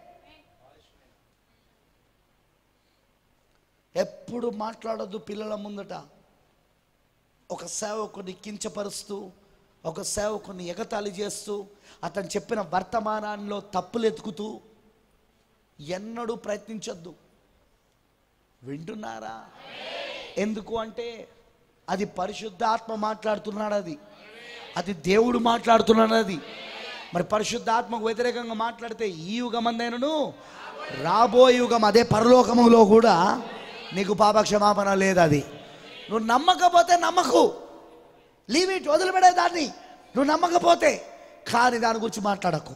ఎప్పుడు మాట్లాడద్దు పిల్లల ముందట ఒక సేవకుని కించపరుస్తూ ఒక సేవకుని ఎగతాళి చేస్తూ అతను చెప్పిన వర్తమానాల్లో తప్పులు ఎతుకుతూ ఎన్నడూ ప్రయత్నించొద్దు వింటున్నారా ఎందుకు అంటే అది పరిశుద్ధాత్మ మాట్లాడుతున్నాడు అది అది దేవుడు మాట్లాడుతున్నాడు అది మరి పరిశుద్ధాత్మకు వ్యతిరేకంగా మాట్లాడితే ఈ యుగమందైనను రాబోయే యుగం అదే పరలోకములో కూడా నీకు పాపక్షమాపణ లేదు అది నువ్వు నమ్మకపోతే నమ్మకు లీవ్ ఇట్ వదిలిపెడే దాన్ని నువ్వు నమ్మకపోతే కానీ దాని గురించి మాట్లాడకు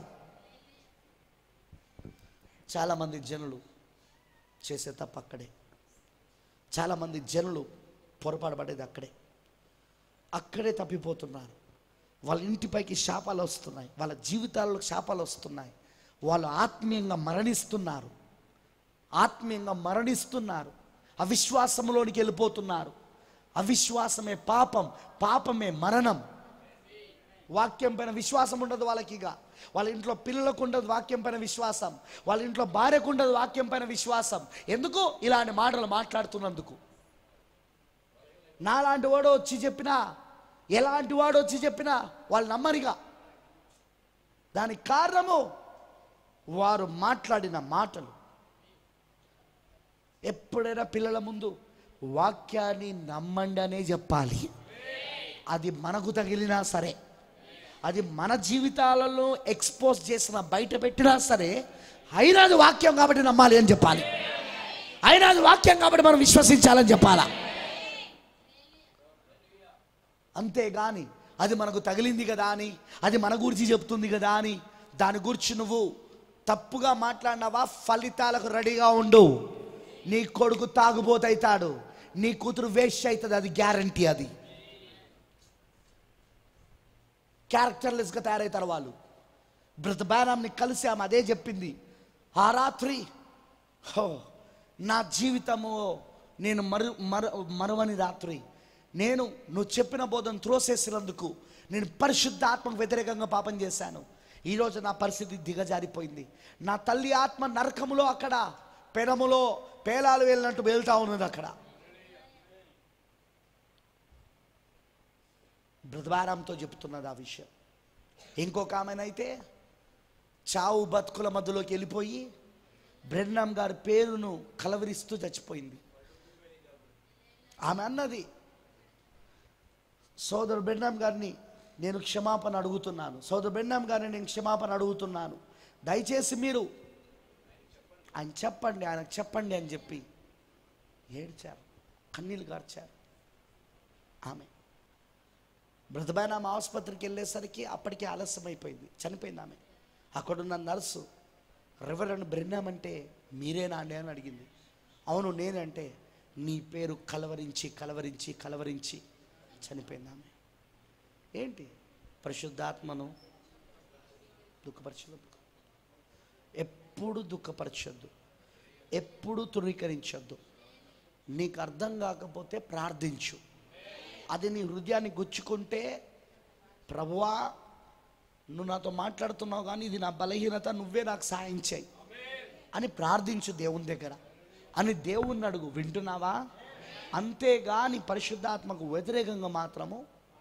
చాలామంది జనులు చేసే తప్పు అక్కడే చాలామంది జనులు పొరపాటు పడేది అక్కడే అక్కడే తప్పిపోతున్నారు వాళ్ళ ఇంటిపైకి శాపాలు వస్తున్నాయి వాళ్ళ జీవితాల్లో శాపాలు వస్తున్నాయి వాళ్ళు ఆత్మీయంగా మరణిస్తున్నారు ఆత్మీయంగా మరణిస్తున్నారు అవిశ్వాసంలోనికి వెళ్ళిపోతున్నారు అవిశ్వాసమే పాపం పాపమే మరణం వాక్యం పైన విశ్వాసం ఉండదు వాళ్ళకి ఇక వాళ్ళ ఇంట్లో పిల్లలకు ఉండదు వాక్యం పైన విశ్వాసం వాళ్ళ ఇంట్లో భార్యకు ఉండదు వాక్యం పైన విశ్వాసం ఎందుకు ఇలాంటి మాటలు మాట్లాడుతున్నందుకు నాలాంటి వాడు వచ్చి చెప్పినా ఎలాంటి వాడు వచ్చి చెప్పినా వాళ్ళు నమ్మరిగా దానికి కారణము వారు మాట్లాడిన మాటలు ఎప్పుడైనా పిల్లల ముందు వాక్యాన్ని నమ్మండి అనే చెప్పాలి అది మనకు తగిలినా సరే అది మన జీవితాలలో ఎక్స్పోజ్ చేసిన బయట పెట్టినా సరే అయినా అది వాక్యం కాబట్టి నమ్మాలి అని చెప్పాలి అయినా అది వాక్యం కాబట్టి మనం విశ్వసించాలని చెప్పాలా అంతేగాని అది మనకు తగిలింది కదా అని అది మన గురించి చెప్తుంది కదా అని దాని గురించి నువ్వు తప్పుగా మాట్లాడినావా ఫలితాలకు రెడీగా ఉండు నీ కొడుకు తాగుబోతవుతాడు నీ కూతురు వేస్ట్ అవుతుంది అది గ్యారంటీ అది క్యారెక్టర్లెస్గా తయారవుతారు వాళ్ళు బ్రతబారాంని కలిసి ఆమె అదే చెప్పింది ఆ రాత్రి హో నా జీవితము నేను మరు మర మరవని రాత్రి నేను నువ్వు చెప్పిన బోధన త్రోసేసినందుకు నేను పరిశుద్ధ ఆత్మకు వ్యతిరేకంగా పాపం చేశాను ఈరోజు నా పరిస్థితి దిగజారిపోయింది నా తల్లి ఆత్మ నరకములో అక్కడ పెనములో పేలాలు వెళ్ళినట్టు వెళ్తా ఉన్నది అక్కడ బ్రతబారంతో చెప్తున్నది ఆ విషయం ఇంకొక ఆమెనైతే చావు బతుకుల మధ్యలోకి వెళ్ళిపోయి బ్రెన్నాం గారి పేరును కలవరిస్తూ చచ్చిపోయింది ఆమె అన్నది సోదరు బెన్నాం గారిని నేను క్షమాపణ అడుగుతున్నాను సోదరు బెన్నాం గారిని నేను క్షమాపణ అడుగుతున్నాను దయచేసి మీరు ఆయన చెప్పండి ఆయనకు చెప్పండి అని చెప్పి ఏడ్చారు కన్నీళ్ళు గార్చారు ఆమె బ్రతబానామ ఆసుపత్రికి వెళ్ళేసరికి అప్పటికే ఆలస్యం అయిపోయింది చనిపోయింది ఆమె అక్కడున్న నర్సు రెవరెండ్ బ్రెన్నాం అంటే మీరేనా అండి అని అడిగింది అవును నేనంటే నీ పేరు కలవరించి కలవరించి కలవరించి చనిపోయింది ఆమె ఏంటి పరిశుద్ధాత్మను దుఃఖపరచదు ఎప్పుడు దుఃఖపరచొద్దు ఎప్పుడు తృణీకరించొద్దు నీకు అర్థం కాకపోతే ప్రార్థించు అది నీ హృదయాన్ని గుచ్చుకుంటే ప్రభువా నువ్వు నాతో మాట్లాడుతున్నావు కానీ ఇది నా బలహీనత నువ్వే నాకు సాయం చేయి అని ప్రార్థించు దేవుని దగ్గర అని దేవుణ్ణి అడుగు వింటున్నావా అంతేగాని పరిశుద్ధాత్మకు వ్యతిరేకంగా మాత్రము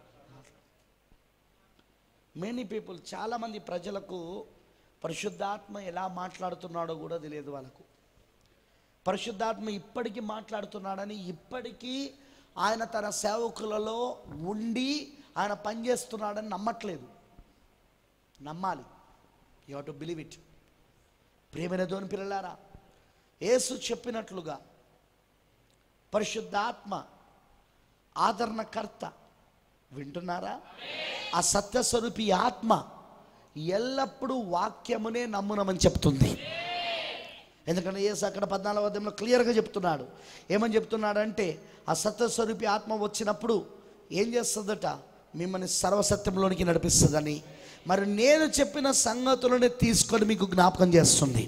మెనీ పీపుల్ చాలామంది ప్రజలకు పరిశుద్ధాత్మ ఎలా మాట్లాడుతున్నాడో కూడా తెలియదు వాళ్ళకు పరిశుద్ధాత్మ ఇప్పటికీ మాట్లాడుతున్నాడని ఇప్పటికీ ఆయన తన సేవకులలో ఉండి ఆయన పనిచేస్తున్నాడని నమ్మట్లేదు నమ్మాలి యూ టు బిలీవ్ ఇట్ ప్రేమైన దోని పిల్లలారా యేసు చెప్పినట్లుగా పరిశుద్ధాత్మ ఆదరణకర్త వింటున్నారా ఆ సత్యస్వరూపి ఆత్మ ఎల్లప్పుడూ వాక్యమునే నమ్మునమని చెప్తుంది ఎందుకంటే యేసు అక్కడ పద్నాలుగు అధ్యాయంలో క్లియర్గా చెప్తున్నాడు ఏమని చెప్తున్నాడంటే ఆ సత్యస్వరూపి ఆత్మ వచ్చినప్పుడు ఏం చేస్తుందట మిమ్మల్ని సర్వసత్యంలోనికి నడిపిస్తుందని మరి నేను చెప్పిన సంగతులను తీసుకొని మీకు జ్ఞాపకం చేస్తుంది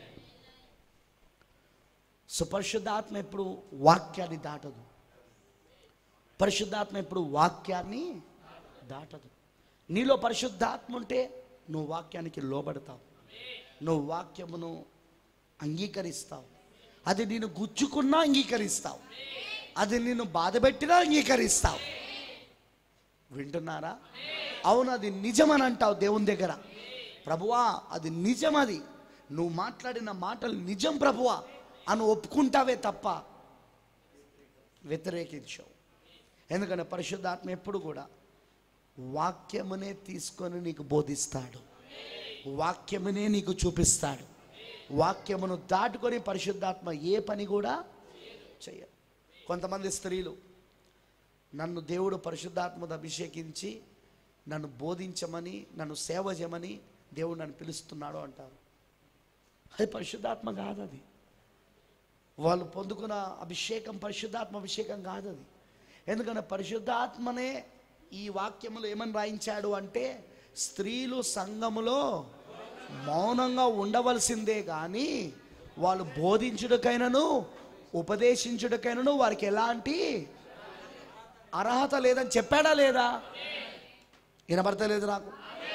సో పరిశుద్ధాత్మ ఎప్పుడు వాక్యాన్ని దాటదు పరిశుద్ధాత్మ ఎప్పుడు వాక్యాన్ని దాటదు నీలో పరిశుద్ధాత్మ ఉంటే నువ్వు వాక్యానికి లోబడతావు నువ్వు వాక్యమును అంగీకరిస్తావు అది నేను గుచ్చుకున్నా అంగీకరిస్తావు అది నిన్ను బాధపెట్టినా అంగీకరిస్తావు వింటున్నారా అవును అది నిజమని అంటావు దేవుని దగ్గర ప్రభువా అది నిజం అది నువ్వు మాట్లాడిన మాటలు నిజం ప్రభువా అని ఒప్పుకుంటావే తప్ప వ్యతిరేకించావు ఎందుకంటే పరిశుద్ధాత్మ ఎప్పుడు కూడా వాక్యమునే తీసుకొని నీకు బోధిస్తాడు వాక్యమునే నీకు చూపిస్తాడు వాక్యమును దాటుకొని పరిశుద్ధాత్మ ఏ పని కూడా చేయదు కొంతమంది స్త్రీలు నన్ను దేవుడు పరిశుద్ధాత్మతో అభిషేకించి నన్ను బోధించమని నన్ను సేవ చేయమని దేవుడు నన్ను పిలుస్తున్నాడు అంటారు అది పరిశుద్ధాత్మ కాదు అది వాళ్ళు పొందుకున్న అభిషేకం పరిశుద్ధాత్మ అభిషేకం కాదు అది ఎందుకంటే పరిశుద్ధాత్మనే ఈ వాక్యములో ఏమని రాయించాడు అంటే స్త్రీలు సంఘములో మౌనంగా ఉండవలసిందే కానీ వాళ్ళు బోధించుటకైనను ఉపదేశించుటకైనను వారికి ఎలాంటి అర్హత లేదని చెప్పాడా లేదా వినబడతలేదు నాకు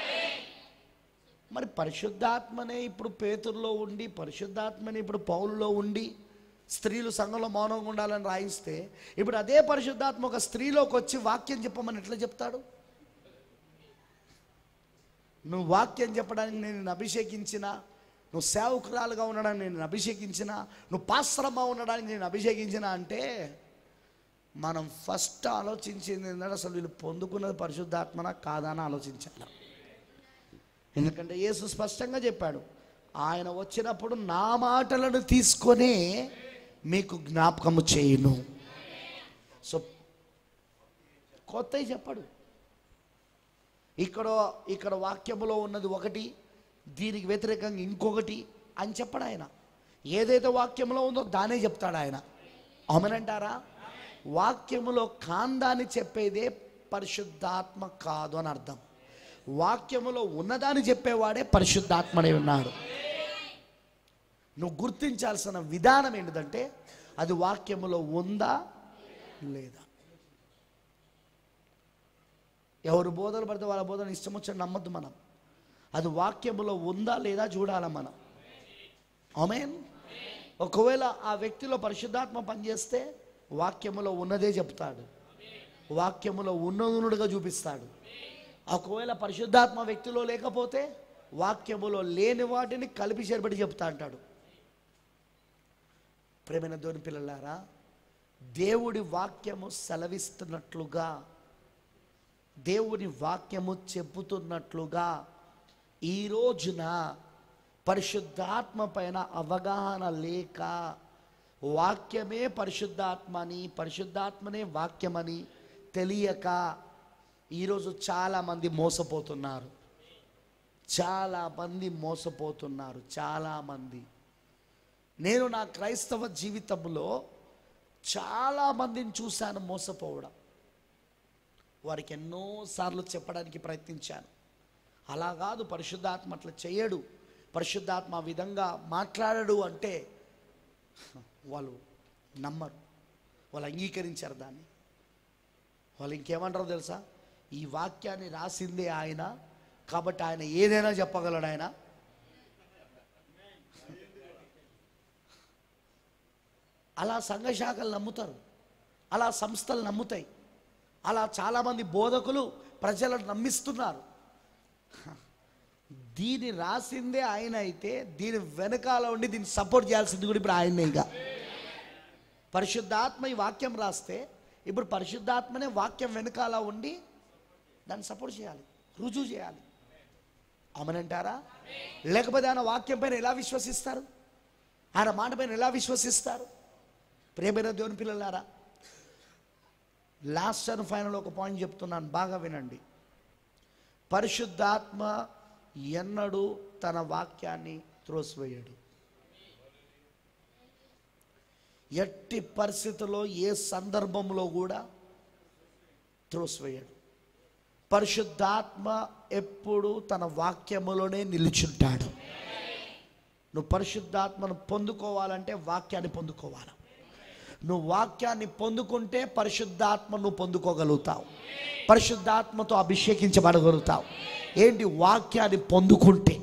మరి పరిశుద్ధాత్మనే ఇప్పుడు పేతుల్లో ఉండి పరిశుద్ధాత్మనే ఇప్పుడు పౌలులో ఉండి స్త్రీలు సంఘంలో మౌనంగా ఉండాలని రాయిస్తే ఇప్పుడు అదే పరిశుద్ధాత్మ ఒక స్త్రీలోకి వచ్చి వాక్యం చెప్పమని ఎట్లా చెప్తాడు నువ్వు వాక్యం చెప్పడానికి నేను నిన్ను అభిషేకించిన నువ్వు సేవకురాలుగా ఉండడానికి నేను నిన్ను అభిషేకించిన నువ్వు పాశ్రమ ఉండడానికి నేను అభిషేకించిన అంటే మనం ఫస్ట్ ఆలోచించింది ఏంటంటే అసలు వీళ్ళు పొందుకున్నది పరిశుద్ధాత్మన కాదా అని ఆలోచించాలి ఎందుకంటే యేసు స్పష్టంగా చెప్పాడు ఆయన వచ్చినప్పుడు నా మాటలను తీసుకొని మీకు జ్ఞాపకము చేయును సో కొత్తవి చెప్పాడు ఇక్కడ ఇక్కడ వాక్యములో ఉన్నది ఒకటి దీనికి వ్యతిరేకంగా ఇంకొకటి అని చెప్పడు ఆయన ఏదైతే వాక్యంలో ఉందో దానే చెప్తాడు ఆయన అవునంటారా వాక్యములో కాందాన్ని చెప్పేదే పరిశుద్ధాత్మ కాదు అని అర్థం వాక్యములో ఉన్నదాన్ని చెప్పేవాడే పరిశుద్ధాత్మనే ఉన్నాడు నువ్వు గుర్తించాల్సిన విధానం ఏంటిదంటే అది వాక్యములో ఉందా లేదా ఎవరు బోధన పడితే వాళ్ళ బోధన ఇష్టం వచ్చి నమ్మద్దు మనం అది వాక్యములో ఉందా లేదా చూడాల మనం ఆమెన్ ఒకవేళ ఆ వ్యక్తిలో పరిశుద్ధాత్మ పనిచేస్తే వాక్యములో ఉన్నదే చెప్తాడు వాక్యములో ఉన్నదునుడుగా చూపిస్తాడు ఒకవేళ పరిశుద్ధాత్మ వ్యక్తిలో లేకపోతే వాక్యములో లేని వాటిని కలిపి చేరబడి చెప్తా అంటాడు ప్రేమైన దోని పిల్లలారా దేవుడి వాక్యము సెలవిస్తున్నట్లుగా దేవుని వాక్యము చెబుతున్నట్లుగా ఈ రోజున పరిశుద్ధాత్మ పైన అవగాహన లేక వాక్యమే పరిశుద్ధాత్మని పరిశుద్ధాత్మనే వాక్యమని తెలియక ఈరోజు చాలామంది మోసపోతున్నారు చాలామంది మోసపోతున్నారు చాలామంది నేను నా క్రైస్తవ జీవితంలో చాలామందిని చూశాను మోసపోవడం వారికి ఎన్నోసార్లు చెప్పడానికి ప్రయత్నించాను అలా కాదు పరిశుద్ధాత్మ అట్లా చేయడు పరిశుద్ధాత్మ ఆ విధంగా మాట్లాడడు అంటే వాళ్ళు నమ్మరు వాళ్ళు అంగీకరించారు దాన్ని వాళ్ళు ఇంకేమంటారో తెలుసా ఈ వాక్యాన్ని రాసిందే ఆయన కాబట్టి ఆయన ఏదైనా చెప్పగలడు ఆయన అలా సంఘశాఖలు నమ్ముతారు అలా సంస్థలు నమ్ముతాయి అలా చాలామంది బోధకులు ప్రజలను నమ్మిస్తున్నారు దీన్ని రాసిందే ఆయన అయితే దీని వెనకాల ఉండి దీన్ని సపోర్ట్ చేయాల్సింది కూడా ఇప్పుడు ఆయనే ఇక పరిశుద్ధాత్మ ఈ వాక్యం రాస్తే ఇప్పుడు పరిశుద్ధాత్మనే వాక్యం వెనకాల ఉండి దాన్ని సపోర్ట్ చేయాలి రుజువు చేయాలి అవునంటారా లేకపోతే ఆయన వాక్యం పైన ఎలా విశ్వసిస్తారు ఆయన మాట పైన ఎలా విశ్వసిస్తారు ప్రేమైన దేవుని పిల్లలారా లాస్ట్ అండ్ ఫైనల్ ఒక పాయింట్ చెప్తున్నాను బాగా వినండి పరిశుద్ధాత్మ ఎన్నడూ తన వాక్యాన్ని త్రోసివేయడు ఎట్టి పరిస్థితుల్లో ఏ సందర్భంలో కూడా త్రోసివేయడు పరిశుద్ధాత్మ ఎప్పుడు తన వాక్యములోనే నిలుచుంటాడు నువ్వు పరిశుద్ధాత్మను పొందుకోవాలంటే వాక్యాన్ని పొందుకోవాలి నువ్వు వాక్యాన్ని పొందుకుంటే పరిశుద్ధాత్మ నువ్వు పొందుకోగలుగుతావు పరిశుద్ధాత్మతో అభిషేకించబడగలుగుతావు ఏంటి వాక్యాన్ని పొందుకుంటే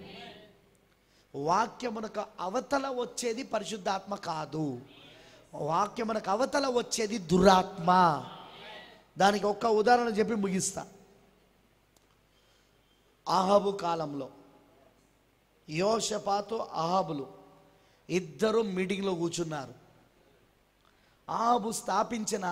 వాక్యమునకు అవతల వచ్చేది పరిశుద్ధాత్మ కాదు వాక్యమునకు అవతల వచ్చేది దురాత్మ దానికి ఒక్క ఉదాహరణ చెప్పి ముగిస్తా ఆహాబు కాలంలో యోషపాతు అహాబులు ఇద్దరు మీటింగ్లో కూర్చున్నారు ఆహాబు స్థాపించిన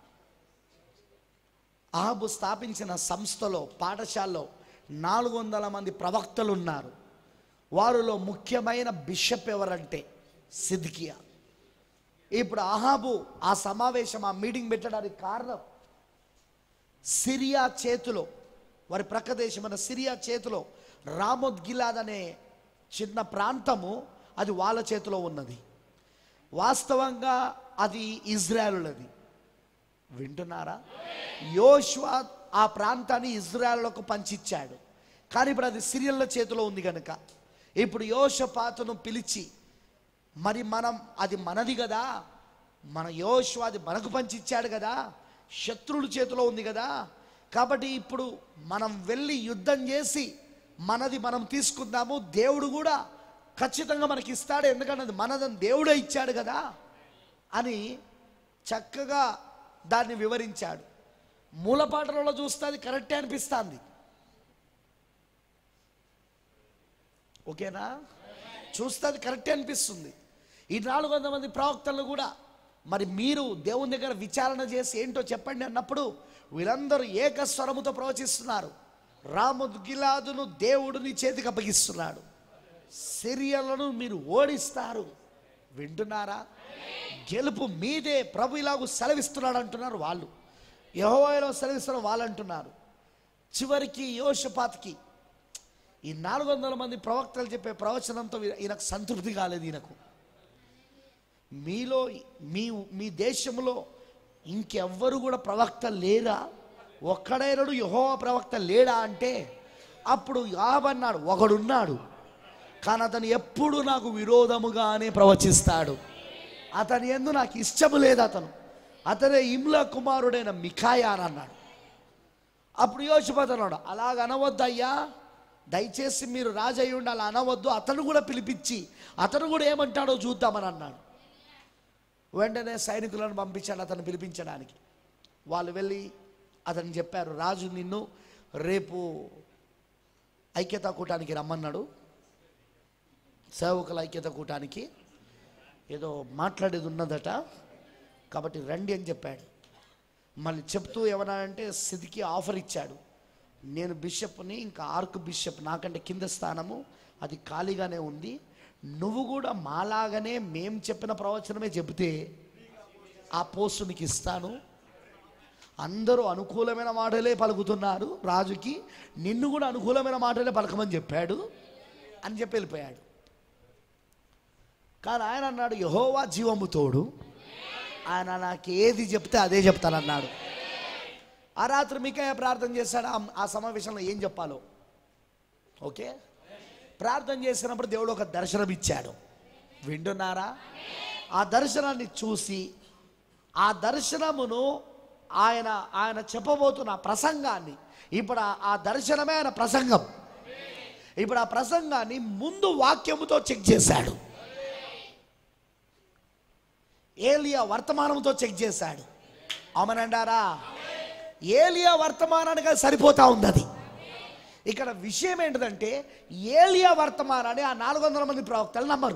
ఆహాబు స్థాపించిన సంస్థలో పాఠశాలలో నాలుగు వందల మంది ప్రవక్తలు ఉన్నారు వారిలో ముఖ్యమైన బిషప్ ఎవరంటే సిద్కియా ఇప్పుడు అహాబు ఆ సమావేశం ఆ మీటింగ్ పెట్టడానికి కారణం సిరియా చేతిలో వారి ప్రక్కదేశమైన సిరియా చేతిలో రామోద్ గిలాద్ అనే చిన్న ప్రాంతము అది వాళ్ళ చేతిలో ఉన్నది వాస్తవంగా అది ఇజ్రాయలులది వింటున్నారా యోష్వా ఆ ప్రాంతాన్ని ఇజ్రాయెల్లకు పంచిచ్చాడు కానీ ఇప్పుడు అది సిరియల్ల చేతిలో ఉంది కనుక ఇప్పుడు యోషపాతును పిలిచి మరి మనం అది మనది కదా మన యోషు అది మనకు పంచిచ్చాడు కదా శత్రువుల చేతిలో ఉంది కదా కాబట్టి ఇప్పుడు మనం వెళ్ళి యుద్ధం చేసి మనది మనం తీసుకుందాము దేవుడు కూడా ఖచ్చితంగా మనకి ఇస్తాడు ఎందుకంటే అది మనదని దేవుడే ఇచ్చాడు కదా అని చక్కగా దాన్ని వివరించాడు మూలపాటలలో చూస్తే అది కరెక్టే అనిపిస్తుంది ఓకేనా చూస్తే అది కరెక్టే అనిపిస్తుంది ఈ నాలుగు వందల మంది ప్రవక్తలు కూడా మరి మీరు దేవుని దగ్గర విచారణ చేసి ఏంటో చెప్పండి అన్నప్పుడు వీళ్ళందరూ ఏకస్వరముతో ప్రవచిస్తున్నారు రాముద్గిలాదును దేవుడిని చేతికి అప్పగిస్తున్నాడు సిరియలను మీరు ఓడిస్తారు వింటున్నారా గెలుపు మీదే ప్రభు ఇలాగూ సెలవిస్తున్నాడు అంటున్నారు వాళ్ళు యహోవాలో సెలవిస్తున్న వాళ్ళు అంటున్నారు చివరికి యోషపాత్కి ఈ నాలుగు వందల మంది ప్రవక్తలు చెప్పే ప్రవచనంతో ఈయన- ఈయనకు సంతృప్తి కాలేదు ఈయనకు మీలో మీ మీ దేశంలో ఇంకెవ్వరు కూడా ప్రవక్త లేరా ఒక్కడైనడు యహోవా ప్రవక్త లేడా అంటే అప్పుడు యాబన్నాడు ఒకడున్నాడు కానీ అతను ఎప్పుడు నాకు విరోధముగానే ప్రవచిస్తాడు అతని ఎందు నాకు ఇష్టము లేదు అతను అతనే ఇమ్లా కుమారుడైన మిఖాయా అని అన్నాడు అప్పుడు యోశపత్ అన్నాడు అలాగ అనవద్దు అయ్యా దయచేసి మీరు రాజయ్య ఉండి అలా అనవద్దు అతను కూడా పిలిపించి అతను కూడా ఏమంటాడో చూద్దామని అన్నాడు వెంటనే సైనికులను పంపించాడు అతను పిలిపించడానికి వాళ్ళు వెళ్ళి అతను చెప్పారు రాజు నిన్ను రేపు ఐక్యతా కూటానికి రమ్మన్నాడు సేవకుల ఐక్యత కూటానికి ఏదో మాట్లాడేది ఉన్నదట కాబట్టి రండి అని చెప్పాడు మళ్ళీ చెప్తూ ఏమన్నా అంటే సిద్ధికి ఆఫర్ ఇచ్చాడు నేను బిషప్ని ఇంకా ఆర్క్ బిషప్ నాకంటే కింద స్థానము అది ఖాళీగానే ఉంది నువ్వు కూడా మాలాగానే మేం చెప్పిన ప్రవచనమే చెబితే ఆ పోస్టు నీకు ఇస్తాను అందరూ అనుకూలమైన మాటలే పలుకుతున్నారు రాజుకి నిన్ను కూడా అనుకూలమైన మాటలే పలకమని చెప్పాడు అని చెప్పి వెళ్ళిపోయాడు కానీ ఆయన అన్నాడు యహోవా జీవము తోడు ఆయన నాకు ఏది చెప్తే అదే చెప్తానన్నాడు ఆ రాత్రి మీకయ్య ప్రార్థన చేశాడు ఆ- ఆ సమావేశంలో ఏం చెప్పాలో ఓకే ప్రార్థన చేసినప్పుడు దేవుడు ఒక దర్శనం ఇచ్చాడు వింటున్నారా ఆ దర్శనాన్ని చూసి ఆ దర్శనమును ఆయన ఆయన చెప్పబోతున్న ప్రసంగాన్ని ఇప్పుడు ఆ- ఆ దర్శనమే ఆయన ప్రసంగం ఇప్పుడు ఆ ప్రసంగాన్ని ముందు వాక్యముతో చెక్ చేశాడు ఏలియా వర్తమానంతో చెక్ చేశాడు అవునంటారా ఏలియా వర్తమానానికి అది సరిపోతా ఉంది అది ఇక్కడ విషయం ఏంటిదంటే ఏలియా వర్తమానాన్ని ఆ నాలుగు వందల మంది ప్రవక్తలు నమ్మరు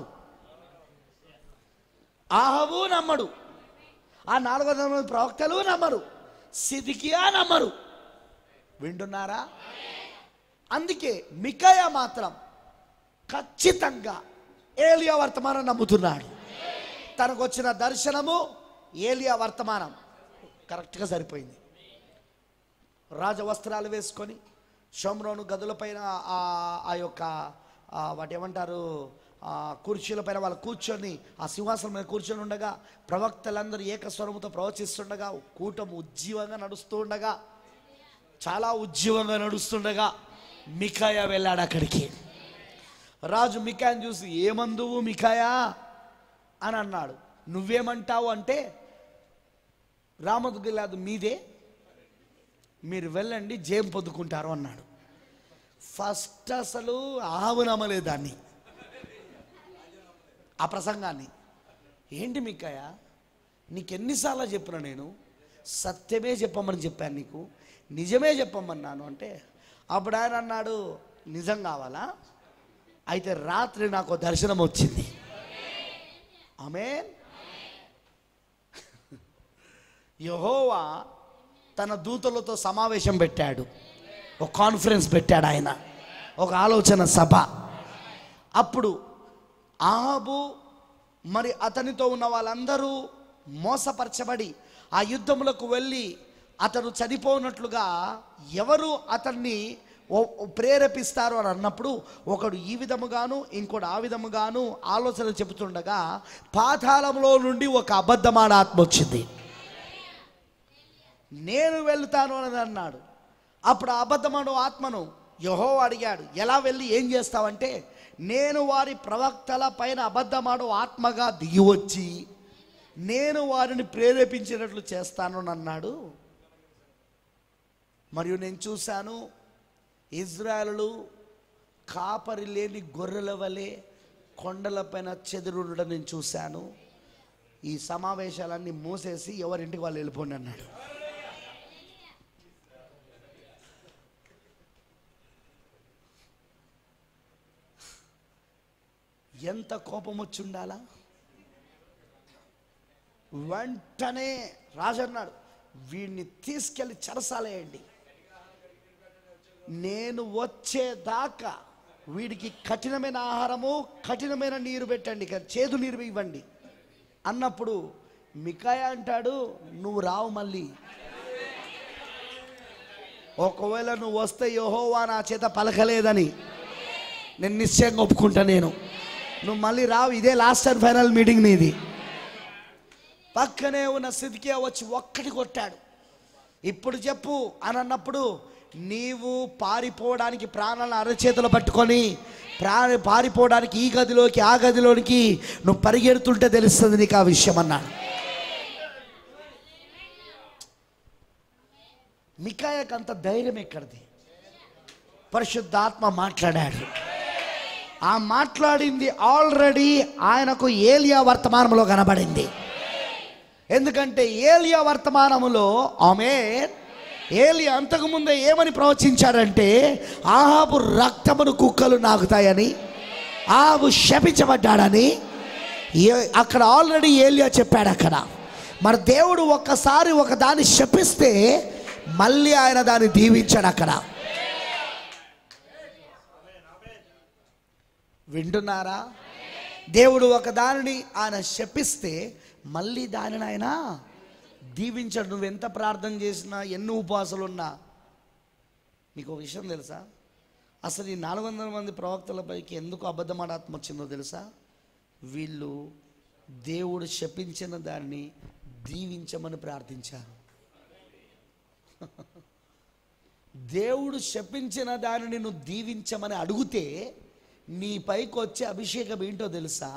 ఆహబు నమ్మడు ఆ నాలుగు వందల మంది ప్రవక్తలు నమ్మరు సిదికియా నమ్మరు వింటున్నారా అందుకే మికయ మాత్రం ఖచ్చితంగా ఏలియా వర్తమానం నమ్ముతున్నాడు తనకు వచ్చిన దర్శనము ఏలియా వర్తమానం కరెక్ట్గా సరిపోయింది రాజవస్త్రాలు వేసుకొని షోమ్రోను గదులపైన ఆ ఆ యొక్క ఆ వాటి ఏమంటారు ఆ కుర్చీలపైన వాళ్ళు కూర్చొని ఆ సింహాసనం మీద కూర్చొని ఉండగా ప్రవక్తలందరూ ఏకస్వరముతో ప్రవచిస్తుండగా కూటం ఉజ్జీవంగా నడుస్తూ ఉండగా చాలా ఉజ్జీవంగా నడుస్తుండగా మికాయ వెళ్ళాడు అక్కడికి రాజు మికాయని చూసి ఏమందువు మికాయా అని అన్నాడు నువ్వేమంటావు అంటే రామదుగిలాదు మీదే మీరు వెళ్ళండి జేం పొద్దుకుంటారు అన్నాడు ఫస్ట్ అసలు ఆవు నమ్మలేదు దాన్ని ఆ ప్రసంగాన్ని ఏంటి మిక్కయ్య నీకు ఎన్నిసార్లు చెప్పిన నేను సత్యమే చెప్పమని చెప్పాను నీకు నిజమే చెప్పమన్నాను అంటే అప్పుడు ఆయన అన్నాడు నిజం కావాలా అయితే రాత్రి నాకు ఓ దర్శనం వచ్చింది ఆమె యహోవా తన దూతలతో సమావేశం పెట్టాడు ఒక కాన్ఫరెన్స్ పెట్టాడు ఆయన ఒక ఆలోచన సభ అప్పుడు ఆహాబు మరి అతనితో ఉన్న వాళ్ళందరూ మోసపరచబడి ఆ యుద్ధములకు వెళ్ళి అతను చనిపోనట్లుగా ఎవరు అతన్ని ఓ- ఓ ప్రేరేపిస్తారు అని అన్నప్పుడు ఒకడు ఈ విధముగాను ఇంకోటి ఆ విధముగాను ఆలోచన చెబుతుండగా పాతాళంలో నుండి ఒక అబద్ధமான ఆత్మ వచ్చింది నేను వెళ్తాను అని అన్నాడు అప్పుడు ఆ అబద్ధమను ఆత్మను యహో అడిగాడు ఎలా వెళ్ళి ఏం చేస్తావంటే నేను వారి ప్రవక్తల పైన అబద్ధమాడు ఆత్మగా దిగి వచ్చి నేను వారిని ప్రేరేపించినట్లు చేస్తాను అని అన్నాడు మరియు నేను చూశాను ఇజ్రాయలు కాపరి లేని గొర్రెల వలె కొండలపైన చెదురుండడం నేను చూశాను ఈ సమావేశాలన్నీ మూసేసి ఎవరింటికి వాళ్ళు వెళ్ళిపోండి అన్నాడు ఎంత కోపం వచ్చి ఉండాలా వెంటనే రాజు అన్నాడు వీడిని తీసుకెళ్ళి చెరసాలేయండి నేను వచ్చేదాకా వీడికి కఠినమైన ఆహారము కఠినమైన నీరు పెట్టండి ఇక చేదు నీరు ఇవ్వండి అన్నప్పుడు మికాయ అంటాడు నువ్వు రావు మళ్ళీ ఒకవేళ నువ్వు వస్తే యహోవా నా చేత పలకలేదని నేను నిశ్చయంగా ఒప్పుకుంటా నేను నువ్వు మళ్ళీ రావు ఇదే లాస్ట్ అండ్ ఫైనల్ మీటింగ్ నీది పక్కనే ఉన్న సిద్కియా వచ్చి ఒక్కటి కొట్టాడు ఇప్పుడు చెప్పు అని అన్నప్పుడు నీవు పారిపోవడానికి ప్రాణాలను అరచేతులు పట్టుకొని ప్రాణ పారిపోవడానికి ఈ గదిలోకి ఆ గదిలోనికి నువ్వు పరిగెడుతుంటే తెలుస్తుంది నీకు ఆ విషయం అన్నాడు మికాయకు అంత ధైర్యం ఎక్కడిది పరిశుద్ధాత్మ మాట్లాడాడు ఆ మాట్లాడింది ఆల్రెడీ ఆయనకు ఏలియా వర్తమానంలో కనబడింది ఎందుకంటే ఏలియా వర్తమానములో ఆమె ఏలియా అంతకుముందే ఏమని ప్రవచించాడంటే ఆహాబు రక్తమును కుక్కలు నాకుతాయని ఆహాబు శపించబడ్డాడని ఏ- అక్కడ ఆల్రెడీ ఏలియా చెప్పాడు అక్కడ మరి దేవుడు ఒక్కసారి ఒక దాన్ని శపిస్తే మళ్ళీ ఆయన దాన్ని దీవించాడు అక్కడ వింటున్నారా దేవుడు ఒక దానిని ఆయన శపిస్తే మళ్ళీ దానిని ఆయన దీవించాడు నువ్వు ఎంత ప్రార్థన చేసినా ఎన్ని ఉపవాసాలు ఉన్నా నీకు ఒక విషయం తెలుసా అసలు ఈ నాలుగు వందల మంది ప్రవక్తలపైకి ఎందుకు అబద్ధమాట ఆత్మ వచ్చిందో తెలుసా వీళ్ళు దేవుడు శపించిన దాన్ని దీవించమని ప్రార్థించారు దేవుడు శపించిన దానిని నువ్వు దీవించమని అడిగితే నీ పైకి వచ్చే అభిషేకం ఏంటో తెలుసా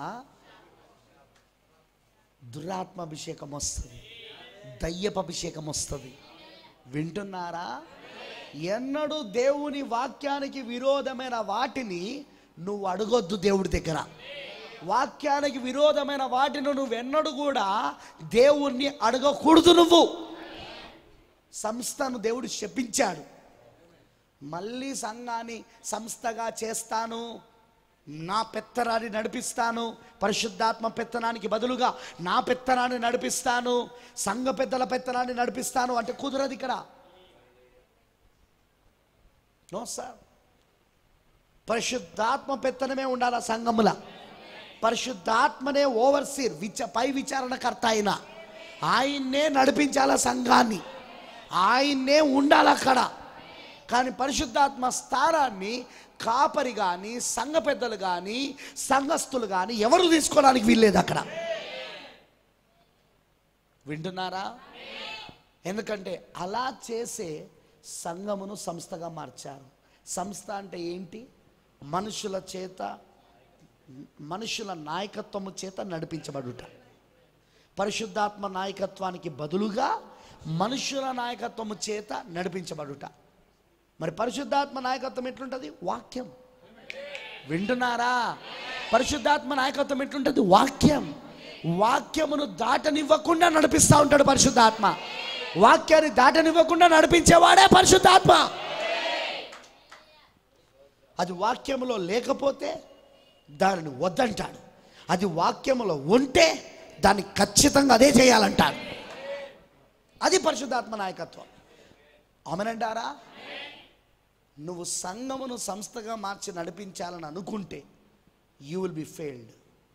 దురాత్మ అభిషేకం వస్తుంది దయ్యపు అభిషేకం వస్తుంది వింటున్నారా ఎన్నడూ దేవుని వాక్యానికి విరోధమైన వాటిని నువ్వు అడగొద్దు దేవుడి దగ్గర వాక్యానికి విరోధమైన వాటిని నువ్వెన్నడూ కూడా దేవుణ్ణి అడగకూడదు నువ్వు సంస్థను దేవుడు శపించాడు మళ్ళీ సంఘాన్ని సంస్థగా చేస్తాను నా పెత్తనాన్ని నడిపిస్తాను పరిశుద్ధాత్మ పెత్తనానికి బదులుగా నా పెత్తనాన్ని నడిపిస్తాను సంఘ పెద్దల పెత్తనాన్ని నడిపిస్తాను అంటే కుదరదు ఇక్కడ నో సార్ పరిశుద్ధాత్మ పెత్తనమే ఉండాలి సంఘముల పరిశుద్ధాత్మనే ఓవర్సీర్ విచ పై విచారణకర్త అయిన ఆయన్నే నడిపించాల సంఘాన్ని ఆయన్నే ఉండాలి అక్కడ కానీ పరిశుద్ధాత్మ స్థానాన్ని కాపరి కానీ సంఘ పెద్దలు కానీ సంఘస్థులు కానీ ఎవరు తీసుకోవడానికి వీల్లేదు అక్కడ వింటున్నారా ఎందుకంటే అలా చేసే సంఘమును సంస్థగా మార్చారు సంస్థ అంటే ఏంటి మనుషుల చేత మనుషుల నాయకత్వము చేత నడిపించబడుట పరిశుద్ధాత్మ నాయకత్వానికి బదులుగా మనుషుల నాయకత్వము చేత నడిపించబడుట మరి పరిశుద్ధాత్మ నాయకత్వం ఎట్లుంటుంది వాక్యం వింటున్నారా పరిశుద్ధాత్మ నాయకత్వం ఎట్లుంటుంది వాక్యం వాక్యమును దాటనివ్వకుండా నడిపిస్తూ ఉంటాడు పరిశుద్ధాత్మ వాక్యాన్ని దాటనివ్వకుండా నడిపించేవాడే పరిశుద్ధాత్మ అది వాక్యములో లేకపోతే దానిని వద్దంటాడు అది వాక్యములో ఉంటే దాన్ని ఖచ్చితంగా అదే చేయాలంటాడు అది పరిశుద్ధాత్మ నాయకత్వం అమనంటారా నువ్వు సంఘమును సంస్థగా మార్చి నడిపించాలని అనుకుంటే యూ విల్ బి ఫెయిల్డ్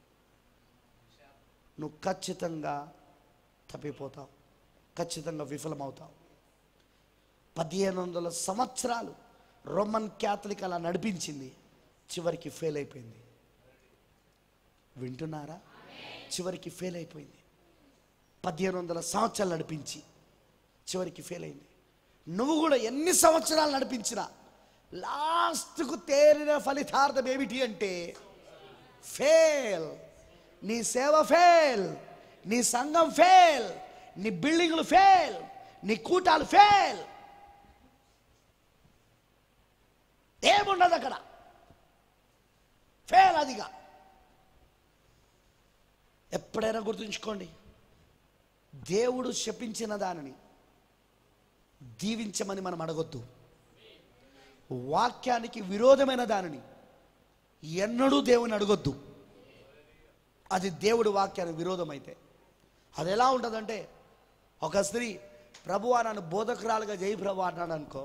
నువ్వు ఖచ్చితంగా తప్పిపోతావు ఖచ్చితంగా విఫలమవుతావు పదిహేను వందల సంవత్సరాలు రోమన్ క్యాథలిక్ అలా నడిపించింది చివరికి ఫెయిల్ అయిపోయింది వింటున్నారా చివరికి ఫెయిల్ అయిపోయింది పదిహేను వందల సంవత్సరాలు నడిపించి చివరికి ఫెయిల్ అయింది నువ్వు కూడా ఎన్ని సంవత్సరాలు నడిపించినా లాస్ట్కు తేలిన ఫలితార్థం ఏమిటి అంటే ఫెయిల్ నీ సేవ ఫెయిల్ నీ సంఘం ఫెయిల్ నీ బిల్డింగ్లు ఫెయిల్ నీ కూటాలు ఫెయిల్ ఉండదు అక్కడ ఫెయిల్ అదిగా ఎప్పుడైనా గుర్తుంచుకోండి దేవుడు శపించిన దానిని దీవించమని మనం అడగొద్దు వాక్యానికి విరోధమైన దానిని ఎన్నడూ దేవుని అడగొద్దు అది దేవుడి వాక్యానికి విరోధం అయితే అది ఎలా ఉంటుందంటే ఒక స్త్రీ ప్రభువా నన్ను బోధకురాలుగా జై ప్రభు అన్నాడు అనుకో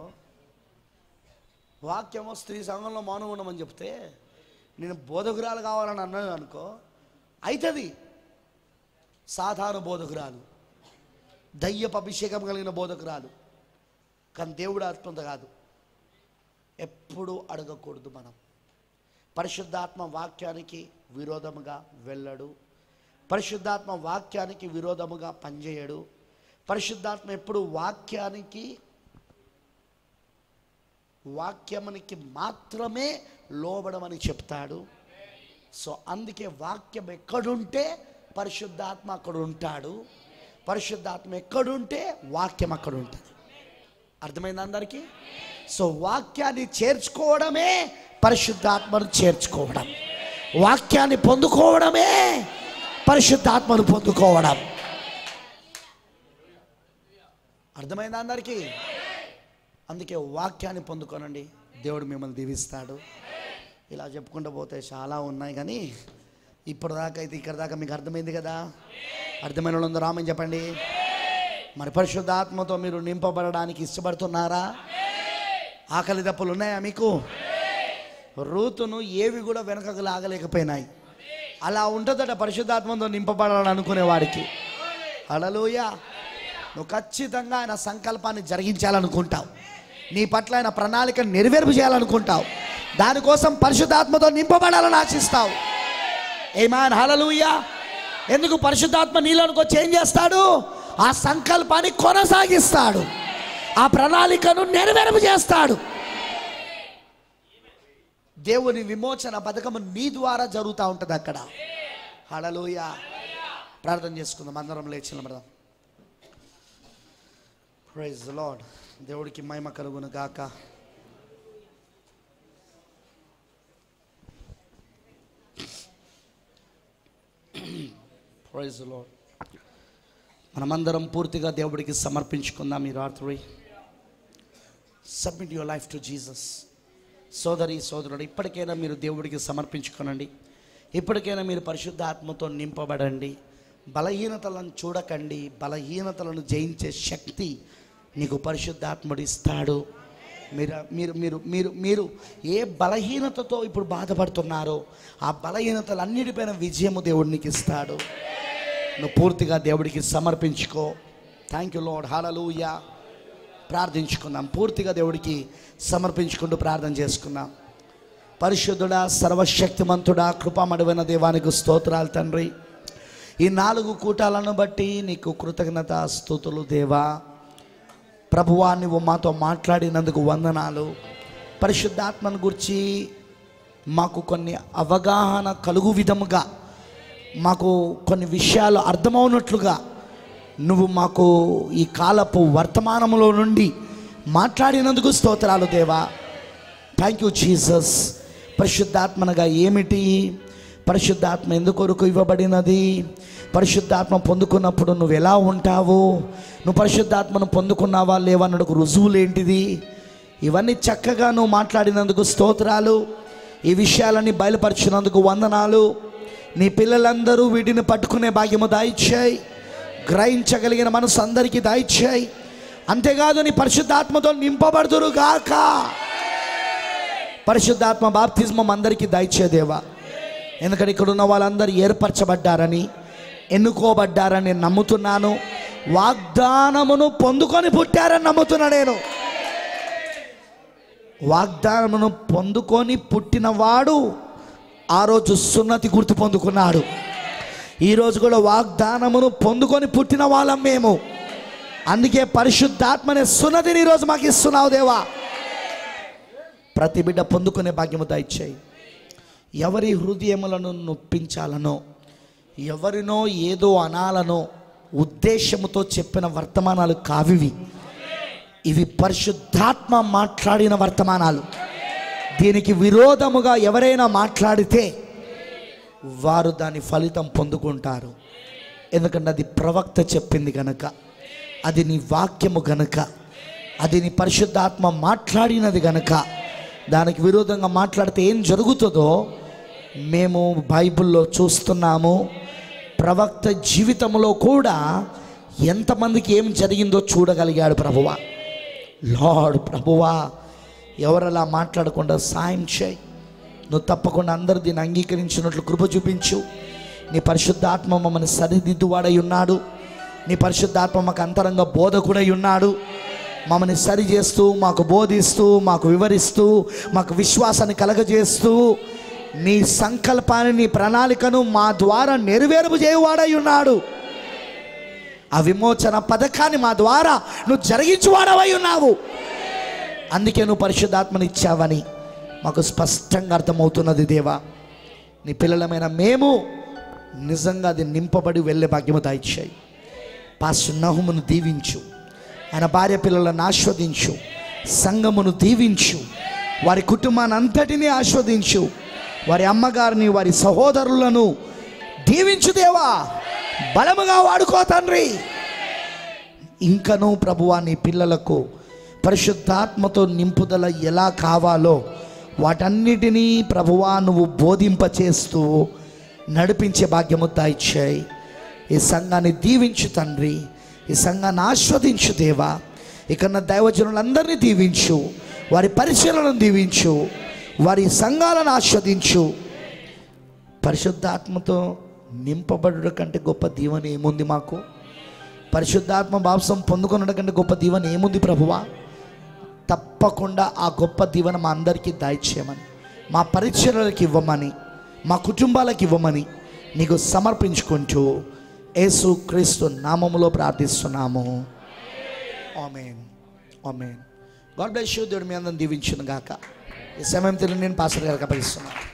వాక్యమో స్త్రీ సంఘంలో మౌనం ఉండమని చెప్తే నేను బోధకురాలు కావాలని అన్నాను అనుకో అవుతుంది సాధారణ బోధకురాలు దయ్యపు అభిషేకం కలిగిన బోధకురాలు కానీ దేవుడు ఆత్మంత కాదు ఎప్పుడు అడగకూడదు మనం పరిశుద్ధాత్మ వాక్యానికి విరోధముగా వెళ్ళడు పరిశుద్ధాత్మ వాక్యానికి విరోధముగా పనిచేయడు పరిశుద్ధాత్మ ఎప్పుడు వాక్యానికి వాక్యమునికి మాత్రమే లోబడమని చెప్తాడు సో అందుకే వాక్యం ఎక్కడుంటే పరిశుద్ధాత్మ అక్కడ ఉంటాడు పరిశుద్ధాత్మ ఎక్కడుంటే వాక్యం అక్కడ ఉంటుంది అర్థమైంది అందరికీ సో వాక్యాన్ని చేర్చుకోవడమే పరిశుద్ధాత్మను చేర్చుకోవడం వాక్యాన్ని పొందుకోవడమే పరిశుద్ధాత్మను పొందుకోవడం అర్థమైందా అందరికీ అందుకే వాక్యాన్ని పొందుకోనండి దేవుడు మిమ్మల్ని దీవిస్తాడు ఇలా చెప్పుకుంటూ పోతే చాలా ఉన్నాయి కానీ ఇప్పటిదాకా అయితే ఇక్కడ దాకా మీకు అర్థమైంది కదా అర్థమైన వాళ్ళందరూ రామని చెప్పండి మరి పరిశుద్ధాత్మతో మీరు నింపబడడానికి ఇష్టపడుతున్నారా ఆకలి దప్పులు ఉన్నాయా మీకు రూతును ఏవి కూడా వెనకకు లాగలేకపోయినాయి అలా ఉంటుందట పరిశుద్ధాత్మతో నింపబడాలని అనుకునే వాడికి అలలోయ నువ్వు ఖచ్చితంగా ఆయన సంకల్పాన్ని జరిగించాలనుకుంటావు నీ పట్ల ఆయన ప్రణాళిక నెరవేర్పు చేయాలనుకుంటావు దానికోసం పరిశుద్ధాత్మతో నింపబడాలని ఆశిస్తావు ఏమాన్ హలలుయ ఎందుకు పరిశుద్ధాత్మ నీలోనికి వచ్చి ఏం చేస్తాడు ఆ సంకల్పాన్ని కొనసాగిస్తాడు ఆ ప్రణాళికను నెరవేర్పు చేస్తాడు దేవుని విమోచన పథకము నీ ద్వారా జరుగుతూ ఉంటుంది అక్కడ హలలుయ ప్రార్థన చేసుకుందాం అందరం లేచి నిలబడదాం ప్రైజ్ లార్డ్ దేవుడికి మహిమ కలుగును గాక ప్రైజ్ లార్డ్ మనమందరం పూర్తిగా దేవుడికి సమర్పించుకుందాం ఈ రాత్రి submit your life to Jesus సోదరి సోదరుడు ఇప్పటికైనా మీరు దేవుడికి సమర్పించుకోనండి ఇప్పటికైనా మీరు పరిశుద్ధ ఆత్మతో నింపబడండి బలహీనతలను చూడకండి బలహీనతలను జయించే శక్తి నీకు పరిశుద్ధాత్ముడు ఇస్తాడు మీరు మీరు మీరు మీరు మీరు ఏ బలహీనతతో ఇప్పుడు బాధపడుతున్నారో ఆ బలహీనతలన్నిటిపైన విజయము దేవుడు నీకు ఇస్తాడు నువ్వు పూర్తిగా దేవుడికి సమర్పించుకో థ్యాంక్ యూ లోడ్ హాలూయా ప్రార్థించుకుందాం పూర్తిగా దేవుడికి సమర్పించుకుంటూ ప్రార్థన చేసుకుందాం పరిశుద్ధుడా సర్వశక్తిమంతుడా కృపామడివైన దేవానికి స్తోత్రాలు తండ్రి ఈ నాలుగు కూటాలను బట్టి నీకు కృతజ్ఞత స్థుతులు దేవా ప్రభువా నువ్వు మాతో మాట్లాడినందుకు వందనాలు పరిశుద్ధాత్మను గురించి మాకు కొన్ని అవగాహన కలుగు విధముగా మాకు కొన్ని విషయాలు అర్థమవునట్లుగా నువ్వు మాకు ఈ కాలపు వర్తమానంలో నుండి మాట్లాడినందుకు స్తోత్రాలు దేవా థ్యాంక్ యూ జీసస్ పరిశుద్ధాత్మనగా ఏమిటి పరిశుద్ధాత్మ ఎందుకొరకు ఇవ్వబడినది పరిశుద్ధాత్మ పొందుకున్నప్పుడు నువ్వు ఎలా ఉంటావు నువ్వు పరిశుద్ధాత్మను పొందుకున్నావా లేవన్నకు రుజువులు ఏంటిది ఇవన్నీ చక్కగా నువ్వు మాట్లాడినందుకు స్తోత్రాలు ఈ విషయాలన్నీ బయలుపరిచినందుకు వందనాలు నీ పిల్లలందరూ వీటిని పట్టుకునే భాగ్యము దాయిచ్చాయి గ్రహించగలిగిన మనసు అందరికీ దాయిచ్చాయి అంతేకాదు నీ పరిశుద్ధాత్మతో నింపబడుదురు గాక పరిశుద్ధాత్మ బాప్తిజమం అందరికీ దయచేదేవా ఎందుకంటే ఇక్కడ ఉన్న వాళ్ళందరూ ఏర్పరచబడ్డారని ఎన్నుకోబడ్డారని నేను నమ్ముతున్నాను వాగ్దానమును పొందుకొని పుట్టారని నమ్ముతున్నా నేను వాగ్దానమును పొందుకొని పుట్టినవాడు ఆ రోజు సున్నతి గుర్తు పొందుకున్నాడు ఈరోజు కూడా వాగ్దానమును పొందుకొని పుట్టిన వాళ్ళం మేము అందుకే పరిశుద్ధాత్మనే సున్నతిని ఈరోజు మాకు ఇస్తున్నావు దేవా ప్రతి బిడ్డ పొందుకునే భాగ్యము దయచేయి ఎవరి హృదయములను నొప్పించాలనో ఎవరినో ఏదో అనాలనో ఉద్దేశముతో చెప్పిన వర్తమానాలు కావివి ఇవి పరిశుద్ధాత్మ మాట్లాడిన వర్తమానాలు దీనికి విరోధముగా ఎవరైనా మాట్లాడితే వారు దాని ఫలితం పొందుకుంటారు ఎందుకంటే అది ప్రవక్త చెప్పింది గనక అది నీ వాక్యము గనక అది నీ పరిశుద్ధాత్మ మాట్లాడినది గనక దానికి విరోధంగా మాట్లాడితే ఏం జరుగుతుందో మేము బైబిల్లో చూస్తున్నాము ప్రవక్త జీవితంలో కూడా ఎంతమందికి ఏం జరిగిందో చూడగలిగాడు ప్రభువా లార్డ్ ప్రభువా ఎవరలా మాట్లాడకుండా సాయం చేయి నువ్వు తప్పకుండా అందరు దీన్ని అంగీకరించినట్లు కృప చూపించు నీ పరిశుద్ధాత్మ మమ్మల్ని సరిదిద్దువాడై ఉన్నాడు నీ పరిశుద్ధాత్మ మాకు అంతరంగ బోధకుడై ఉన్నాడు మమ్మల్ని సరి చేస్తూ మాకు బోధిస్తూ మాకు వివరిస్తూ మాకు విశ్వాసాన్ని కలగజేస్తూ నీ సంకల్పాన్ని నీ ప్రణాళికను మా ద్వారా నెరవేర్పు చేయవాడై ఉన్నాడు ఆ విమోచన పథకాన్ని మా ద్వారా నువ్వు జరిగించువాడవై ఉన్నావు అందుకే నువ్వు పరిశుద్ధాత్మని ఇచ్చావని మాకు స్పష్టంగా అర్థమవుతున్నది దేవా నీ పిల్లలమైన మేము నిజంగా అది నింపబడి వెళ్ళే భాగ్యము దాయిచ్చాయి పాస్టర్ నహుమును దీవించు ఆయన భార్య పిల్లలను ఆస్వాదించు సంఘమును దీవించు వారి కుటుంబాన్ని అంతటినీ ఆస్వాదించు వారి అమ్మగారిని వారి సహోదరులను దీవించు దేవా బలముగా వాడుకో తండ్రి ఇంకనూ ప్రభువా నీ పిల్లలకు పరిశుద్ధాత్మతో నింపుదల ఎలా కావాలో వాటన్నిటినీ ప్రభువా నువ్వు బోధింపచేస్తూ నడిపించే భాగ్యము దాయిచ్చాయి ఈ సంఘాన్ని దీవించు తండ్రి ఈ సంఘాన్ని ఆస్వాదించు దేవా ఇక్కడ దైవజనులందరినీ దీవించు వారి పరిశీలనను దీవించు వారి సంఘాలను ఆస్వాదించు పరిశుద్ధాత్మతో నింపబడుట కంటే గొప్ప దీవెన ఏముంది మాకు పరిశుద్ధాత్మ భావసం పొందుకున్నట కంటే గొప్ప దీవెన ఏముంది ప్రభువా తప్పకుండా ఆ గొప్ప దీవెన మా అందరికీ దాయిచ్చేయమని మా పరిచయలకు ఇవ్వమని మా కుటుంబాలకు ఇవ్వమని నీకు సమర్పించుకుంటూ యేసు క్రీస్తు నామములో ప్రార్థిస్తున్నాము amen amen God bless you దేవుడు మీ అందరం దీవించును గాక ఈ సమయం తెలియని నేను పాస్టర్ గారికి అప్పగిస్తున్నాను